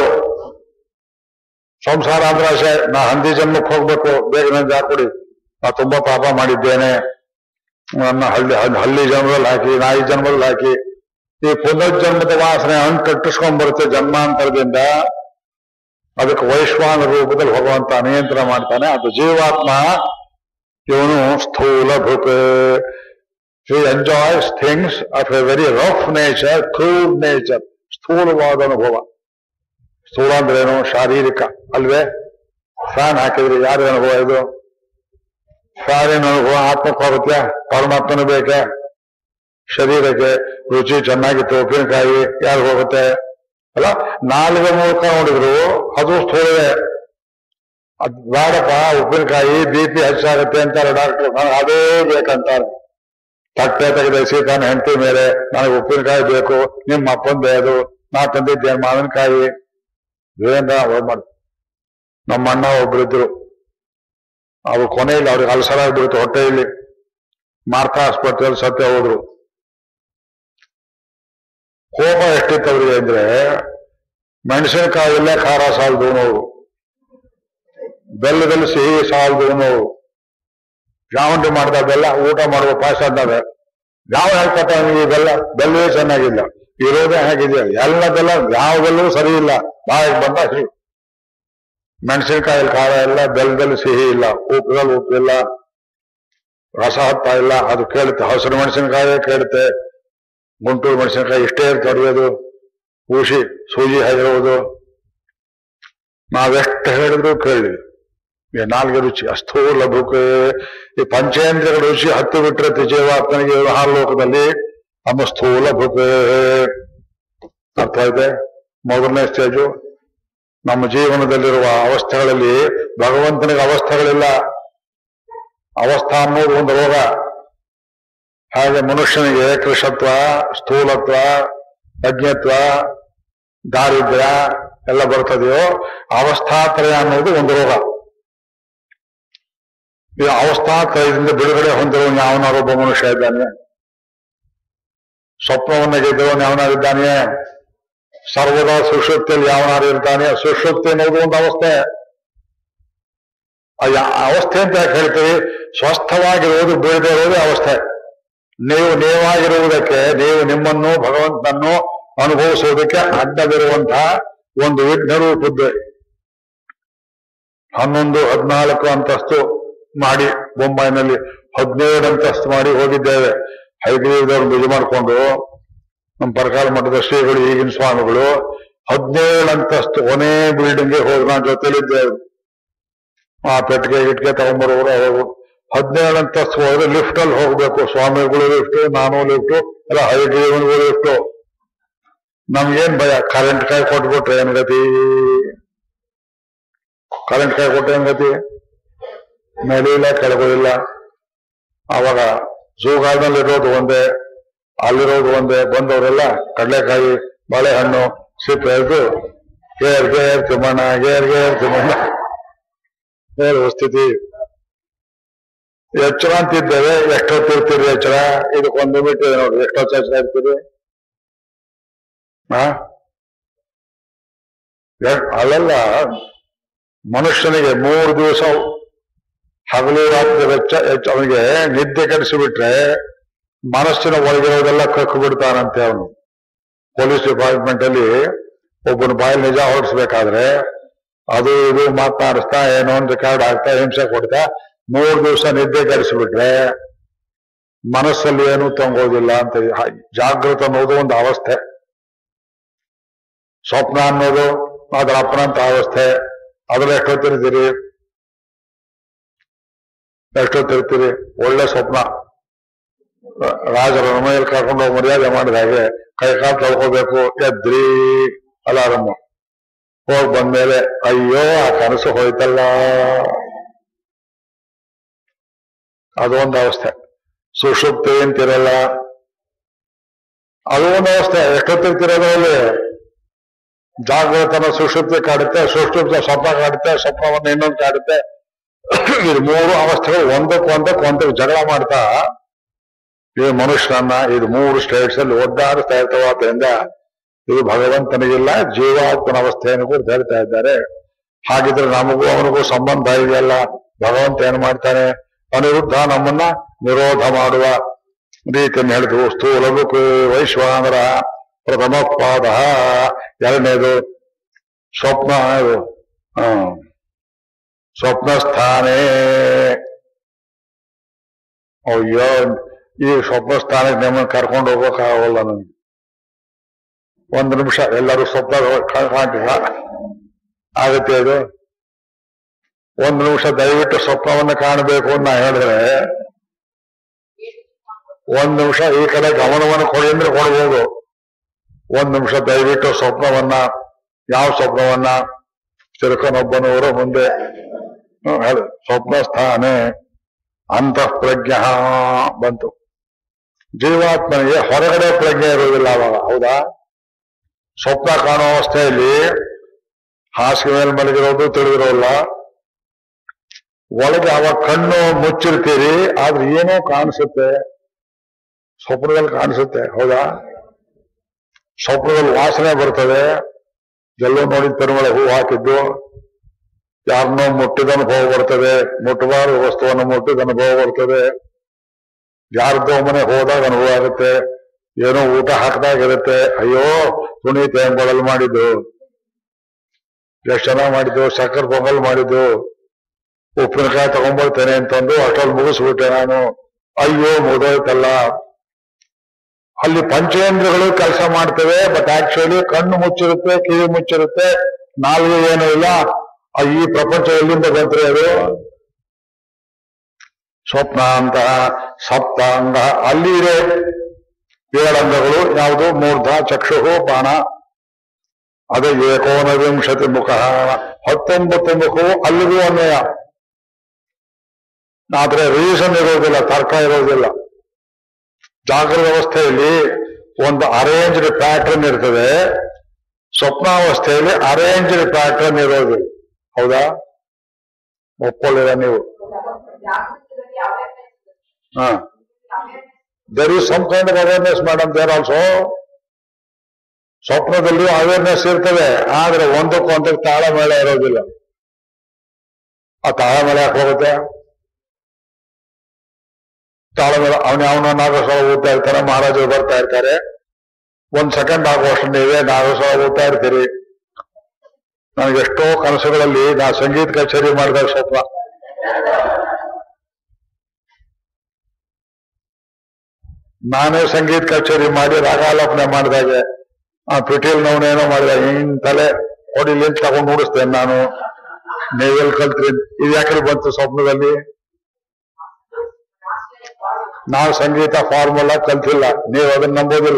ಸಂಸಾರ ಅಂದ್ರೆ ಆಸೆ ನಾ ಹಂದಿ ಜನ್ಮಕ್ಕೆ ಹೋಗ್ಬೇಕು ಬೇಗ ನನ್ ಜಾಗ ಕೊಡಿ ನಾ ತುಂಬಾ ಪಾಪ ಮಾಡಿದ್ದೇನೆ ನನ್ನ ಹಳ್ಳಿ ಹಳ್ಳಿ- ಹಳ್ಳಿ ಜನ್ಮದಲ್ಲಿ ಹಾಕಿ ನಾಯಿ ಜನ್ಮದಲ್ಲಿ ಹಾಕಿ ಈ ಪುನರ್ಜನ್ಮದ ವಾಸನೆ ಹಣ್ಣು ಕಟ್ಟಿಸ್ಕೊಂಡ್ ಬರುತ್ತೆ ಜನ್ಮಾಂತರದಿಂದ ಅದಕ್ಕೆ ವೈಶ್ವಾನ ರೂಪದಲ್ಲಿ ಭಗವಂತ ನಿಯಂತ್ರಣ ಮಾಡ್ತಾನೆ ಅದು ಜೀವಾತ್ಮ ಇವನು ಸ್ಥೂಲ ಭುಕ್ he enjoys things of a very rough nature, crude nature, ಸ್ಥೂಲವಾದ ಅನುಭವ ಸ್ಥೂಲ ಅಂದ್ರೆ ಏನು ಶಾರೀರಿಕ ಅಲ್ವೇ ಫ್ಯಾನ್ ಹಾಕಿದ್ರೆ ಯಾರ ಅನುಭವ ಇದು ಫ್ಯಾನಿನ ಅನುಭವ ಆತ್ಮಕ್ಕೆ ಹೋಗುತ್ತೆ ಪರಮಾತ್ಮನ ಬೇಕೆ ಶರೀರಕ್ಕೆ ರುಚಿ ಚೆನ್ನಾಗಿತ್ತು ಉಪ್ಪಿನಕಾಯಿ ಯಾರು ಹೋಗುತ್ತೆ ಅಲ್ಲ ನಾಲ್ಗೆ ಮೂಲಕ ನೋಡಿದ್ರು ಅದು ಸ್ಥೂಲವೇ ಅದ್ ಬೇಡಪ್ಪ ಉಪ್ಪಿನಕಾಯಿ ಬಿ ಪಿ ಹೆಚ್ಚಾಗುತ್ತೆ ಅಂತಾರೆ ಡಾಕ್ಟರ್ ನನಗೆ ಅದೇ ಬೇಕಂತಾರೆ ತಟ್ಟೆ ತೆಗೆದ ಸೀತಾನ ಹೆಂಡತಿ ಮೇಲೆ ನನಗೆ ಉಪ್ಪಿನಕಾಯಿ ಬೇಕು ನಿಮ್ಮ ಅಪ್ಪಂದೇ ಅದು ನಾ ತಂದಿದ್ದೇನೆ ಮಾವಿನಕಾಯಿ ಇವೇನ ಅವ್ರು ಮಾಡ್ ನಮ್ಮ ಅಣ್ಣ ಒಬ್ರಿದ್ರು ಅವ್ರು ಕೊನೆಯಲ್ಲಿ ಅವ್ರಿಗೆ ಅಲ್ಸರ ಆಗ್ಬಿಡ್ತು ಹೊಟ್ಟೆಯಲ್ಲಿ ಮಾರ್ತಾ ಆಸ್ಪತ್ರೆಯಲ್ಲಿ ಸತ್ಯ ಹೋದ್ರು ಕೋಪ ಎಷ್ಟಿತ್ತು ಅವ್ರಿಗೆ ಅಂದ್ರೆ ಮೆಣಸಿನಕಾಯಲ್ಲೇ ಖಾರ ಸಾಲದು ನೋವು ಬೆಲ್ಲದಲ್ಲಿ ಸಿಹಿ ಸಾಲದು ನೋವು ಜಾವಂಟಿ ಮಾಡ್ದ ಬೆಲ್ಲ ಊಟ ಮಾಡುವ ಪಾಯಸ ಅಂದಾಗ ಯಾವ ಹೇಳ್ಕೊತ ಈ ಬೆಲ್ಲ ಬೆಲ್ಲವೇ ಚೆನ್ನಾಗಿಲ್ಲ ಇರೋದೇ ಹೇಗಿದೆ ಎಲ್ಲ ಬೆಲ್ಲ ಯಾವ ಬೆಲ್ಲವೂ ಸರಿ ಇಲ್ಲ ಬಾಯಿಗೆ ಬಂದ ಸಿಹಿ ಮೆಣಸಿನಕಾಯಲ್ಲಿ ಖಾರ ಇಲ್ಲ ಬೆಲ್ಲದಲ್ಲಿ ಸಿಹಿ ಇಲ್ಲ ಉಪ್ಪದಲ್ಲಿ ಉಪ್ಪಿಲ್ಲ ರಸ ಹತ್ತ ಇಲ್ಲ ಅದು ಕೇಳುತ್ತೆ ಹಸಿರು ಮೆಣಸಿನಕಾಯಿ ಕೇಳುತ್ತೆ ಗುಂಟೂರು ಮೆಣಸಿನಕಾಯಿ ಇಷ್ಟೇ ತೊಡೆಯೋದು ಊಸಿ ಸೂಜಿ ಹಾಗಿರುವುದು ನಾವೆಷ್ಟು ಹೇಳಿದ್ರು ಕೇಳಿ ಈ ನಾಲ್ಗೆ ರುಚಿ ಅಸ್ಥೂಲ ಬುಕ್ ಈ ಪಂಚೇಂದ್ರಿಯಗಳ ರುಚಿ ಹತ್ತು ಬಿಟ್ಟಿರುತ್ತೆ ಜೀವಾತ್ಮನಿಗೆ ವ್ಯವಹಾರ ಲೋಕದಲ್ಲಿ ನಮ್ಮ ಸ್ಥೂಲ ಬುಕ್ ಅರ್ಥ ಇದೆ ಮೊದಲನೇ ಸ್ಟೇಜು ನಮ್ಮ ಜೀವನದಲ್ಲಿರುವ ಅವಸ್ಥೆಗಳಲ್ಲಿ ಭಗವಂತನಿಗೆ ಅವಸ್ಥೆಗಳಿಲ್ಲ ಅವಸ್ಥಾ ಅನ್ನೋದು ಒಂದು ರೋಗ ಹಾಗೆ ಮನುಷ್ಯನಿಗೆ ಕೃಷತ್ವ ಸ್ಥೂಲತ್ವ ಅಜ್ಞತ್ವ ದಾರಿದ್ರ್ಯ ಎಲ್ಲ ಬರ್ತದೆಯೋ ಅವಸ್ಥಾತ್ರಯ ಅನ್ನೋದು ಒಂದು ರೋಗ ಈ ಅವಸ್ಥಾತ್ರಯದಿಂದ ಬಿಡುಗಡೆ ಹೊಂದಿರುವ ಯಾವನಾರೊಬ್ಬ ಮನುಷ್ಯ ಇದ್ದಾನೆ ಸ್ವಪ್ನವನ್ನ ಗೆದ್ದವನು ಯಾವನಾಗಿದ್ದಾನೆ ಸರ್ವದಾ ಸುಷುಪ್ತಿಯಲ್ಲಿ ಯಾವನಾರು ಇರ್ತಾನೆ ಸುಷುಪ್ತಿ ಅನ್ನೋದು ಒಂದು ಅವಸ್ಥೆ ಆ ಯಾ- ಅವಸ್ಥೆ ಅಂತ ಯಾಕೆ ಹೇಳ್ತೀವಿ ಸ್ವಸ್ಥವಾಗಿರುವುದು ಬೀಳದೆ ಇರುವುದೇ ಅವಸ್ಥೆ ನೀವು ನೀವಾಗಿರುವುದಕ್ಕೆ ನೀವು ನಿಮ್ಮನ್ನು ಭಗವಂತನನ್ನು ಅನುಭವಿಸುವುದಕ್ಕೆ ಅಡ್ಡವಿರುವಂತಹ ಒಂದು ವಿಘ್ನ ರೂಪದ್ದು ಹನ್ನೊಂದು ಹದಿನಾಲ್ಕು ಅಂತಸ್ತು ಮಾಡಿ ಬೊಂಬಾಯಿನಲ್ಲಿ ಹದಿನೇಳು ಅಂತಸ್ತು ಮಾಡಿ ಹೋಗಿದ್ದೇವೆ ಹೈಗ್ರೀವ್ದವ್ರು ಬಿಜಿ ಮಾಡಿಕೊಂಡು ನಮ್ಮ ಪರಕಾಲ ಮಠದ ಶ್ರೀಗಳು ಈಗಿನ ಸ್ವಾಮಿಗಳು ಹದಿನೇಳು ಅಂತಸ್ತು ಕೊನೆ ಬಿಲ್ಡಿಂಗ್ಗೆ ಹೋಗಿ ನಾನು ಜೊತೆಲಿದ್ದೇವೆ ಆ ಪೆಟ್ಟಿಗೆ ಗಿಟ್ಗೆ ತಗೊಂಬರೋರು ಅವರು ಹದಿನೇಳು ಅಂತಸ್ತು ಹೋದ್ರೆ ಲಿಫ್ಟ್ ಅಲ್ಲಿ ಹೋಗ್ಬೇಕು ಸ್ವಾಮಿಗಳು ಲಿಫ್ಟ್ ನಾನು ಲಿಫ್ಟ್ ಎಲ್ಲ ಹೈಗ್ರೀವನ್ಗೂ ಲಿಫ್ಟ್ ನಮ್ಗೇನ್ ಭಯ ಕರೆಂಟ್ ಕಾಯಿ ಕೊಟ್ಬಿಟ್ರೆ ಏನ್ ಗತಿ ಕರೆಂಟ್ ಕಾಯಿ ಕೊಟ್ರೆ ಏನ್ ಗತಿ ಮೇಲೆ ಇಲ್ಲ ಕೆಳಗೂ ಇಲ್ಲ ಅವಾಗ ಝೂ ಗಾರ್ಡನ್ ಇರೋದು ಒಂದೇ ಅಲ್ಲಿರೋದು ಒಂದೇ ಬಂದವರೆಲ್ಲ ಕಡಲೆಕಾಯಿ ಬಾಳೆಹಣ್ಣು ಸಿಪ್ಪೆ ಎದ್ದು gear gear Timmanna gear gear Timmanna ಹೇಳುವ ಸ್ಥಿತಿ ಎಚ್ಚರ ಅಂತಿದ್ದೇವೆ ಎಷ್ಟೊತ್ತಿರ್ತೀರಿ ಎಚ್ಚರ ಇದಕ್ಕೊಂದು ಲಿಮಿಟ್ ಇದೆ ನೋಡಿ ಎಷ್ಟೊತ್ತು ಎಚ್ಚರ ಇರ್ತೀರಿ ಹಾ ಎ- ಅಲ್ಲೆಲ್ಲ ಮನುಷ್ಯನಿಗೆ ಮೂರು ದಿವಸ ಹಗಲು ರಾತ್ರಿ ವೆಚ್ಚ ಹೆಚ್ಚು ಅವನಿಗೆ ನಿದ್ದೆ ಕೆಡಿಸಿಬಿಟ್ರೆ ಮನಸ್ಸಿನ ಒಳಗಿರೋದೆಲ್ಲ ಕಕ್ಕು ಬಿಡ್ತಾನಂತೆ ಅವನು ಪೊಲೀಸ್ ಡಿಪಾರ್ಟ್ಮೆಂಟ್ ಅಲ್ಲಿ ಒಬ್ಬನ ಬಾಯಲ್ಲಿ ನಿಜ ಹೊರಡಿಸ್ಬೇಕಾದ್ರೆ ಅದು ಇದು ಮಾತನಾಡಿಸ್ತಾ ಏನೋ ಒಂದು ರೆಕಾರ್ಡ್ ಆಗ್ತಾ ಹಿಂಸೆ ಕೊಡ್ತಾ ಮೂರು ದಿವಸ ನಿದ್ದೆ ಕೆಡಿಸಿಬಿಟ್ರೆ ಮನಸ್ಸಲ್ಲಿ ಏನೂ ತಂಗೋದಿಲ್ಲ ಅಂತ ಹ- ಜಾಗೃತ ಅನ್ನೋದು ಒಂದು ಅವಸ್ಥೆ ಸ್ವಪ್ನ ಅನ್ನೋದು ಅದರ ಅಪನಂತ ಅವಸ್ಥೆ ಅದ್ರಲ್ಲಿ ಎಷ್ಟೊತ್ತಿರ್ತೀರಿ ಎಷ್ಟೊತ್ತಿರ್ತೀರಿ ಒಳ್ಳೆ ಸ್ವಪ್ನ ರ- ರಾಜರ ಮನೆಯಲ್ಲಿ ಕರ್ಕೊಂಡು ಹೋಗಿ ಮರ್ಯಾದೆ ಮಾಡಿದ ಹಾಗೆ ಕೈ ಕಾಲು ತೊಳ್ಕೋಬೇಕು ಎದ್ರಿ ಅಲಾರಮ್ಮ ಹೋಗಿ ಬಂದ್ಮೇಲೆ ಅಯ್ಯೋ ಆ ಕನಸು ಹೋಯ್ತಲ್ಲ ಅದು ಒಂದು ಅವಸ್ಥೆ ಸುಷುಪ್ತಿ ಅಂತಿರಲ್ಲ ಅದು ಒಂದು ಅವಸ್ಥೆ ಎಷ್ಟೊತ್ತಿರ್ತಿರೋದ್ರಲ್ಲಿ ಜಾಗೃತನ ಸುಷುಪ್ತಿ ಕಾಡುತ್ತೆ ಸುಷುಪ್ತ ಸ್ವಪ್ನ ಕಾಡುತ್ತೆ ಸ್ವಪ್ನವನ್ನು ಇನ್ನೊಂದು ಕಾಡುತ್ತೆ ಇದು ಮೂರು ಅವಸ್ಥೆಗಳು ಒಂದಕ್ಕೊಂದಕ್ಕೆ ಒಂದಕ್ಕೆ ಜಗಳ ಮಾಡ್ತಾ ಈ ಮನುಷ್ಯನನ್ನ ಇದು ಮೂರು ಸ್ಟೇಟ್ಸ್ ಅಲ್ಲಿ ಒದ್ದಾಡಿಸ್ತಾ ಇರ್ತವೆ ಆದ್ದರಿಂದ ಇದು ಭಗವಂತನಿಗಿಲ್ಲ ಜೀವಾತ್ಮನ ಅವಸ್ಥೆಯನ್ನು ಕೂಡ ಹೇಳ್ತಾ ಇದ್ದಾರೆ ಹಾಗಿದ್ರೆ ನಮಗೂ ಅವನಿಗೂ ಸಂಬಂಧ ಇದೆಯಲ್ಲ ಭಗವಂತ ಏನ್ ಮಾಡ್ತಾನೆ ಅನಿರುದ್ಧ ನಮ್ಮನ್ನ ನಿರೋಧ ಮಾಡುವ ರೀತಿಯನ್ನು ಹೇಳಿದ್ರು ಸ್ಥೂಲ ಬುಕ್ ವೈಶ್ವಾನರ ಪ್ರಥಮ ಪಾದ ಎರಡನೇದು ಸ್ವಪ್ನ ಇದು ಹ್ಮ್ ಸ್ವಪ್ನ ಸ್ಥಾನೇ ಅಯ್ಯೋ ಈ ಸ್ವಪ್ನ ಸ್ಥಾನಕ್ಕೆ ನಿಮ್ಮನ್ನು ಕರ್ಕೊಂಡು ಹೋಗೋಕ್ಕಾಗಲ್ಲ ನನಗೆ ಒಂದು ನಿಮಿಷ ಎಲ್ಲರೂ ಸ್ವಪ್ನ ಕಾಣ್ತಿಲ್ಲ ಆಗತ್ತೆ ಇದು ಒಂದು ನಿಮಿಷ ದಯವಿಟ್ಟು ಸ್ವಪ್ನವನ್ನು ಕಾಣಬೇಕು ಅಂತ ನಾ ಹೇಳಿದ್ರೆ ಒಂದ್ ನಿಮಿಷ ಈ ಕಡೆ ಗಮನವನ್ನು ಕೊಡಿ ಅಂದ್ರೆ ಕೊಡ್ಬೋದು ಒಂದ್ ನಿಮಿಷ ದಯವಿಟ್ಟು ಸ್ವಪ್ನವನ್ನ ಯಾವ ಸ್ವಪ್ನವನ್ನ ತಿರುಕನೊಬ್ಬನವರು ಮುಂದೆ ಹ್ಮ್, ಹೇಳು ಸ್ವಪ್ನ ಸ್ಥಾನೆ ಅಂತಃ ಪ್ರಜ್ಞ ಬಂತು ಜೀವಾತ್ಮನಿಗೆ ಹೊರಗಡೆ ಪ್ರಜ್ಞೆ ಇರುವುದಿಲ್ಲ ಅವಾಗ ಹೌದಾ ಸ್ವಪ್ನ ಕಾಣುವ ಅವಸ್ಥೆಯಲ್ಲಿ ಹಾಸಿಗೆ ಮೇಲೆ ಮಲಗಿರೋದು ತಿಳಿದಿರೋಲ್ಲ ಒಳಗೆ ಅವಾಗ ಕಣ್ಣು ಮುಚ್ಚಿರ್ತೀರಿ ಆದ್ರೆ ಏನೋ ಕಾಣಿಸುತ್ತೆ ಸ್ವಪ್ನದಲ್ಲಿ ಕಾಣಿಸುತ್ತೆ ಹೌದಾ ಸ್ವಪ್ನದಲ್ಲಿ ವಾಸನೆ ಬರ್ತದೆ ಎಲ್ಲೋ ನೋಡಿದ ಪೆರುಮಳೆ ಹೂ ಹಾಕಿದ್ದು ಯಾರನ್ನೋ ಮುಟ್ಟಿದ ಅನುಭವ ಬರ್ತದೆ ಮುಟ್ಟಬಾರದ ವಸ್ತುವನ್ನು ಮುಟ್ಟಿದ ಅನುಭವ ಬರ್ತದೆ ಯಾರ್ದೋ ಮನೆ ಹೋದಾಗ ಅನುಭವ ಆಗುತ್ತೆ ಏನೋ ಊಟ ಹಾಕ್ದಾಗಿರುತ್ತೆ ಅಯ್ಯೋ ಪುನೀತ್ ಎಂಬಳಲ್ ಮಾಡಿದ್ದು ಎಷ್ಟು ಚೆನ್ನಾಗಿ ಮಾಡಿದ್ದು ಸಕ್ಕರೆ ಪೊಂಗಲ್ ಮಾಡಿದ್ದು ಉಪ್ಪಿನಕಾಯಿ ತಗೊಂಡ್ಬರ್ತೇನೆ ಅಂತಂದು ಅಷ್ಟಲ್ಲಿ ಮುಗಿಸ್ಬಿಟ್ಟೆ ನಾನು ಅಯ್ಯೋ ಮುಗಿದೋಯ್ತಲ್ಲ ಅಲ್ಲಿ ಪಂಚೇಂದ್ರಗಳು ಕೆಲಸ ಮಾಡ್ತವೆ ಬಟ್ ಆಕ್ಚುಲಿ ಕಣ್ಣು ಮುಚ್ಚಿರುತ್ತೆ ಕಿವಿ ಮುಚ್ಚಿರುತ್ತೆ ನಾಲ್ಗೆ ಏನೂ ಇಲ್ಲ ಆ ಈ ಪ್ರಪಂಚ ಎಲ್ಲಿಂದ ಬಂತ್ರಿ ಅದು ಸ್ವಪ್ನ ಅಂತ ಸಪ್ತಾಂಗ ಅಲ್ಲಿ ಇರೋ ಏಳಂಗಗಳು ಯಾವುದು ಮೂರ್ಧ ಚಕ್ಷು ಬಾಣ ಅದೇ ಏಕೋನವಿಂಶತಿ ಮುಖ ಹತ್ತೊಂಬತ್ತು ಮುಖವು ಅಲ್ಲಿಗೂ ಅನ್ವಯ ಆದ್ರೆ ರೀಸನ್ ಇರೋದಿಲ್ಲ ತರ್ಕ ಇರೋದಿಲ್ಲ ಜಾಗೃತ ಅವಸ್ಥೆಯಲ್ಲಿ ಒಂದು ಅರೇಂಜ್ಡ್ ಪ್ಯಾಟರ್ನ್ ಇರ್ತದೆ ಸ್ವಪ್ನಾವಸ್ಥೆಯಲ್ಲಿ ಅರೇಂಜ್ಡ್ ಪ್ಯಾಟರ್ನ್ ಇರೋದಿಲ್ಲ ಹೌದಾ ಒಪ್ಕೊಳ್ಳಿರ ನೀವು ಜಾಗೃತದಲ್ಲಿ ಅವೇರ್ನೆಸ್ ಹಾ awareness there is some kind of awareness madam there also ಸ್ವಪ್ನದಲ್ಲಿಯೂ ಅವೇರ್ನೆಸ್ ಇರ್ತದೆ ಆದ್ರೆ ಒಂದಕ್ಕೊಂದಕ್ಕೆ ತಾಳಮೇಳ ಇರೋದಿಲ್ಲ ಆ ತಾಳಮೇಳ ಯಾಕೆ ಹೋಗುತ್ತೆ ತಾಳಮೇಳ ಅವನ ಅವನ ನಾಗಸ್ವರ ಓದ್ತಾ ಇರ್ತಾನೆ ಮಹಾರಾಜರು ಬರ್ತಾ ಇರ್ತಾರೆ ಒಂದ್ ಸೆಕೆಂಡ್ ಆಗುವಷ್ಟು ನೀವೇ ನಾಗಸ್ವರ ಓದ್ತಾ ಇರ್ತೀರಿ ನನಗೆ ಎಷ್ಟೋ ಕನಸುಗಳಲ್ಲಿ ನಾ ಸಂಗೀತ ಕಚೇರಿ ಮಾಡಿದಾಗ ಸ್ವಪ್ನ ನಾನೇ ಸಂಗೀತ ಕಚೇರಿ ಮಾಡಿ ರಾಗಾಲಾಪನೆ ಮಾಡಿದಾಗ ಆ ಪಿಟೀಲ್ ನೋವನೇನೋ ಮಾಡಿದಾಗ ಹಿಂಗ್ ತಲೆ ಹೊಡಿಲಿ ಅಂತ ತಗೊಂಡು ನೋಡಿಸ್ತೇನೆ ನಾನು ನೀವೆಲ್ಲಿ ಕಲ್ತ್ರಿ ಇದು ಯಾಕೆ ಬಂತು ಸ್ವಪ್ನದಲ್ಲಿ ನಾವು ಸಂಗೀತ ಫಾರ್ಮುಲಾ ಕಲ್ತಿಲ್ಲ ನೀವು ಅದನ್ನ ನಂಬೋದಿಲ್ಲ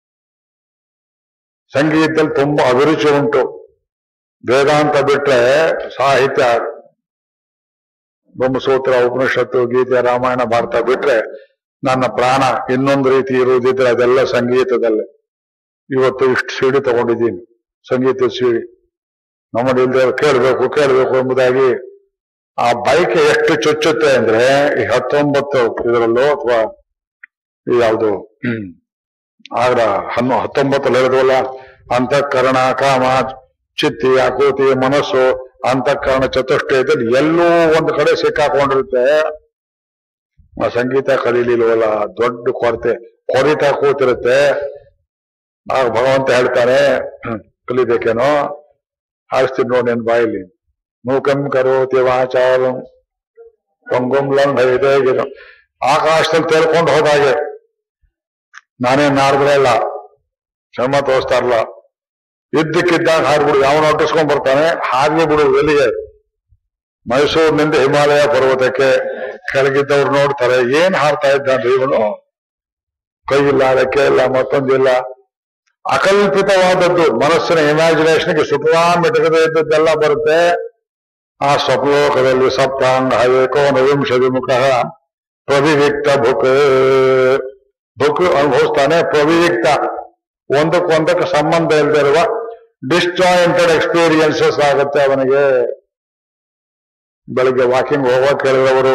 ಸಂಗೀತದಲ್ಲಿ ತುಂಬಾ ಅಭಿರುಚಿ ಉಂಟು ವೇದಾಂತ ಬಿಟ್ರೆ ಸಾಹಿತ್ಯ ಬ್ರಹ್ಮಸೂತ್ರ ಉಪನಿಷತ್ತು ಗೀತೆ ರಾಮಾಯಣ ಭಾರತ ಬಿಟ್ರೆ ನನ್ನ ಪ್ರಾಣ ಇನ್ನೊಂದು ರೀತಿ ಇರುವುದಿದ್ರೆ ಅದೆಲ್ಲ ಸಂಗೀತದಲ್ಲೇ ಇವತ್ತು ಇಷ್ಟು ಸಿಡಿ ತಗೊಂಡಿದ್ದೀನಿ ಸಂಗೀತದ ಸಿಡಿ ನಮ್ಮಲ್ಲಿ ಇಲ್ದೇ ಕೇಳಬೇಕು ಕೇಳಬೇಕು ಎಂಬುದಾಗಿ ಆ ಬೈಕ್ ಎಷ್ಟು ಚುಚ್ಚುತ್ತೆ ಅಂದ್ರೆ ಈ ಹತ್ತೊಂಬತ್ತು ಇದರಲ್ಲೋ ಅಥವಾ ಈ ಯಾವುದು ಹ್ಮ್ ಆಗ ಹನ್ನು ಹತ್ತೊಂಬತ್ತಲ್ಲಿ ಹೇಳಿದ್ವಲ್ಲ ಅಂತಃಕರಣ ಕಾಮ ಚಿತ್ತಿ ಆಕೂತಿ ಮನಸ್ಸು ಅಂತಃಕರಣ ಚತುಷ್ಟಯದಲ್ಲಿ ಎಲ್ಲೋ ಒಂದು ಕಡೆ ಸಿಕ್ಕಾಕೊಂಡಿರುತ್ತೆ ಆ ಸಂಗೀತ ಕಲೀಲಿಲ್ವಲ್ಲ ದೊಡ್ಡ ಕೊರತೆ ಕೊರಿತಾ ಕೂತಿರುತ್ತೆ ಆಗ ಭಗವಂತ ಹೇಳ್ತಾನೆ ಹ್ಮ್, ಕಲಿಬೇಕೇನೋ ಹಾರಿಸ್ತೀನಿ ನೋಡಿ ನಿನ್ ಬಾಯಲ್ಲಿ ಮೂಕಂ ಕರೋತಿ ವಾಚಾಲಂ ಪಂಗುಂ ಲಂಘಯಿದೆ ಗಿರ ಆಕಾಶದಲ್ಲಿ ತೇಳ್ಕೊಂಡು ಹೋದಾಗೆ ನಾನೇ ನಾರ್ದ್ರಲ್ಲ ಶ್ರಮ ತೋರಿಸ್ತಾರಲ್ಲ ಇದ್ದಕ್ಕಿದ್ದಾಗ ಹಾರ್ಬಿಡು ಯಾವನ ಒಟ್ಟಿಸ್ಕೊಂಡ್ ಬರ್ತಾನೆ ಹಾಗೆ ಬಿಡು ಎಲ್ಲಿಗೆ ಮೈಸೂರಿನಿಂದ ಹಿಮಾಲಯ ಪರ್ವತಕ್ಕೆ ಕೆಳಗಿದ್ದವ್ರು ನೋಡ್ತಾರೆ ಏನ್ ಹಾರ್ತಾ ಇದ್ದಾನ್ರಿ ಇವನು ಕೈ ಇಲ್ಲ ರೆಕ್ಕೆ ಇಲ್ಲ ಮತ್ತೊಂದಿಲ್ಲ ಅಕಲ್ಪಿತವಾದದ್ದು ಮನಸ್ಸಿನ ಇಮ್ಯಾಜಿನೇಷನ್ಗೆ ಸುಖವಾನ್ ಮಿಟಕದೇ ಇದ್ದದ್ದೆಲ್ಲ ಬರುತ್ತೆ ಆ ಸ್ವಪ್ಲೋಕದಲ್ಲಿ ಸಪ್ತಾಂಗ ಏಕೋ ನವಿಂಶ ವಿಮುಖ ಪ್ರವಿವಿಕ್ತ ಭುಕ್ ಭುಕ್ ಅನುಭವಿಸ್ತಾನೆ ಪ್ರವಿವಿಕ್ತ ಒಂದಕ್ಕೊಂದಕ್ಕೆ ಸಂಬಂಧ ಇಲ್ಲದಿರುವ ಡಿಸ್ಜಾಯಿಂಟೆಡ್ ಎಕ್ಸ್ಪೀರಿಯನ್ಸಸ್ ಆಗುತ್ತೆ ಅವನಿಗೆ ಬೆಳಿಗ್ಗೆ ವಾಕಿಂಗ್ ಹೋಗುವಾಗ ಕೇಳಿದವರು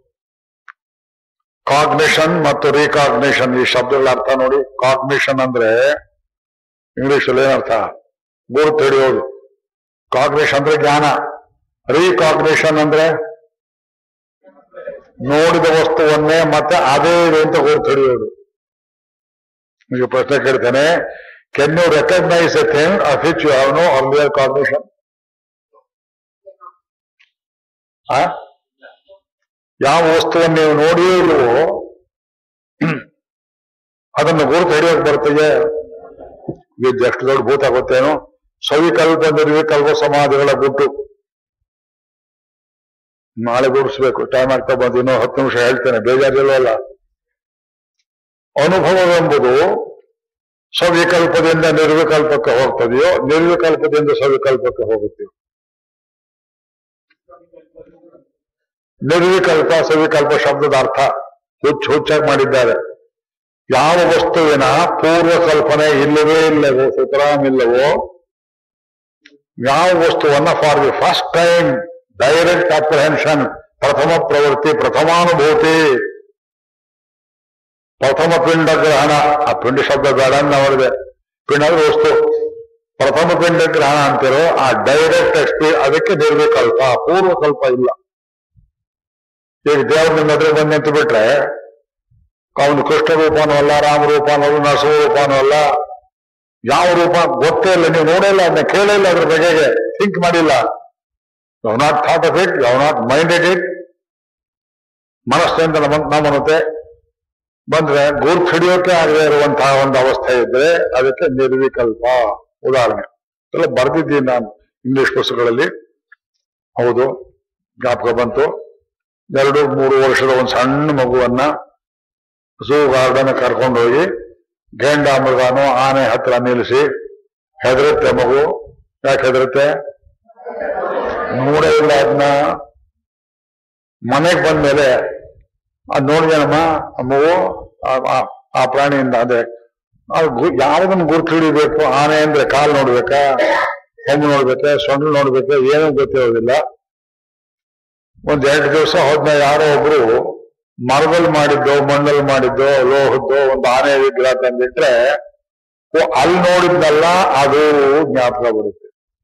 ಕಾಗ್ನಿಷನ್ ಮತ್ತು ರೀಕಾಗ್ನಿಷನ್ ಈ ಶಬ್ದಗಳ ಅರ್ಥ ನೋಡಿ ಕಾಗ್ನಿಷನ್ ಅಂದ್ರೆ ಇಂಗ್ಲಿಷ್ ಅಲ್ಲಿ ಏನರ್ಥ ಗುರುತು ಹಿಡಿಯೋದು ಕಾಗ್ನಿಷನ್ ಅಂದ್ರೆ ಜ್ಞಾನ ರೀಕಾಗ್ನಿಷನ್ ಅಂದ್ರೆ ನೋಡಿದ ವಸ್ತುವನ್ನೇ ಮತ್ತೆ ಅದೇ ಇದೆ ಅಂತ ಗುರುತು ಹಿಡಿಯೋದು ಈಗ ಪ್ರಶ್ನೆ ಕೇಳ್ತೇನೆ can you recognize a thing of which you have no earlier cognition ಯಾವ ವಸ್ತುವನ್ನು ನೀವು ನೋಡಿಯೇ ಇಲ್ವೋ ಅದನ್ನು ಗುರುತು ಹಿಡಿಯೋಕೆ ಬರ್ತದೆ ಇದು ಎಷ್ಟು ದೊಡ್ಡ ಭೂತ ಗೊತ್ತೇನು ಸವಿಕಲ್ಪ ನಿರ್ವಿಕಲ್ಪ ಸಮಾಧಿಗಳ ಗುಟ್ಟು ನಾಳೆ ಗುಡಿಸ್ಬೇಕು ಟೈಮ್ ಆಗ್ತಾ ಬಂದು ಇನ್ನೂ ಹತ್ತು ನಿಮಿಷ ಹೇಳ್ತೇನೆ ಬೇಜಾರಿಲ್ವಲ್ಲ ಅನುಭವವೆಂಬುದು ಸವಿಕಲ್ಪದಿಂದ ನಿರ್ವಿಕಲ್ಪಕ್ಕೆ ಹೋಗ್ತದೆಯೋ ನಿರ್ವಿಕಲ್ಪದಿಂದ ಸವಿಕಲ್ಪಕ್ಕೆ ಹೋಗುತ್ತೆಯೋ ನಿರ್ವಿಕಲ್ಪ ಸವಿಕಲ್ಪ ಶಬ್ದದ ಅರ್ಥ ಹುಚ್ಚು ಹುಚ್ಚಾಗಿ ಮಾಡಿದ್ದಾರೆ ಯಾವ ವಸ್ತುವಿನ ಪೂರ್ವ ಕಲ್ಪನೆ ಇಲ್ಲವೇ ಇಲ್ಲವೋ ಸುತರಾಮ್ ಇಲ್ಲವೋ ಯಾವ ವಸ್ತುವನ್ನ for the first time direct apprehension ಪ್ರಥಮ ಪ್ರವೃತ್ತಿ ಪ್ರಥಮಾನುಭೂತಿ ಪ್ರಥಮ ಪಿಂಡ ಗ್ರಹಣ ಆ ಪಿಂಡ ಶಬ್ದ ಬೇಡ ಅಂತ ಅವರಿಗೆ ಪಿಂಡ ಅಂದ್ರೆ ವಸ್ತು ಪ್ರಥಮ ಪಿಂಡ ಗ್ರಹಣ ಅಂತಿರೋ ಆ ಡೈರೆಕ್ಟ್ ಎಕ್ಸ್ಪೀ ಅದಕ್ಕೆ ನಿರ್ವಿಕಲ್ಪ ಪೂರ್ವಕಲ್ಪ ಇಲ್ಲ ಈಗ ದೇವ್ರ ನಿಮ್ಮ ಎದುರು ಬಂದು ನಿಂತು ಬಿಟ್ರೆ ಅವನು ಕೃಷ್ಣ ರೂಪನೂ ಅಲ್ಲ ರಾಮ ರೂಪನೂ ಅಲ್ಲ ನರಸಿಂಹ ರೂಪನೂ ಅಲ್ಲ ಯಾವ ರೂಪ ಗೊತ್ತೇ ಇಲ್ಲ ನೀವು ನೋಡೇ ಇಲ್ಲ ಅದನ್ನ ಕೇಳೇ ಇಲ್ಲ ಅದ್ರ ಬಗೆಗೆ ಥಿಂಕ್ ಮಾಡಿಲ್ಲ you've not thought of it you've not minded it ಮನಸ್ಸಿನಿಂದ ನಮ್ಮ ನಮ್ಮನತೆ ಬಂದ್ರೆ ಗುರ್ತು ಹಿಡಿಯೋಕೆ ಆಗದೆ ಇರುವಂತಹ ಒಂದು ಅವಸ್ಥೆ ಇದ್ರೆ ಅದಕ್ಕೆ ನಿರ್ವಿಕಲ್ಪ ಉದಾಹರಣೆ ಎಲ್ಲ ಬರ್ದಿದ್ದೀನಿ ನಾನು ಇಂಗ್ಲಿಷ್ ಪುಸ್ತಕಗಳಲ್ಲಿ ಹೌದು ಜ್ಞಾಪಕ ಬಂತು ಎರಡು ಮೂರು ವರ್ಷದ ಒಂದು ಸಣ್ಣ ಮಗುವನ್ನ ಝೂ ಗಾರ್ಡನ್ ಕರ್ಕೊಂಡು ಹೋಗಿ ಗೇಂಡ ಮೃಗಾನು ಆನೆ ಹತ್ರ ನಿಲ್ಲಿಸಿ ಹೆದರುತ್ತೆ ಮಗು ಯಾಕೆ ಹೆದರುತ್ತೆ ನೋಡೇ ಇಲ್ಲ ಅದನ್ನ ಮನೆಗೆ ಬಂದ್ಮೇಲೆ ಅದ್ ನೋಡಿದೇನಮ್ಮ ಆ ಮಗು ಆ- ಆ- ಆ ಪ್ರಾಣಿಯಿಂದ ಅದೇ ಯಾವ್ದನ್ನ ಗುರುತು ಹಿಡಿಬೇಕು ಆನೆ ಅಂದ್ರೆ ಕಾಲು ನೋಡ್ಬೇಕಾ ಕೊಂಬು ನೋಡ್ಬೇಕಾ ಸೊಂಡು ನೋಡ್ಬೇಕಾ ಏನೂ ಗೊತ್ತಿರೋದಿಲ್ಲ ಒಂದ್ ಎರಡು ದಿವಸ ಹೋದ್ನ ಯಾರೋ ಒಬ್ರು ಮರದಲ್ಲಿ ಮಾಡಿದ್ದೋ ಮಣ್ಣಲ್ಲಿ ಮಾಡಿದ್ದೋ ಲೋಹದ್ದೋ ಒಂದು ಆನೆ ವಿಗ್ರಹ ತಂದಿಟ್ರೆ ಓ ಅಲ್ಲಿ ನೋಡಿದ್ನಲ್ಲ ಅದು ಜ್ಞಾಪಕ ಬರುತ್ತೆ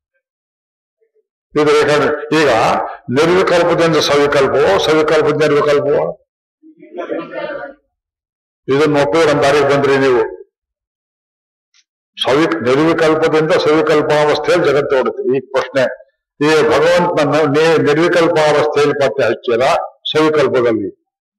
ಇದು ಬೇಕಾದ್ರೆ ಈಗ ನಿರ್ವಿಕಲ್ಪದಿಂದ ಸವಿಕಲ್ಪವೋ ಸವಿಕಲ್ಪದ ನಿರ್ವಿಕಲ್ಪವೋ ಇದನ್ನ ಒಪ್ಪಿದ್ರೆ ನಮ್ಮ ದಾರಿಗೆ ಬಂದ್ರಿ ನೀವು ಸವಿ ನಿರ್ವಿಕಲ್ಪದಿಂದ ಸವಿಕಲ್ಪಾವಸ್ಥೆಯಲ್ಲಿ ಜಗತ್ತು ಓಡುತ್ತೆ ಈ ಪ್ರಶ್ನೆ ಈ ಭಗವಂತನನ್ನು ನೀವು ನಿರ್ವಿಕಲ್ಪಾವಸ್ಥೆಯಲ್ಲಿ ಪತ್ತೆ ಹಚ್ಚಿಲ್ಲ ಸವಿಕಲ್ಪದಲ್ಲಿ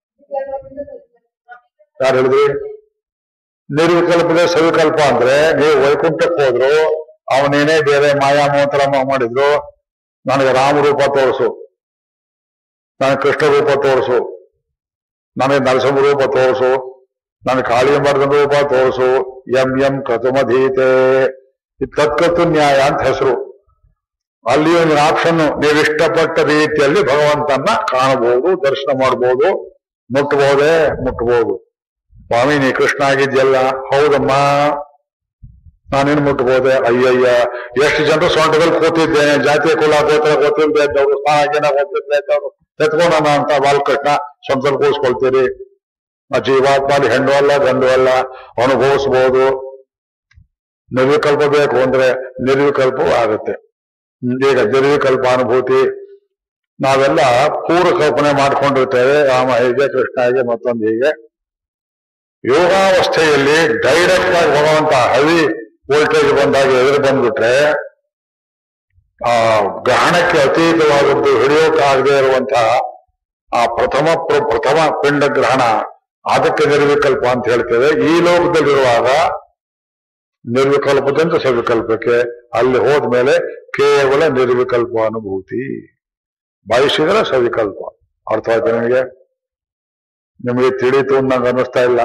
ಯಾರು ಹೇಳಿದ್ರಿ ನಿರ್ವಿಕಲ್ಪದ ಸವಿಕಲ್ಪ ಅಂದ್ರೆ ನೀವು ವೈಕುಂಠಕ್ಕೆ ಹೋದ್ರು ಅವನೇನೇ ಬೇರೆ ಮಾಯಾ ಮಂತ್ರ ಮಾಡಿದ್ರು ನನಗೆ ರಾಮರೂಪ ತೋರಿಸು ನನಗೆ ಕೃಷ್ಣ ರೂಪ ತೋರಿಸು ನನಗೆ ನರಸಿಂಹ ರೂಪ ತೋರಿಸು ನನಗೆ ಕಾಳಿಯಂಬರ್ಧನ ರೂಪ ತೋರಿಸು ಎಂ ಎಂ ಕತುಮಧೀತೆ ಇದು ತತ್ಕತ್ತು ನ್ಯಾಯ ಅಂತ ಹೆಸರು ಅಲ್ಲಿ ಒಂದು ಆಪ್ಷನ್ ನೀವು ಇಷ್ಟಪಟ್ಟ ರೀತಿಯಲ್ಲಿ ಭಗವಂತನ ಕಾಣಬಹುದು ದರ್ಶನ ಮಾಡಬಹುದು ಮುಟ್ಟಬಹುದೇ ಮುಟ್ಟಬಹುದು ಸ್ವಾಮಿ ನೀ ಕೃಷ್ಣ ಆಗಿದ್ಯಲ್ಲ ಹೌದಮ್ಮ ನಾನೇನು ಮುಟ್ಟಬಹುದೇ ಅಯ್ಯಯ್ಯ ಎಷ್ಟು ಜನರು ಸೊಂಟದಲ್ಲಿ ಕೂತಿದ್ದೇನೆ ಜಾತಿಯ ಕುಲ ಗೋತ್ರ ಗೊತ್ತಿಲ್ಲದೆ ಇದ್ದವರು ಸ್ಥಾನ ಗೊತ್ತಿಲ್ಲದೆ ಇದ್ದವರು ಎತ್ಕೊಂಡ ಅಂತ ಬಾಲಕೃಷ್ಣ ಸ್ವಂತದಲ್ಲಿ ಕೂರಿಸ್ಕೊಳ್ತೀರಿ ಆ ಜೀವಾತ್ಮಲ್ಲಿ ಹೆಣ್ಣು ಅಲ್ಲ ಗಂಡು ಅಲ್ಲ ಅನುಭವಿಸಬಹುದು ನಿರ್ವಿಕಲ್ಪ ಬೇಕು ಅಂದ್ರೆ ನಿರ್ವಿಕಲ್ಪವೂ ಆಗುತ್ತೆ ಈಗ ನಿರ್ವಿಕಲ್ಪ ಅನುಭೂತಿ ನಾವೆಲ್ಲ ಪೂರ್ವ ಕಲ್ಪನೆ ಮಾಡ್ಕೊಂಡಿರ್ತೇವೆ ರಾಮ ಹೀಗೆ ಕೃಷ್ಣ ಹೀಗೆ ಮತ್ತೊಂದು ಹೀಗೆ ಯೋಗಾವಸ್ಥೆಯಲ್ಲಿ ಡೈರೆಕ್ಟ್ ಆಗಿ ಹೋಗುವಂತ ಹೈ ವೋಲ್ಟೇಜ್ ಬಂದಾಗ ಎದುರು ಬಂದ್ಬಿಟ್ರೆ ಆ ಗ್ರಹಣಕ್ಕೆ ಅತೀತವಾದದ್ದು ಹಿಡಿಯೋಕ್ಕಾಗದೇ ಇರುವಂತಹ ಆ ಪ್ರಥಮ ಪ್ರ- ಪ್ರಥಮ ಪಿಂಡ ಗ್ರಹಣ ಅದಕ್ಕೆ ನಿರ್ವಿಕಲ್ಪ ಅಂತ ಹೇಳ್ತೇವೆ ಈ ಲೋಕದಲ್ಲಿರುವಾಗ ನಿರ್ವಿಕಲ್ಪದಿಂದ ಸವಿಕಲ್ಪಕ್ಕೆ ಅಲ್ಲಿ ಹೋದ್ಮೇಲೆ ಕೇವಲ ನಿರ್ವಿಕಲ್ಪ ಅನುಭೂತಿ ಬಯಸಿದ್ರೆ ಸವಿಕಲ್ಪ ಅರ್ಥ ಆಯ್ತು ನಿಮಗೆ ನಿಮಗೆ ತಿಳಿತು ನಂಗೆ ಅನ್ನಿಸ್ತಾ ಇಲ್ಲ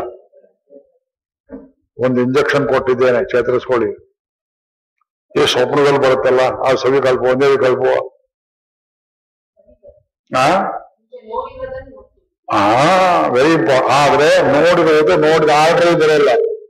ಒಂದು ಇಂಜೆಕ್ಷನ್ ಕೊಟ್ಟಿದ್ದೇನೆ ಚೇತರಿಸ್ಕೊಳ್ಳಿ ಈ ಸ್ವಪ್ನದಲ್ಲಿ ಬರುತ್ತಲ್ಲ ಆ ಸವಿಕಲ್ಪ ಒಂದೇ ವಿಕಲ್ಪ ಆ ನೋಡಿರೋದನ್ನು ಗೊತ್ತು ಆ ವೆರಿ ಇಂಪಾರ್ಟ್ ಆದ್ರೆ ನೋಡಿರೋದು ನೋಡಿದ ಆರ್ಡರ್ ಬರಲ್ಲ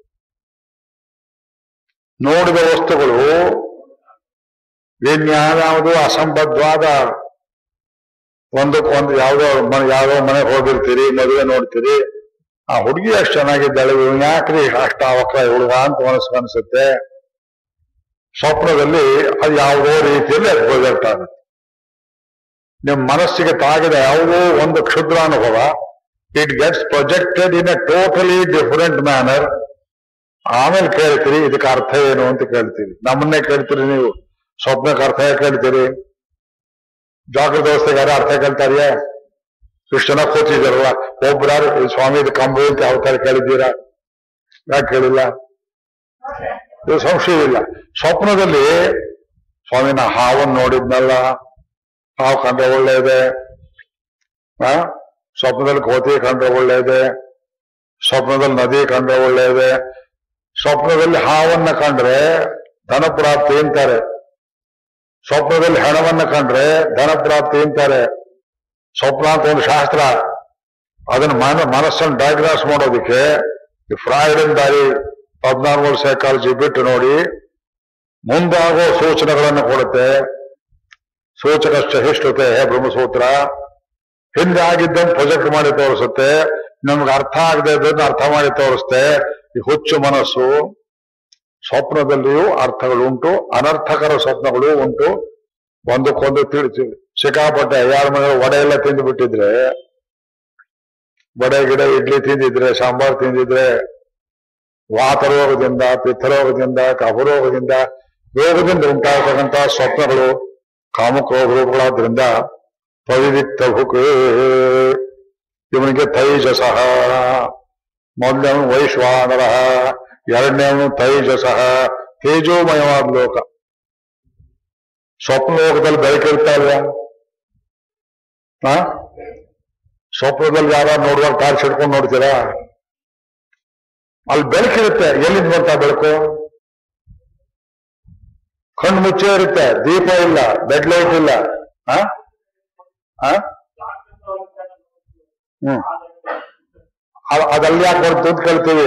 ನೋಡಿದ ವಸ್ತುಗಳು ಇನ್ಯಾವ್ಯಾವುದು ಅಸಂಬದ್ಧವಾದ ಒಂದಕ್ಕೊಂದು ಯಾವ್ದೋ ಮನೆ ಯಾವ್ದೋ ಮನೆಗೆ ಹೋಗಿರ್ತೀರಿ ಮದುವೆ ನೋಡ್ತೀರಿ ಆ ಹುಡುಗಿ ಅಷ್ಟು ಚೆನ್ನಾಗಿದ್ದಾಳೆ ಇವ್ನು ಯಾಕ್ರಿ ಅಷ್ಟ ಅವಕ್ರ ಹುಡುಗ ಅಂತ ಮನಸ್ಸು ಅನ್ಸುತ್ತೆ ಸ್ವಪ್ನದಲ್ಲಿ ಅದು ಯಾವುದೋ ರೀತಿಯಲ್ಲಿ ಅದು ಪ್ರೊಜೆಕ್ಟ್ ಆಗುತ್ತೆ ನಿಮ್ಮ ಮನಸ್ಸಿಗೆ ತಾಗಿದ ಯಾವುದೋ ಒಂದು ಕ್ಷುದ್ರ ಅನುಭವ it gets projected in a totally different manner ಆಮೇಲೆ ಕೇಳ್ತೀರಿ ಇದಕ್ಕೆ ಅರ್ಥ ಏನು ಅಂತ ಕೇಳ್ತೀರಿ ನಮ್ಮನ್ನೇ ಕೇಳ್ತೀರಿ ನೀವು ಸ್ವಪ್ನಕ್ಕೆ ಅರ್ಥ ಯಾಕೆ ಕೇಳ್ತೀರಿ ಜಾಗೃತ ಅವಸ್ಥೆಗೆ ಯಾರು ಅರ್ಥ ಕೇಳ್ತಾರಿಯೇ ಇಷ್ಟು ಜನ ಕೂತಿದಾರಲ್ಲ ಒಬ್ಬರಾರು ಸ್ವಾಮಿ ಇದು ಕಂಬು ಅಂತ ಯಾವ ತರ ಕೇಳಿದ್ದೀರಾ ಯಾಕೆ ಕೇಳಿಲ್ಲ ಇದು ಸಂಶಯ ಇಲ್ಲ ಸ್ವಪ್ನದಲ್ಲಿ ಸ್ವಾಮಿ ನಾ ಹಾವನ್ನು ನೋಡಿದ್ನಲ್ಲ ಹಾವು ಕಂಡ್ರೆ ಒಳ್ಳೆ ಇದೆ ಆ ಸ್ವಪ್ನದಲ್ಲಿ ಕೋತಿ ಕಂಡ್ರೆ ಒಳ್ಳೆ ಇದೆ ಸ್ವಪ್ನದಲ್ಲಿ ನದಿ ಕಂಡ್ರೆ ಒಳ್ಳೆ ಇದೆ ಸ್ವಪ್ನದಲ್ಲಿ ಹಾವನ್ನ ಕಂಡ್ರೆ ಧನ ಪ್ರಾಪ್ತಿ ಅಂತಾರೆ ಸ್ವಪ್ನದಲ್ಲಿ ಹೆಣವನ್ನ ಕಂಡ್ರೆ ಧನ ಪ್ರಾಪ್ತಿ ಅಂತಾರೆ ಸ್ವಪ್ನ ಅಂತ ಒಂದು ಶಾಸ್ತ್ರ ಅದನ್ನ ಮನ ಮನಸ್ಸನ್ನು ಡಯಾಗ್ರಾಸ್ ಮಾಡೋದಕ್ಕೆ ಈ ಫ್ರಾಯ್ಡನ್ ದಾರಿ ಅಬ್ನಾರ್ಮಲ್ ಸೈಕಾಲಜಿ ಬಿಟ್ಟು ನೋಡಿ ಮುಂದಾಗೋ ಸೂಚನೆಗಳನ್ನು ಕೊಡುತ್ತೆ ಸೂಚಕ ಸಹಿಷ್ಣುತೆ ಬ್ರಹ್ಮಸೂತ್ರ ಹಿಂದೆ ಆಗಿದ್ದನ್ನು ಪ್ರೊಜೆಕ್ಟ್ ಮಾಡಿ ತೋರಿಸುತ್ತೆ ನಮ್ಗೆ ಅರ್ಥ ಆಗದೆ ಇದ್ದದನ್ನ ಅರ್ಥ ಮಾಡಿ ತೋರಿಸುತ್ತೆ ಈ ಹುಚ್ಚು ಮನಸ್ಸು ಸ್ವಪ್ನದಲ್ಲಿಯೂ ಅರ್ಥಗಳು ಉಂಟು ಅನರ್ಥಕರ ಸ್ವಪ್ನಗಳು ಉಂಟು ಒಂದಕ್ಕೊಂದು ತಿಳಿಸಿ ಸಿಕ್ಕಾಪಟ್ಟೆ ಯಾರ ಮನೆ ವಡೆ ಎಲ್ಲ ತಿಂದು ಬಿಟ್ಟಿದ್ರೆ ವಡೆ ಗಿಡ ಇಡ್ಲಿ ತಿಂದಿದ್ರೆ ಸಾಂಬಾರ್ ತಿಂದಿದ್ರೆ ವಾತರೋಗದಿಂದ ಪಿತ್ತರೋಗದಿಂದ ಕಫರೋಗದಿಂದ ರೋಗದಿಂದ ಉಂಟಾಗತಕ್ಕಂತ ಸ್ವಪ್ನಗಳು ಕಾಮಕ್ರೋಗ ರೂಪಗಳಾದ್ರಿಂದ ಪವಿವಿತ್ತ ಭುಕ್ ಇವನಿಗೆ ತೈಜಸಃ ಮೊದಲವನು ವೈಶ್ವಾನರ ಎರಡನೇವನು ತೈಜಸಃ ತೇಜೋಮಯವಾದ ಲೋಕ ಸ್ವಪ್ನ ಲೋಕದಲ್ಲಿ ಬೆಳಕಿರ್ತಾ ಇಲ್ವಾ ಹಾ ಸ್ವಪ್ನದಲ್ಲಿ ಯಾರ ನೋಡುವಾಗ ಟಾರ್ಚ್ ಹಿಡ್ಕೊಂಡು ನೋಡ್ತೀರಾ ಅಲ್ಲಿ ಬೆಳಕಿರುತ್ತೆ ಎಲ್ಲಿಂದ ಬಂತ ಬೆಳಕು ಕಣ್ಣು ಮುಚ್ಚೇ ಇರುತ್ತೆ ದೀಪ ಇಲ್ಲ ಬೆಡ್ ಲೈಟ್ ಇಲ್ಲ ಹಾ ಹಾ ಹ್ಮ್ ಅ- ಅದಲ್ಲಿ ಯಾಕೆ ಬರ್ತು ಅಂತ ಕೇಳ್ತೀವಿ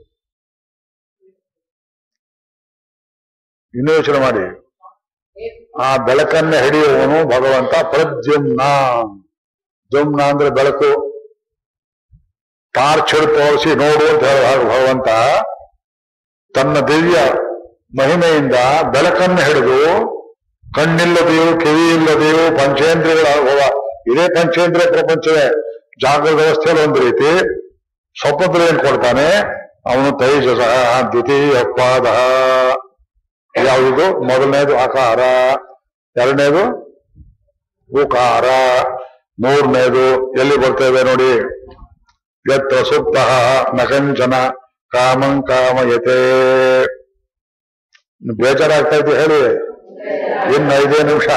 ಇನ್ನೂ ಯೋಚನೆ ಮಾಡಿ ಆ ಬೆಳಕನ್ನ ಹಿಡಿಯುವವನು ಭಗವಂತ ಪ್ರದ್ಯುಮ್ನ ಜುಮ್ನ ಅಂದ್ರೆ ಬೆಳಕು ಟಾರ್ಚ್ ಹಿಡಿದು ತೋರಿಸಿ ನೋಡು ಅಂತ ಹೇಳುವ ಹಾಗೆ ಭಗವಂತ ತನ್ನ ದಿವ್ಯ ಮಹಿಮೆಯಿಂದ ಬೆಳಕನ್ನು ಹಿಡಿದು ಕಣ್ಣಿಲ್ಲದೆಯೂ ಕಿವಿ ಇಲ್ಲದೆಯೂ ಪಂಚೇಂದ್ರಿಯಗಳ ಅನುಭವ ಇದೇ ಪಂಚೇಂದ್ರಿಯ ಪ್ರಪಂಚವೇ ಜಾಗೃತ ವ್ಯವಸ್ಥೆಯಲ್ಲಿ ಒಂದು ರೀತಿ ಸ್ವಪ್ನದಲ್ಲಿ ಏನ್ ಕೊಡ್ತಾನೆ ಅವನು ತೈಜಸ ದ್ವಿತೀಯ ಪಾದ ಯಾವುದು ಮೊದಲನೇದು ಅಕಾರ ಎರಡನೇದು ಉಕಾರ ಮೂರನೇದು ಎಲ್ಲಿ ಬರ್ತೇವೆ ನೋಡಿ ಯತ್ರ ಸುಪ್ತ ನಕಂಚನ ಕಾಮಂ ಕಾಮಯತೆ ಬೇಜಾರಾಗ್ತಾ ಇದ್ದು ಹೇಳಿ ಇನ್ನು ಐದೇ ನಿಮಿಷ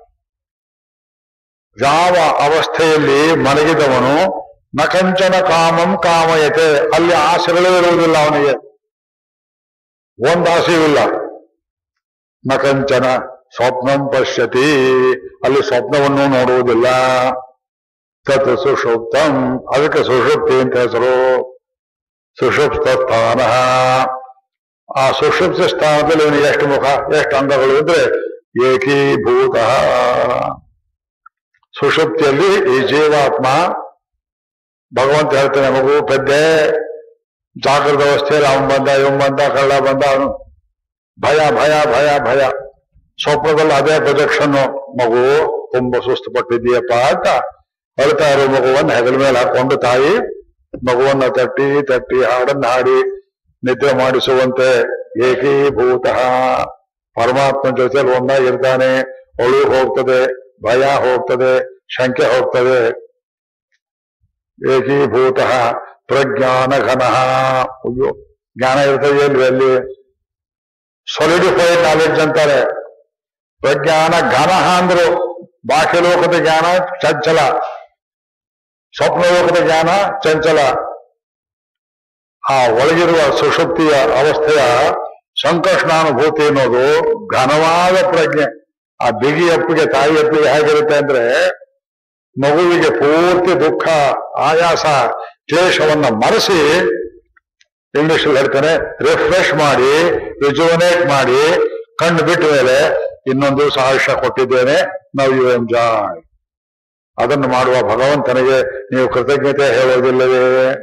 ಯಾವ ಅವಸ್ಥೆಯಲ್ಲಿ ಮಲಗಿದವನು ನಕಂಚನ ಕಾಮಂ ಕಾಮಯತೆ ಅಲ್ಲಿ ಆಸೆಗಳೇ ಇರುವುದಿಲ್ಲ ಅವನಿಗೆ ಒಂದು ಆಸೆಯೂ ಇಲ್ಲ ನಕಂಚನ ಸ್ವಪ್ನಂ ಪಶ್ಯತಿ ಅಲ್ಲಿ ಸ್ವಪ್ನವನ್ನು ನೋಡುವುದಿಲ್ಲ ತತ್ ಸುಷುಪ್ತಂ ಅದಕ್ಕೆ ಸುಷುಪ್ತಿ ಅಂತ ಹೆಸರು ಸುಷುಪ್ತ ಸ್ಥಾನ ಆ ಸುಷುಪ್ತ ಸ್ಥಾನದಲ್ಲಿ ಇವನಿಗೆ ಎಷ್ಟು ಮುಖ ಎಷ್ಟು ಅಂಗಗಳು ಇದ್ರೆ ಏಕೀಭೂತ ಸುಷುಪ್ತಿಯಲ್ಲಿ ಈ ಜೀವಾತ್ಮ ಭಗವಂತ ಹೇಳ್ತಾನೆ ಮಗು ಪೆದ್ದೆ ಜಾಗೃತ ಅವಸ್ಥೆಯಲ್ಲಿ ಅವನ್ ಬಂದ ಇವನ್ ಬಂದ ಕಳ್ಳ ಬಂದ ಅವನು ಭಯ ಭಯ ಭಯ ಭಯ ಸ್ವಪ್ನದಲ್ಲಿ ಅದೇ ಪ್ರೊಜೆಕ್ಷನ್ ಮಗು ತುಂಬಾ ಸುಸ್ತು ಪಟ್ಟಿದ್ದೀಯಪ್ಪ ಅಂತ ಅಳ್ತಾ ಇರೋ ಮಗುವನ್ನ ಹೆಗಲ ಮೇಲೆ ಹಾಕೊಂಡು ತಾಯಿ ಮಗುವನ್ನ ತಟ್ಟಿ ತಟ್ಟಿ ಹಾಡನ್ನ ಹಾಡಿ ನಿದ್ರೆ ಮಾಡಿಸುವಂತೆ ಏಕೀಭೂತ ಪರಮಾತ್ಮ ಜೊತೆಲಿ ಒಂದಾಗಿರ್ತಾನೆ ಒಳು ಹೋಗ್ತದೆ ಭಯ ಹೋಗ್ತದೆ ಶಂಕೆ ಹೋಗ್ತದೆ ಏಕೀಭೂತ ಪ್ರಜ್ಞಾನ ಘನ ಅಯ್ಯೋ ಜ್ಞಾನ ಇರ್ತದೆ ಎಲ್ರಿ ಅಲ್ಲಿ ಸಾಲಿಡಿಫೈಡ್ ನಾಲೆಡ್ಜ್ ಅಂತಾರೆ ಪ್ರಜ್ಞಾನ ಘನ ಅಂದ್ರು ಬಾಹ್ಯ ಲೋಕದ ಜ್ಞಾನ ಚಂಚಲ ಸ್ವಪ್ನ ಲೋಕದ ಜ್ಞಾನ ಚಂಚಲ ಆ ಒಳಗಿರುವ ಸುಷುಪ್ತಿಯ ಅವಸ್ಥೆಯ ಸಂಕರ್ಷಣಾನುಭೂತಿ ಅನ್ನೋದು ಘನವಾದ ಪ್ರಜ್ಞೆ ಆ ಬಿಗಿ ಅಪ್ಪಿಗೆ ತಾಯಿ ಅಪ್ಪಿಗೆ ಹೇಗಿರುತ್ತೆ ಅಂದ್ರೆ ಮಗುವಿಗೆ ಪೂರ್ತಿ ದುಃಖ ಆಯಾಸ ಕ್ಲೇಶವನ್ನ ಮರೆಸಿ ಇಂಗ್ಲಿಷ್ ಹೇಳ್ತಾನೆ ರಿಫ್ರೆಶ್ ಮಾಡಿ ರಿಜುವನೇಟ್ ಮಾಡಿ ಕಣ್ಣು ಬಿಟ್ಟ ಮೇಲೆ ಇನ್ನೊಂದು ದಿವಸ ಆಯುಷ್ಯ ಕೊಟ್ಟಿದ್ದೇನೆ ನಾವು ಯು ಎಂಜಾಯ್ ಅದನ್ನು ಮಾಡುವ ಭಗವಂತನಿಗೆ ನೀವು ಕೃತಜ್ಞತೆ ಹೇಳೋದಿಲ್ಲವೇ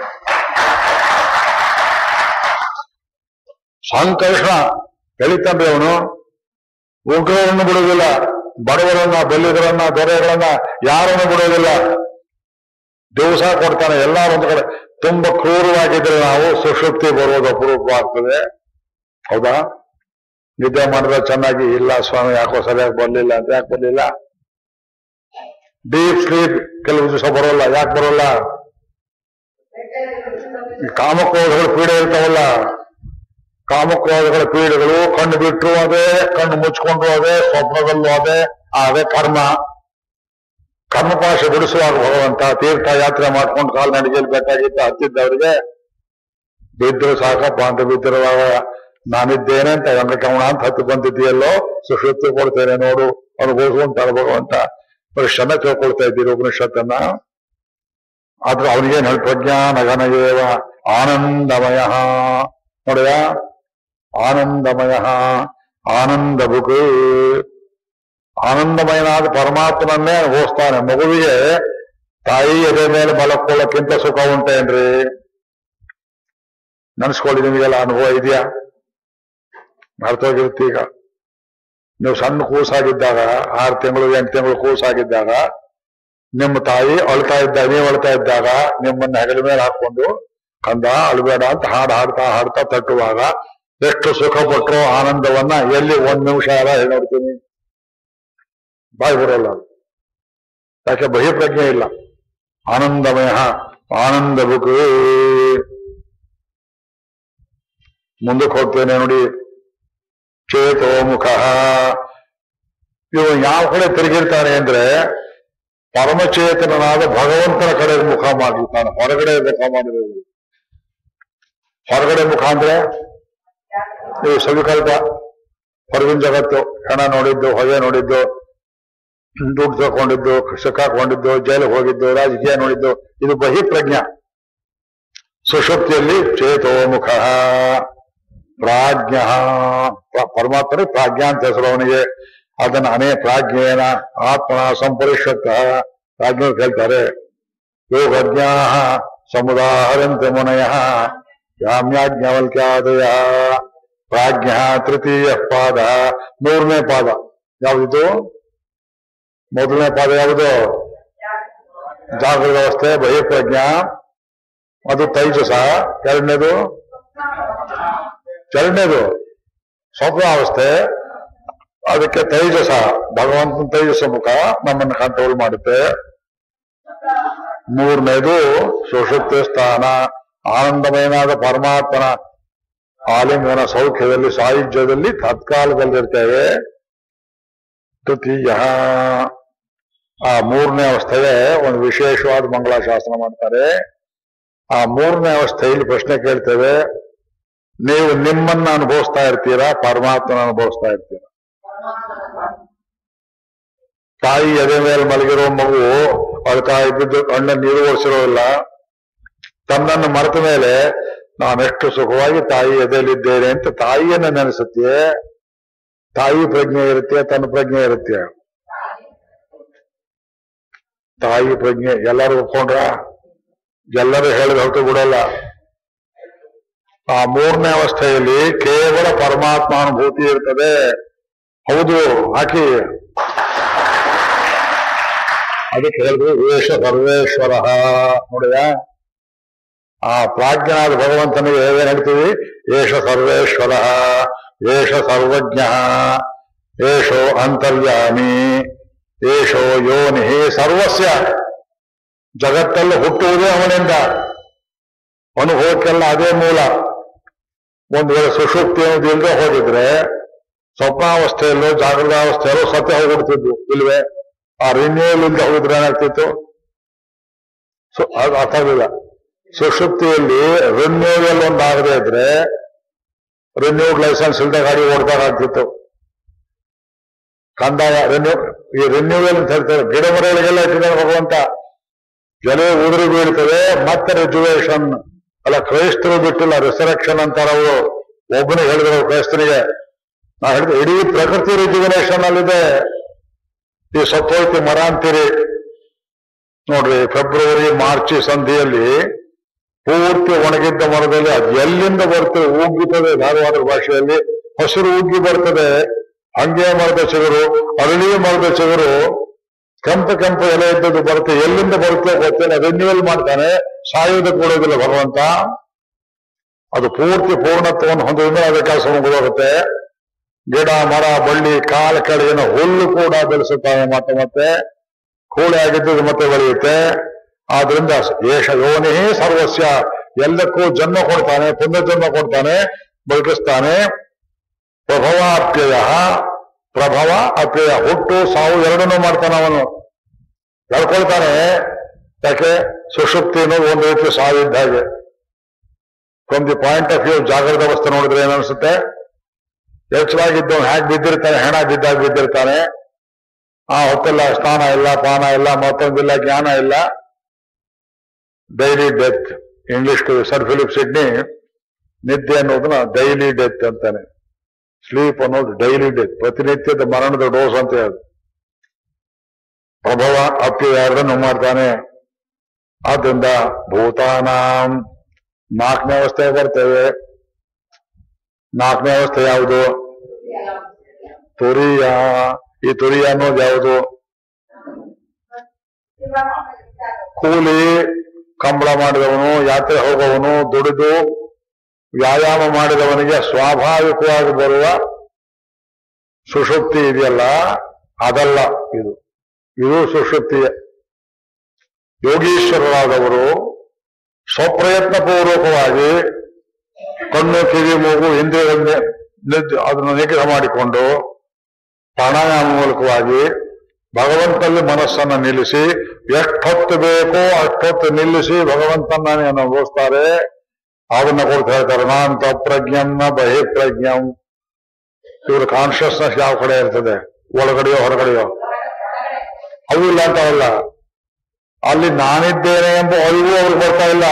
ಸಂಕರ್ಷಣ ಎಳಿತಾನ್ರಿ ಅವನು ಉಗ್ರರನ್ನು ಬಿಡುವುದಿಲ್ಲ ಬಡವರನ್ನ ಬಲ್ಲಿಗರನ್ನ ದೊರೆಗಳನ್ನ ಯಾರನ್ನು ಬಿಡುವುದಿಲ್ಲ ದಿವಸ ಕೊಡ್ತಾನೆ ಎಲ್ಲಾರು ಒಂದು ಕಡೆ ತುಂಬಾ ಕ್ರೂರವಾಗಿದ್ರೆ ನಾವು ಸುಷುಪ್ತಿ ಬರುವುದು ಅಪರೂಪವಾಗ್ತದೆ ಹೌದಾ ನಿದ್ದೆ ಮಾಡಿದ್ರೆ ಚೆನ್ನಾಗಿ ಇಲ್ಲ ಸ್ವಾಮಿ ಯಾಕೋ ಸರಿಯಾಗಿ ಬರ್ಲಿಲ್ಲ ಅಂತ ಯಾಕೆ ಬರ್ಲಿಲ್ಲ ಡೀಪ್ ಸ್ಲೀಪ್ ಕೆಲವು ದಿವಸ ಬರೋಲ್ಲ ಯಾಕೆ ಬರೋಲ್ಲ ಈ ಕಾಮಕ್ರೋಧಗಳ ಪೀಡೆ ಇರ್ತಾವಲ್ಲ ಕಾಮಕ್ರೋಧಗಳ ಪೀಡೆಗಳು ಕಣ್ಣು ಬಿಟ್ರು ಅದೇ ಕಣ್ಣು ಮುಚ್ಕೊಂಡ್ರು ಅದೇ ಸ್ವಪ್ನದಲ್ಲೂ ಅದೇ ಅದೇ ಕರ್ಮ ಕರ್ಮಪಾಶ ಬಿಡಿಸುವಾಗ ಭಗವಂತ ತೀರ್ಥ ಯಾತ್ರೆ ಮಾಡ್ಕೊಂಡು ಕಾಲ್ನಡಿಗೆಯಲ್ಲಿ ಬೇಕಾಗಿತ್ತು ಹತ್ತಿದ್ದವರಿಗೆ ಬಿದ್ರು ಸಾಕಪ್ಪ ಅಂತ ಬಿದ್ದಿರುವಾಗ ನಾನಿದ್ದೇನೆ ಅಂತ ವೆಂಕಟರಮಣ ಅಂತ ಹತ್ತು ಬಂದಿದ್ದೀಯಲ್ಲೋ ಸುಶ್ರುತಿ ಕೊಡ್ತೇನೆ ನೋಡು ಅನುಭವಿಸುವಂತಾರ ಭಗವಂತ ಬರೀ ಕ್ಷಣ ತಿಳ್ಕೊಳ್ತಾ ಇದ್ದೀರಿ ಉಪನಿಷತ್ತನ್ನ ಆದ್ರೆ ಅವನಿಗೇನು ಹೇಳಿ ಪ್ರಜ್ಞಾನ ಘನಯೇವ ಆನಂದಮಯ ನೋಡಿಯ ಆನಂದಮಯ ಆನಂದ ಬುಕ್ ಆನಂದಮಯನಾದ ಪರಮಾತ್ಮನನ್ನೇ ಅನುಭವಿಸ್ತಾನೆ ಮಗುವಿಗೆ ತಾಯಿ ಎದೆ ಮೇಲೆ ಮಲಕ್ಕೊಳ್ಳಕ್ಕಿಂತ ಸುಖ ಉಂಟೇನ್ರಿ ನೆನ್ಸ್ಕೊಳ್ಳಿ ನಿಮಗೆಲ್ಲ ಅನುಭವ ಇದೆಯಾ ಮರ್ತೋಗಿರುತ್ತೆ ಈಗ ನೀವು ಸಣ್ಣ ಕೂಸಾಗಿದ್ದಾಗ ಆರು ತಿಂಗಳು ಎಂಟು ತಿಂಗಳು ಕೂಸಾಗಿದ್ದಾಗ ನಿಮ್ಮ ತಾಯಿ ಅಳ್ತಾ ಇದ್ದಾಗ ನೀವು ಅಳ್ತಾ ಇದ್ದಾಗ ನಿಮ್ಮನ್ನ ಹೆಗಲ ಮೇಲೆ ಹಾಕೊಂಡು ಕಂದ ಅಳ್ಬೇಡ ಅಂತ ಹಾಡು ಹಾಡ್ತಾ ಹಾಡ್ತಾ ತಟ್ಟುವಾಗ ಎಷ್ಟು ಸುಖ ಪಟ್ಟರು ಆನಂದವನ್ನ ಎಲ್ಲಿ ಒಂದ್ ನಿಮಿಷ ಅಲ್ಲ ಹೇಳಿ ನೋಡ್ತೀನಿ ಬಾಯಿ ಬರೋಲ್ಲ ಅದು. ಯಾಕೆ ಬಹಿಪ್ರಜ್ಞೆ ಇಲ್ಲ ಆನಂದಮಯ ಆನಂದ ಬುಕ್ ಮುಂದಕ್ಕೆ ಹೋಗ್ತೇನೆ ನೋಡಿ ಚೇತೋ ಮುಖ ಇವ ಯಾವ ಕಡೆ ತಿರುಗಿರ್ತಾನೆ ಅಂದ್ರೆ ಪರಮಚೇತನನಾದ ಭಗವಂತನ ಕಡೆ ಮುಖ ಮಾಡಿರ್ತಾನೆ ಹೊರಗಡೆ ಮುಖ ಮಾಡಿರೋದು ಹೊರಗಡೆ ಮುಖ ಅಂದ್ರೆ ಇವು ಸವಿಕಲ್ಪ ಹೊರಗಿನ ಜಗತ್ತು ಹೆಣ ನೋಡಿದ್ದು ಹೊಗೆ ನೋಡಿದ್ದು ದುಡ್ಡು ತಗೊಂಡಿದ್ದು ಸಿಕ್ಕಾಕೊಂಡಿದ್ದು ಜೈಲಿಗೆ ಹೋಗಿದ್ದು ರಾಜಕೀಯ ನೋಡಿದ್ದು ಇದು ಬಹಿಪ್ರಜ್ಞ ಸುಷುಪ್ತಿಯಲ್ಲಿ ಚೇತೋ ಮುಖ ಪ್ರಾಜ್ಞ ಪರಮಾತ್ಮನೇ ಪ್ರಾಜ್ಞಾ ಅಂತ ಹೆಸರು ಅವನಿಗೆ ಅದನ್ನ ಅನೇ ಪ್ರಾಜ್ಞೇನ ಆತ್ಮನ ಸಂಪರಿಷತ್ತ ಪ್ರಾಜ್ಞ ಹೇಳ್ತಾರೆ ಯೋಗಜ್ಞಾ ಸಮುದಾಹರಂತೆ ಮುನಯ ಯಾಮ್ಯಾಜ್ಞವಲ್ಕ್ಯಾದಯ ಪ್ರಾಜ್ಞ ತೃತೀಯ ಪಾದ ಮೂರನೇ ಪಾದ ಯಾವುದು ಮೊದಲನೇ ಪಾದ ಯಾವುದು ಜಾಗೃತ ಅವಸ್ಥೆ ಬಹಿಪ್ರಜ್ಞ ಅದು ತೈಜಸ ಎರಡನೇದು ಎರಡನೇದು ಸ್ವಪ್ನಾವಸ್ಥೆ ಅದಕ್ಕೆ ತೈಜಸ ಭಗವಂತನ ತೈಜಸ ಮುಖ ನಮ್ಮನ್ನು ಕಂಟ್ರೋಲ್ ಮಾಡುತ್ತೆ ಮೂರನೇದು ಸುಷುಪ್ತಿ ಸ್ಥಾನ ಆನಂದಮಯನಾದ ಪರಮಾತ್ಮನ ಆಲಿಂಗನ ಸೌಖ್ಯದಲ್ಲಿ ಸಾಯುಜ್ಯದಲ್ಲಿ ತತ್ಕಾಲದಲ್ಲಿರ್ತೇವೆ ತೃತೀಯ ಆ ಮೂರನೇ ಅವಸ್ಥೆಗೆ ಒಂದು ವಿಶೇಷವಾದ ಮಂಗಳಾಶಾಸನ ಮಾಡ್ತಾರೆ ಆ ಮೂರನೇ ಅವಸ್ಥೆಯಲ್ಲಿ ಪ್ರಶ್ನೆ ಕೇಳ್ತೇವೆ ನೀವು ನಿಮ್ಮನ್ನ ಅನುಭವಿಸ್ತಾ ಇರ್ತೀರಾ ಪರಮಾತ್ಮನ ಅನುಭವಿಸ್ತಾ ಇರ್ತೀರಾ ತಾಯಿ ಎದೆ ಮೇಲೆ ಮಲಗಿರೋ ಮಗು ಅವ್ರ ತಾಯಿ ಬಿದ್ದು ಕಣ್ಣ ನೀರು ಓಡಿಸಿರೋಲ್ಲ ತನ್ನನ್ನು ಮರೆತ ಮೇಲೆ ನಾನೆಷ್ಟು ಸುಖವಾಗಿ ತಾಯಿ ಎದೆಯಲ್ಲಿದ್ದೇನೆ ಅಂತ ತಾಯಿಯನ್ನ ನೆನೆಸುತ್ತೆ ತಾಯಿ ಪ್ರಜ್ಞೆ ಇರುತ್ತೆ ತನ್ನ ಪ್ರಜ್ಞೆ ಇರುತ್ತೆ ತಾಯಿ ಪ್ರಜ್ಞೆ ಎಲ್ಲರೂ ಒಪ್ಕೊಂಡ್ರ ಎಲ್ಲರೂ ಹೇಳಿದ ಹೊರತು ಬಿಡಲ್ಲ ಆ ಮೂರನೇ ಅವಸ್ಥೆಯಲ್ಲಿ ಕೇವಲ ಪರಮಾತ್ಮ ಅನುಭೂತಿ ಇರ್ತದೆ ಹೌದು ಹಾಕಿ ಅದಕ್ಕೆ ಹೇಳಿದ್ರು ವೇಷ ಸರ್ವೇಶ್ವರ ನೋಡಿದ ಆ ಪ್ರಾಜ್ಞನಾದ ಭಗವಂತನಿಗೆ ಏನ್ ಹೇಳ್ತೀವಿ ಏಷ ಸರ್ವೇಶ್ವರ ಏಷ ಸರ್ವಜ್ಞ ಏಷೋ ಅಂತರ್ಯಾಮಿ ಏಷೋ ಯೋನಿ ಸರ್ವಸ್ಯ ಜಗತ್ತಲ್ಲಿ ಹುಟ್ಟುವುದೇ ಅವನಿಂದ ಅನುಭವಕ್ಕೆಲ್ಲ ಅದೇ ಮೂಲ ಒಂದು ವೇಳೆ ಸುಷುಪ್ತಿ ಅನ್ನೋದು ಇಲ್ಲದೆ ಹೋಗಿದ್ರೆ ಸ್ವಪ್ನಾವಸ್ಥೆಯಲ್ಲೋ ಜಾಗೃತಾವಸ್ಥೆಯಲ್ಲೋ ಸತ್ಯ ಹೋಗ್ಬಿಡ್ತಿದ್ವು ಇಲ್ವೇ ಆ ರಿನ್ಯೂವಲ್ ಇಲ್ಲದೆ ಹೋಗಿದ್ರೆ ಏನಾಗ್ತಿತ್ತು ಸು- ಅದು ಅರ್ಥ ಆಗಲಿಲ್ಲ ಸುಷುಪ್ತಿಯಲ್ಲಿ ರಿನ್ಯೂವಲ್ ಒಂದು ಆಗದೆ ಇದ್ರೆ ರಿನ್ಯೂಡ್ ಲೈಸೆನ್ಸ್ ಇಲ್ಲದೆ ಗಾಡಿ ಓಡ್ದಾಗ ಆಗ್ತಿತ್ತು ಕಂದಾಯ ರಿನ್ಯೂ ಈ ರಿನ್ಯೂವಲ್ ಅಂತ ಹೇಳ್ತಾರೆ ಗಿಡ ಮರಗಳಿಗೆಲ್ಲ ಇಟ್ಟಿದ್ದಾರೆ ಭಗವಂತ ಎಲೆ ಉದುರು ಬೀಳ್ತದೆ ಮತ್ತೆ ರಿಜುವೇಷನ್ ಅಲ್ಲ ಕ್ರೈಸ್ತರು ಬಿಟ್ಟಿಲ್ಲ ರಿಸರೆಕ್ಷನ್ ಅಂತಾರ ಅವರು ಒಬ್ಬನಿಗೆ ಹೇಳಿದ್ರು ಕ್ರೈಸ್ತನಿಗೆ ನಾ ಹೇಳಿದೆ ಇಡೀ ಪ್ರಕೃತಿ ರಿಜುವಿನೇಷನ್ ಅಲ್ಲಿದೆ ಈ ಸತ್ತೋಯ್ತು ಮರ ಅಂತೀರಿ ನೋಡ್ರಿ ಫೆಬ್ರವರಿ ಮಾರ್ಚ್ ಸಂಧಿಯಲ್ಲಿ ಪೂರ್ತಿ ಒಣಗಿದ್ದ ಮರದಲ್ಲಿ ಅದು ಎಲ್ಲಿಂದ ಬರ್ತದೆ ಉಗ್ಗುತ್ತದೆ ಧಾರವಾಡ ಭಾಷೆಯಲ್ಲಿ ಹಸಿರು ಉಗ್ಗಿ ಬರ್ತದೆ ಹಂಗೆ ಮರದ ಚಿಗುರು ಅರಳಿ ಮರದ ಚಿಗುರು ಕೆಂಪು ಕೆಂಪು ಎಲೆ ಇದ್ದದ್ದು ಬರುತ್ತೆ ಎಲ್ಲಿಂದ ಬರುತ್ತೆ ಗೊತ್ತಿಲ್ಲ ರಿನ್ಯೂವಲ್ ಮಾಡ್ತಾನೆ ಸಾಯೋದಕ್ಕೆ ಕೊಡೋದಿಲ್ಲ ಭಗವಂತ ಅದು ಪೂರ್ತಿ ಪೂರ್ಣತ್ವವನ್ನು ಹೊಂದಿದ್ರೆ ಅದಕ್ಕೆ ಕೆಲಸ ಮುಗಿದೋಗುತ್ತೆ ಗಿಡ ಮರ ಬಳ್ಳಿ ಕಾಲ ಕೆಳಗಿನ ಹುಲ್ಲು ಕೂಡ ಬೆಳೆಸುತ್ತಾನೆ ಮತ್ತೆ ಮತ್ತೆ ಕೂಳೆ ಆಗಿದ್ದು ಮತ್ತೆ ಬೆಳೆಯುತ್ತೆ ಆದ್ರಿಂದ ಏಷ ಯೋನಿ ಸರ್ವಸ್ಯ ಎಲ್ಲಕ್ಕೂ ಜನ್ಮ ಕೊಡ್ತಾನೆ ಪುನರ್ಜನ್ಮ ಕೊಡ್ತಾನೆ ಬದುಕಿಸ್ತಾನೆ ಪ್ರಭವ ಅಪ್ಯಯ ಪ್ರಭವ ಅಪ್ಯಯ ಹುಟ್ಟು ಸಾವು ಎರಡನ್ನೂ ಮಾಡ್ತಾನೆ ಅವನು ಹೇಳ್ಕೊಳ್ತಾನೆ ಯಾಕೆ ಸುಷುಪ್ತಿ ಅನ್ನೋದು ಒಂದು ರೀತಿ ಸಾವಿದ್ದ ಹಾಗೆ from the point of view ಜಾಗೃತ ಅವಸ್ಥೆ ನೋಡಿದ್ರೆ ಏನನ್ಸುತ್ತೆ ಎಚ್ಚರಾಗಿದ್ದವನು ಹ್ಯಾಕ್ ಬಿದ್ದಿರ್ತಾನೆ ಹೆಣ ಬಿದ್ದಾಗ ಬಿದ್ದಿರ್ತಾನೆ ಆ ಹೊತ್ತೆಲ್ಲ ಸ್ನಾನ ಇಲ್ಲ ಪಾನ ಇಲ್ಲ ಮತ್ತೊಂದಿಲ್ಲ ಜ್ಞಾನ ಇಲ್ಲ daily death English sir Philip Sidney ನಿದ್ದೆ ಅನ್ನೋದನ್ನ ಡೈಲಿ ಡೆತ್ ಅಂತಾನೆ ಸ್ಲೀಪ್ ಅನ್ನೋದು ಡೈಲಿ ಡೆತ್ ಪ್ರತಿನಿತ್ಯದ ಮರಣದ ಡೋಸ್ ಅಂತ ಹೇಳಿ ಪ್ರಭವ ಅಪ್ಪಿ ಎರಡನ್ನು ಮಾಡ್ತಾನೆ ಆದ್ರಿಂದ ಭೂತಾನಾಂ ನಾಲ್ಕನೇ ಅವಸ್ಥೆ ಬರ್ತೇವೆ ನಾಲ್ಕನೇ ಅವಸ್ಥೆ ಯಾವುದು ತುರಿಯ ಈ ತುರಿಯ ಅನ್ನೋದು ಯಾವುದು ಕೂಲಿ ಕಂಬಳ ಮಾಡಿದವನು ಯಾತ್ರೆ ಹೋಗುವವನು ದುಡಿದು ವ್ಯಾಯಾಮ ಮಾಡಿದವನಿಗೆ ಸ್ವಾಭಾವಿಕವಾಗಿ ಬರುವ ಸುಷುಪ್ತಿ ಇದೆಯಲ್ಲ ಅದಲ್ಲ ಇದು ಇದು ಸುಷುಪ್ತಿಯೇ ಯೋಗೀಶ್ವರರಾದವರು ಸ್ವಪ್ರಯತ್ನ ಪೂರ್ವಕವಾಗಿ ಕಣ್ಣು ಕಿವಿ ಮೂಗು ಇಂದ್ರಿಯಗಳನ್ನ ನಿದ್- ಅದನ್ನು ನಿಗ್ರಹ ಮಾಡಿಕೊಂಡು ಪ್ರಾಣಾಯಾಮ ಮೂಲಕವಾಗಿ ಭಗವಂತನಲ್ಲಿ ಮನಸ್ಸನ್ನು ನಿಲ್ಲಿಸಿ ಎಷ್ಟೊತ್ತು ಬೇಕೋ ಅಷ್ಟೊತ್ತು ನಿಲ್ಲಿಸಿ ಭಗವಂತನ ಅನುಭವಿಸ್ತಾರೆ ಅದನ್ನ ಕೊಡ್ತಾ ಹೇಳ್ತಾರೆ ನಾನ್ ತಪ್ರಜ್ಞಂ ನ ಬಹಿಪ್ರಜ್ಞಂ ಇವ್ರ ಕಾನ್ಶಿಯಸ್ನೆಸ್ ಯಾವ ಕಡೆ ಇರ್ತದೆ ಒಳಗಡೆಯೋ ಹೊರಗಡೆಯೋ ಅವು ಇಲ್ಲ ಅಂತವಲ್ಲ ಅಲ್ಲಿ ನಾನಿದ್ದೇನೆ ಎಂಬ ಅರಿವು ಅವ್ರಿಗೆ ಬರ್ತಾ ಇಲ್ಲ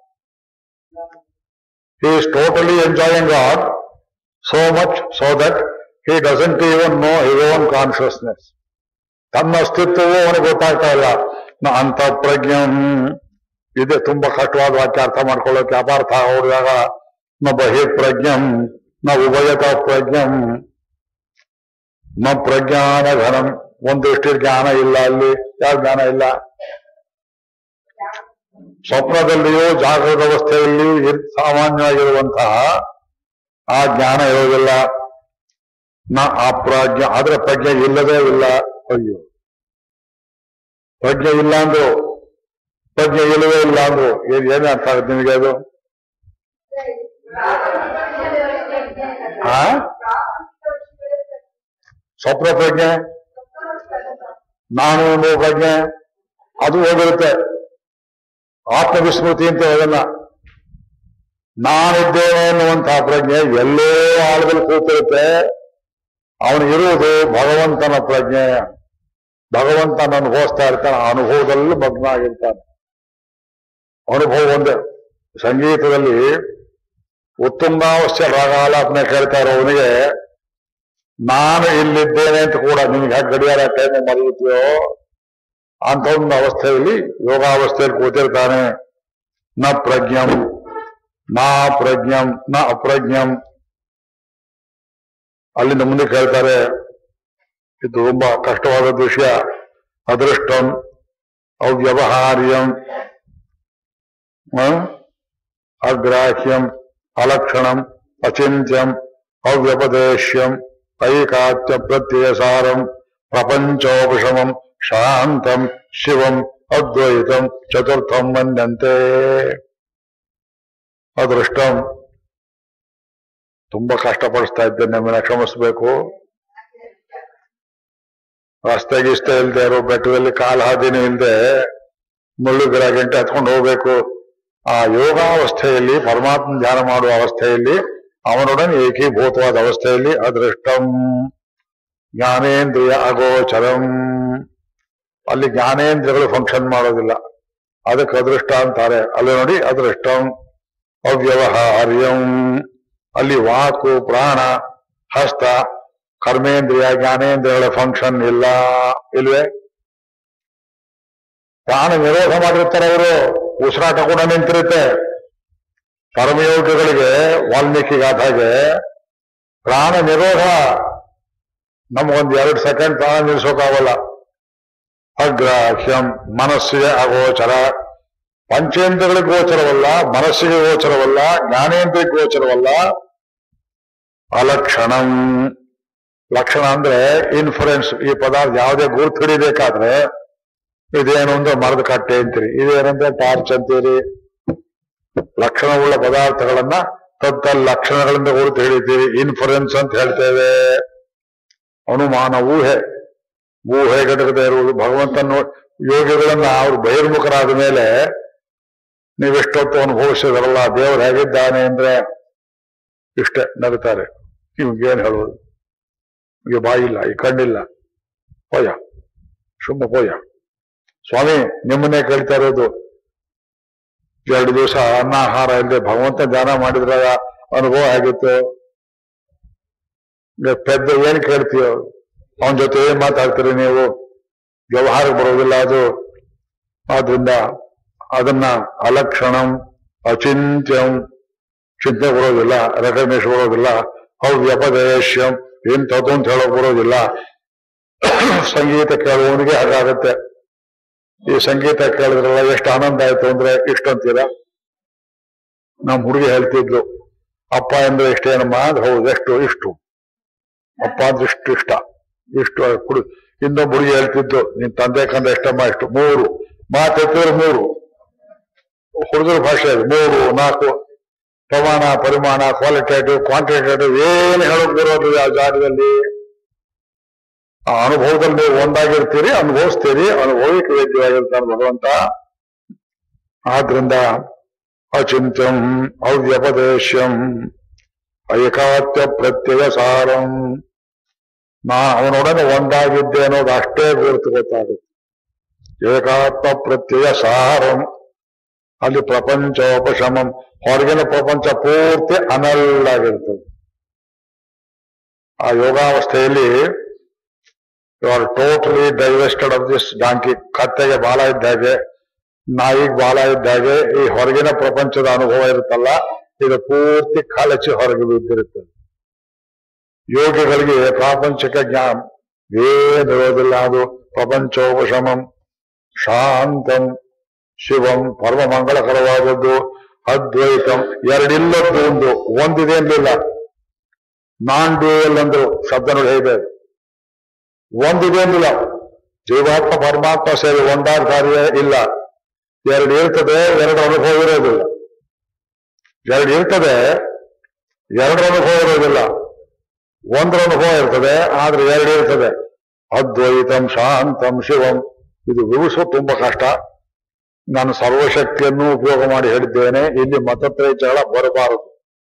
he is totally enjoying God so much so that he doesn't even know his own consciousness. ತನ್ನ ಅಸ್ತಿತ್ವವೂ ಅವನಿಗೆ ಗೊತ್ತಾಗ್ತಾ ಇಲ್ಲ ನ ಅಂತ ಪ್ರಜ್ಞಂ ಇದೆ ತುಂಬಾ ಕಷ್ಟವಾದ ವಾಕ್ಯ ಅರ್ಥ ಮಾಡ್ಕೊಳ್ಳೋಕೆ ಅಪಾರ್ಥ ಹೊಡೆದಾಗ ನ ಬಹಿ ಪ್ರಜ್ಞಂ ನ ಉಭಯತ ಪ್ರಜ್ಞಂ ನ ಪ್ರಜ್ಞಾನ ಘನಂ ಒಂದು ದೃಷ್ಟಿ ಜ್ಞಾನ ಇಲ್ಲ ಅಲ್ಲಿ ಯಾವ ಜ್ಞಾನ ಇಲ್ಲ ಸ್ವಪ್ನದಲ್ಲಿಯೂ ಜಾಗೃತ ಅವಸ್ಥೆಯಲ್ಲಿಯೂ ಇರ್- ಸಾಮಾನ್ಯವಾಗಿರುವಂತಹ ಆ ಜ್ಞಾನ ಇರೋದಿಲ್ಲ ನ ಅಪ್ರಾಜ್ಞ ಆದ್ರೆ ಪ್ರಜ್ಞೆ ಇಲ್ಲದೇ ಇಲ್ಲ ಅಯ್ಯೋ ಪ್ರಜ್ಞೆ ಇಲ್ಲ ಅಂದ್ರು ಪ್ರಜ್ಞೆ ಇಲ್ಲವೇ ಇಲ್ಲ ಅಂದ್ರು ಏನ್ ಏನ್ ಅರ್ಥ ಆಗುತ್ತೆ ನಿಮಗೆ ಅದು ಆ ಸ್ವಪ್ನ ಪ್ರಜ್ಞೆ ನಾನು ಎಂಬ ಪ್ರಜ್ಞೆ ಅದು ಹೋಗಿರುತ್ತೆ ಆತ್ಮವಿಸ್ಮೃತಿ ಅಂತ ಹೇಳೋದನ್ನ ನಾನಿದ್ದೇನೆ ಎನ್ನುವಂತಹ ಪ್ರಜ್ಞೆ ಎಲ್ಲೋ ಆಳದಲ್ಲಿ ಕೂತಿರುತ್ತೆ ಅವನು ಇರುವುದು ಭಗವಂತನ ಪ್ರಜ್ಞೆ ಭಗವಂತನ ಅನುಭವಿಸ್ತಾ ಇರ್ತಾನೆ ಆ ಅನುಭವದಲ್ಲೂ ಮಗ್ನ ಆಗಿರ್ತಾನೆ ಅನುಭವ ಒಂದೇ ಸಂಗೀತದಲ್ಲಿ ಉತ್ತುಂಗಾವಸ್ಥೆ ರಾಗಾಲಾಪನೆ ಕೇಳ್ತಾ ಇರೋವನಿಗೆ ನಾನು ಇಲ್ಲಿದ್ದೇನೆ ಅಂತ ಕೂಡ ನಿಮ್ಗೆ ಹೇಗೆ ಗಡಿಯಾರ ಟೈಮ್ ಮಲಗುತ್ತೆಯೋ ಅಂತ ಒಂದು ಅವಸ್ಥೆಯಲ್ಲಿ ಯೋಗಾವಸ್ಥೆಯಲ್ಲಿ ಕೂತಿರ್ತಾನೆ ನ ಪ್ರಜ್ಞಂ ನಾ ಪ್ರಜ್ಞಂ ನ ಅಪ್ರಜ್ಞಂ ಅಲ್ಲಿಂದ ಮುಂದೆ ಕೇಳ್ತಾರೆ ಇದು ತುಂಬಾ ಕಷ್ಟವಾದ ವಿಷಯ ಅದೃಷ್ಟಂ ಅವ್ಯವಹಾರ್ಯಂ ಆ? ಅಗ್ರಾಹ್ಯಂ ಅಲಕ್ಷಣಂ ಅಚಿಂತ್ಯಂ ಅವ್ಯಪದೇಶ್ಯಂ ಐಕಾತ್ಯ ಪ್ರತ್ಯಯಸಾರಂ ಪ್ರಪಂಚೋಪಶಮಂ ಶಾಂತಂ ಶಿವಂ ಅದ್ವೈತಂ ಚತುರ್ಥಂ ಮನ್ಯಂತೆ ಅದೃಷ್ಟಂ ತುಂಬಾ ಕಷ್ಟಪಡಿಸ್ತಾ ಇದ್ದೇನೆ ನಮ್ಮನ್ನ ಕ್ಷಮಿಸ್ಬೇಕು ರಸ್ತೆ ಗಿಸ್ತೆ ಇಲ್ದೆ ಇರೋ ಬೆಟ್ಟದಲ್ಲಿ ಕಾಲ್ ಹಾದಿನೂ ಇಲ್ದೆ ಮುಳ್ಳು ಗಿಡ ಗಂಟೆ ಹತ್ಕೊಂಡು ಹೋಗ್ಬೇಕು ಆ ಯೋಗಾವಸ್ಥೆಯಲ್ಲಿ ಪರಮಾತ್ಮ ಧ್ಯಾನ ಮಾಡುವ ಅವಸ್ಥೆಯಲ್ಲಿ ಅವನೊಡನೆ ಏಕೀಭೂತವಾದ ಅವಸ್ಥೆಯಲ್ಲಿ ಅದೃಷ್ಟಂ ಜ್ಞಾನೇಂದ್ರಿಯ ಅಗೋಚರಂ ಅಲ್ಲಿ ಜ್ಞಾನೇಂದ್ರಿಯಗಳು ಫಂಕ್ಷನ್ ಮಾಡೋದಿಲ್ಲ ಅದಕ್ಕೆ ಅದೃಷ್ಟ ಅಂತಾರೆ ಅಲ್ಲಿ ನೋಡಿ ಅದೃಷ್ಟಂ ಅವ್ಯವಹಾರ್ಯಂ ಅಲ್ಲಿ ವಾಕು ಪ್ರಾಣ ಹಸ್ತ ಕರ್ಮೇಂದ್ರಿಯ ಜ್ಞಾನೇಂದ್ರಿಯಗಳ ಫಂಕ್ಷನ್ ಇಲ್ಲ ಇಲ್ವೇ ಪ್ರಾಣ ನಿರೋಧ ಮಾಡಿರ್ತಾರೆ ಅವರು ಉಸಿರಾಟ ಕೂಡ ನಿಂತಿರುತ್ತೆ ಕರ್ಮಯೋಗಿಗಳಿಗೆ ವಾಲ್ಮೀಕಿ ಗಾಥಾಗೆ ಪ್ರಾಣ ನಿರೋಧ ನಮಗೊಂದು ಎರಡು ಸೆಕೆಂಡ್ ಪ್ರಾಣ ನಿಲ್ಲಿಸೋಕ್ಕಾಗಲ್ಲ ಅಗ್ರಾಹ್ಯಂ ಮನಸ್ಸಿಗೆ ಅಗೋಚರ ಪಂಚೇಂದ್ರಗಳಿಗೆ ಗೋಚರವಲ್ಲ ಮನಸ್ಸಿಗೆ ಗೋಚರವಲ್ಲ ಜ್ಞಾನೇಂದ್ರಿಗೆ ಗೋಚರವಲ್ಲ ಅಲಕ್ಷಣಂ ಲಕ್ಷಣ ಅಂದ್ರೆ ಇನ್ಫ್ಲುಯೆನ್ಸ್ ಈ ಪದಾರ್ಥ ಯಾವುದೇ ಗುರುತು ಹಿಡಿಬೇಕಾದ್ರೆ ಇದೇನು ಅಂದ್ರೆ ಮರದ ಕಟ್ಟೆ ಅಂತೀರಿ ಇದೇನಂದ್ರೆ ಟಾರ್ಚ್ ಅಂತೀರಿ ಲಕ್ಷಣವುಳ್ಳ ಪದಾರ್ಥಗಳನ್ನ ತತ್ತಲ್ ಲಕ್ಷಣಗಳಿಂದ ಗುರುತು ಹಿಡಿತೀವಿ ಇನ್ಫ್ಲುಯೆನ್ಸ್ ಅಂತ ಹೇಳ್ತೇವೆ ಅನುಮಾನ ಊಹೆ ಊಹೆ ಘಟಕದ ಇರುವುದು ಭಗವಂತನ ಯೋಗಿಗಳನ್ನ ಅವರು ಬಹಿರ್ಮುಖರಾದ ಮೇಲೆ ನೀವೆಷ್ಟೊತ್ತು ಅನುಭವಿಸಿದ್ರಲ್ಲ ದೇವರು ಹೇಗಿದ್ದಾನೆ ಅಂದ್ರೆ ಇಷ್ಟೇ ನಗುತ್ತಾರೆ ನಿಮ್ಗೇನ್ ಹೇಳೋದು ನಿಮಗೆ ಬಾಯಿಲ್ಲ ಈ ಕಣ್ಣಿಲ್ಲ ಹೋಯ ಸುಮ್ಮ ಹೋಯ ಸ್ವಾಮಿ ನಿಮ್ಮನ್ನೇ ಕೇಳ್ತಾ ಇರೋದು ಎರಡು ದಿವಸ ಅನ್ನ ಆಹಾರ ಇಲ್ಲದೆ ಭಗವಂತ ಧ್ಯಾನ ಮಾಡಿದ್ರ ಅನುಭವ ಆಗಿತ್ತು ಈಗ ಪೆದ್ದ ಏನ್ ಕೇಳ್ತೀಯೋ ಅವನ ಜೊತೆ ಏನ್ ಮಾತಾಡ್ತೀರಿ ನೀವು ವ್ಯವಹಾರಕ್ಕೆ ಬರೋದಿಲ್ಲ ಅದು ಆದ್ರಿಂದ ಅದನ್ನ ಅಲಕ್ಷಣಂ ಅಚಿಂತ್ಯಂ ಚಿಂತೆ ಬರೋದಿಲ್ಲ ರೆಕಗ್ನೇಷನ್ ಬರೋದಿಲ್ಲ ಅವ್ಯಪದೇಶ್ಯಂ ಇಂಥದ್ದು ಅಂತ ಹೇಳೋಕ್ ಬರೋದಿಲ್ಲ ಸಂಗೀತ ಕೇಳುವವನಿಗೆ ಹಾಗಾಗತ್ತೆ ಈ ಸಂಗೀತ ಕೇಳಿದ್ರಲ್ಲ ಎಷ್ಟು ಆನಂದ ಆಯ್ತು ಅಂದ್ರೆ ಇಷ್ಟು ಅಂತೀರ ನಮ್ ಹುಡುಗಿ ಹೇಳ್ತಿದ್ಲು ಅಪ್ಪ ಅಂದ್ರೆ ಇಷ್ಟೇನಮ್ಮ ಅಂದ್ರೆ ಹೌದು ಎಷ್ಟು ಇಷ್ಟು ಅಪ್ಪ ಅಂದ್ರೆ ಇಷ್ಟು ಇಷ್ಟ ಇಷ್ಟು ಕುಡಿ ಇನ್ನೊಬ್ಬ ಹುಡುಗಿ ಹೇಳ್ತಿದ್ದು ನಿನ್ ತಂದೆ ಕಂದ ಎಷ್ಟಮ್ಮ ಇಷ್ಟು ಮೂರು ಮಾತೆತ್ತಿದ್ರೆ ಮೂರು ಹುಡುಗರ ಭಾಷೆ ಅದು ಮೂರು ನಾಲ್ಕು ಪ್ರಮಾಣ ಪರಿಮಾಣ ಕ್ವಾಲಿಟೇಟಿವ್ ಕ್ವಾಂಟಿಟೇಟಿವ್ ಏನು ಹೇಳಕ್ ಬರೋದಿಲ್ಲ ಆ ಜಾಗದಲ್ಲಿ ಆ ಅನುಭವದಲ್ಲಿ ನೀವು ಒಂದಾಗಿರ್ತೀರಿ ಅನುಭವಿಸ್ತೀರಿ ಅನುಭವಕ್ಕೆ ವೇದ್ಯವಾಗಿರ್ತಾನೆ ಭಗವಂತ ಆದ್ರಿಂದ ಅಚಿಂತ್ಯಂ ಅವ್ಯಪದೇಶ್ಯಂ ಐಕಾತ್ಯ ಪ್ರತ್ಯಯ ಸಾರಂ ನಾ ಅವನೊಡನೆ ಒಂದಾಗಿದ್ದೆ ಅನ್ನೋದು ಅಷ್ಟೇ ಗುರುತು ಗೊತ್ತಾಗುತ್ತೆ ಏಕಾತ್ಮ ಪ್ರತ್ಯಯ ಸಾರಂ ಅಲ್ಲಿ ಪ್ರಪಂಚೋಪಶಮಂ ಹೊರಗಿನ ಪ್ರಪಂಚ ಪೂರ್ತಿ ಅನಲ್ಲಾಗಿರ್ತದೆ ಆ ಯೋಗಾವಸ್ಥೆಯಲ್ಲಿ you are totally divested of this donkey ಕತ್ತೆಗೆ ಬಾಲ ಇದ್ದಾಗೆ ನಾಯಿಗೆ ಬಾಲ ಇದ್ದಾಗೆ ಈ ಹೊರಗಿನ ಪ್ರಪಂಚದ ಅನುಭವ ಇರುತ್ತಲ್ಲ ಇದು ಪೂರ್ತಿ ಕಳಚಿ ಹೊರಗೆ ಬಿದ್ದಿರುತ್ತದೆ ಯೋಗಿಗಳಿಗೆ ಪ್ರಾಪಂಚಿಕ ಜ್ಞಾನ ಏನಿರೋದಿಲ್ಲ ಅದು ಪ್ರಪಂಚೋಪಶಮಂ ಶಾಂತಂ ಶಿವಂ ಪರಮ ಮಂಗಳಕರವಾದದ್ದು ಅದ್ವೈತಂ ಎರಡಿಲ್ಲದ್ದು ಒಂದು ಒಂದಿದೆ ಅಂದಿಲ್ಲ ನಾನ್ ಡ್ಯೂಯಲ್ ಅಂದ್ರು ಶಬ್ದ ನೋಡಿ ಹೇಗೆ ಒಂದಿದೆ ಅಂದಿಲ್ಲ ಜೀವಾತ್ಮ ಪರಮಾತ್ಮ ಸೇರಿ ಒಂದಾದ ಕಾರ್ಯ ಇಲ್ಲ ಎರಡು ಇರ್ತದೆ ಎರಡು ಅನುಭವ ಇರೋದಿಲ್ಲ ಎರಡು ಇರ್ತದೆ ಎರಡರ ಅನುಭವ ಇರೋದಿಲ್ಲ ಒಂದರ ಅನುಭವ ಇರ್ತದೆ ಆದ್ರೆ ಎರಡು ಇರ್ತದೆ ಅದ್ವೈತಂ ಶಾಂತಂ ಶಿವಂ ಇದು ವಿವರಿಸೋದು ತುಂಬಾ ಕಷ್ಟ ನಾನು ಸರ್ವಶಕ್ತಿಯನ್ನು ಉಪಯೋಗ ಮಾಡಿ ಹೇಳಿದ್ದೇನೆ ಇಲ್ಲಿ ಮತತ್ರಯ ಜಗಳ ಬರಬಾರದು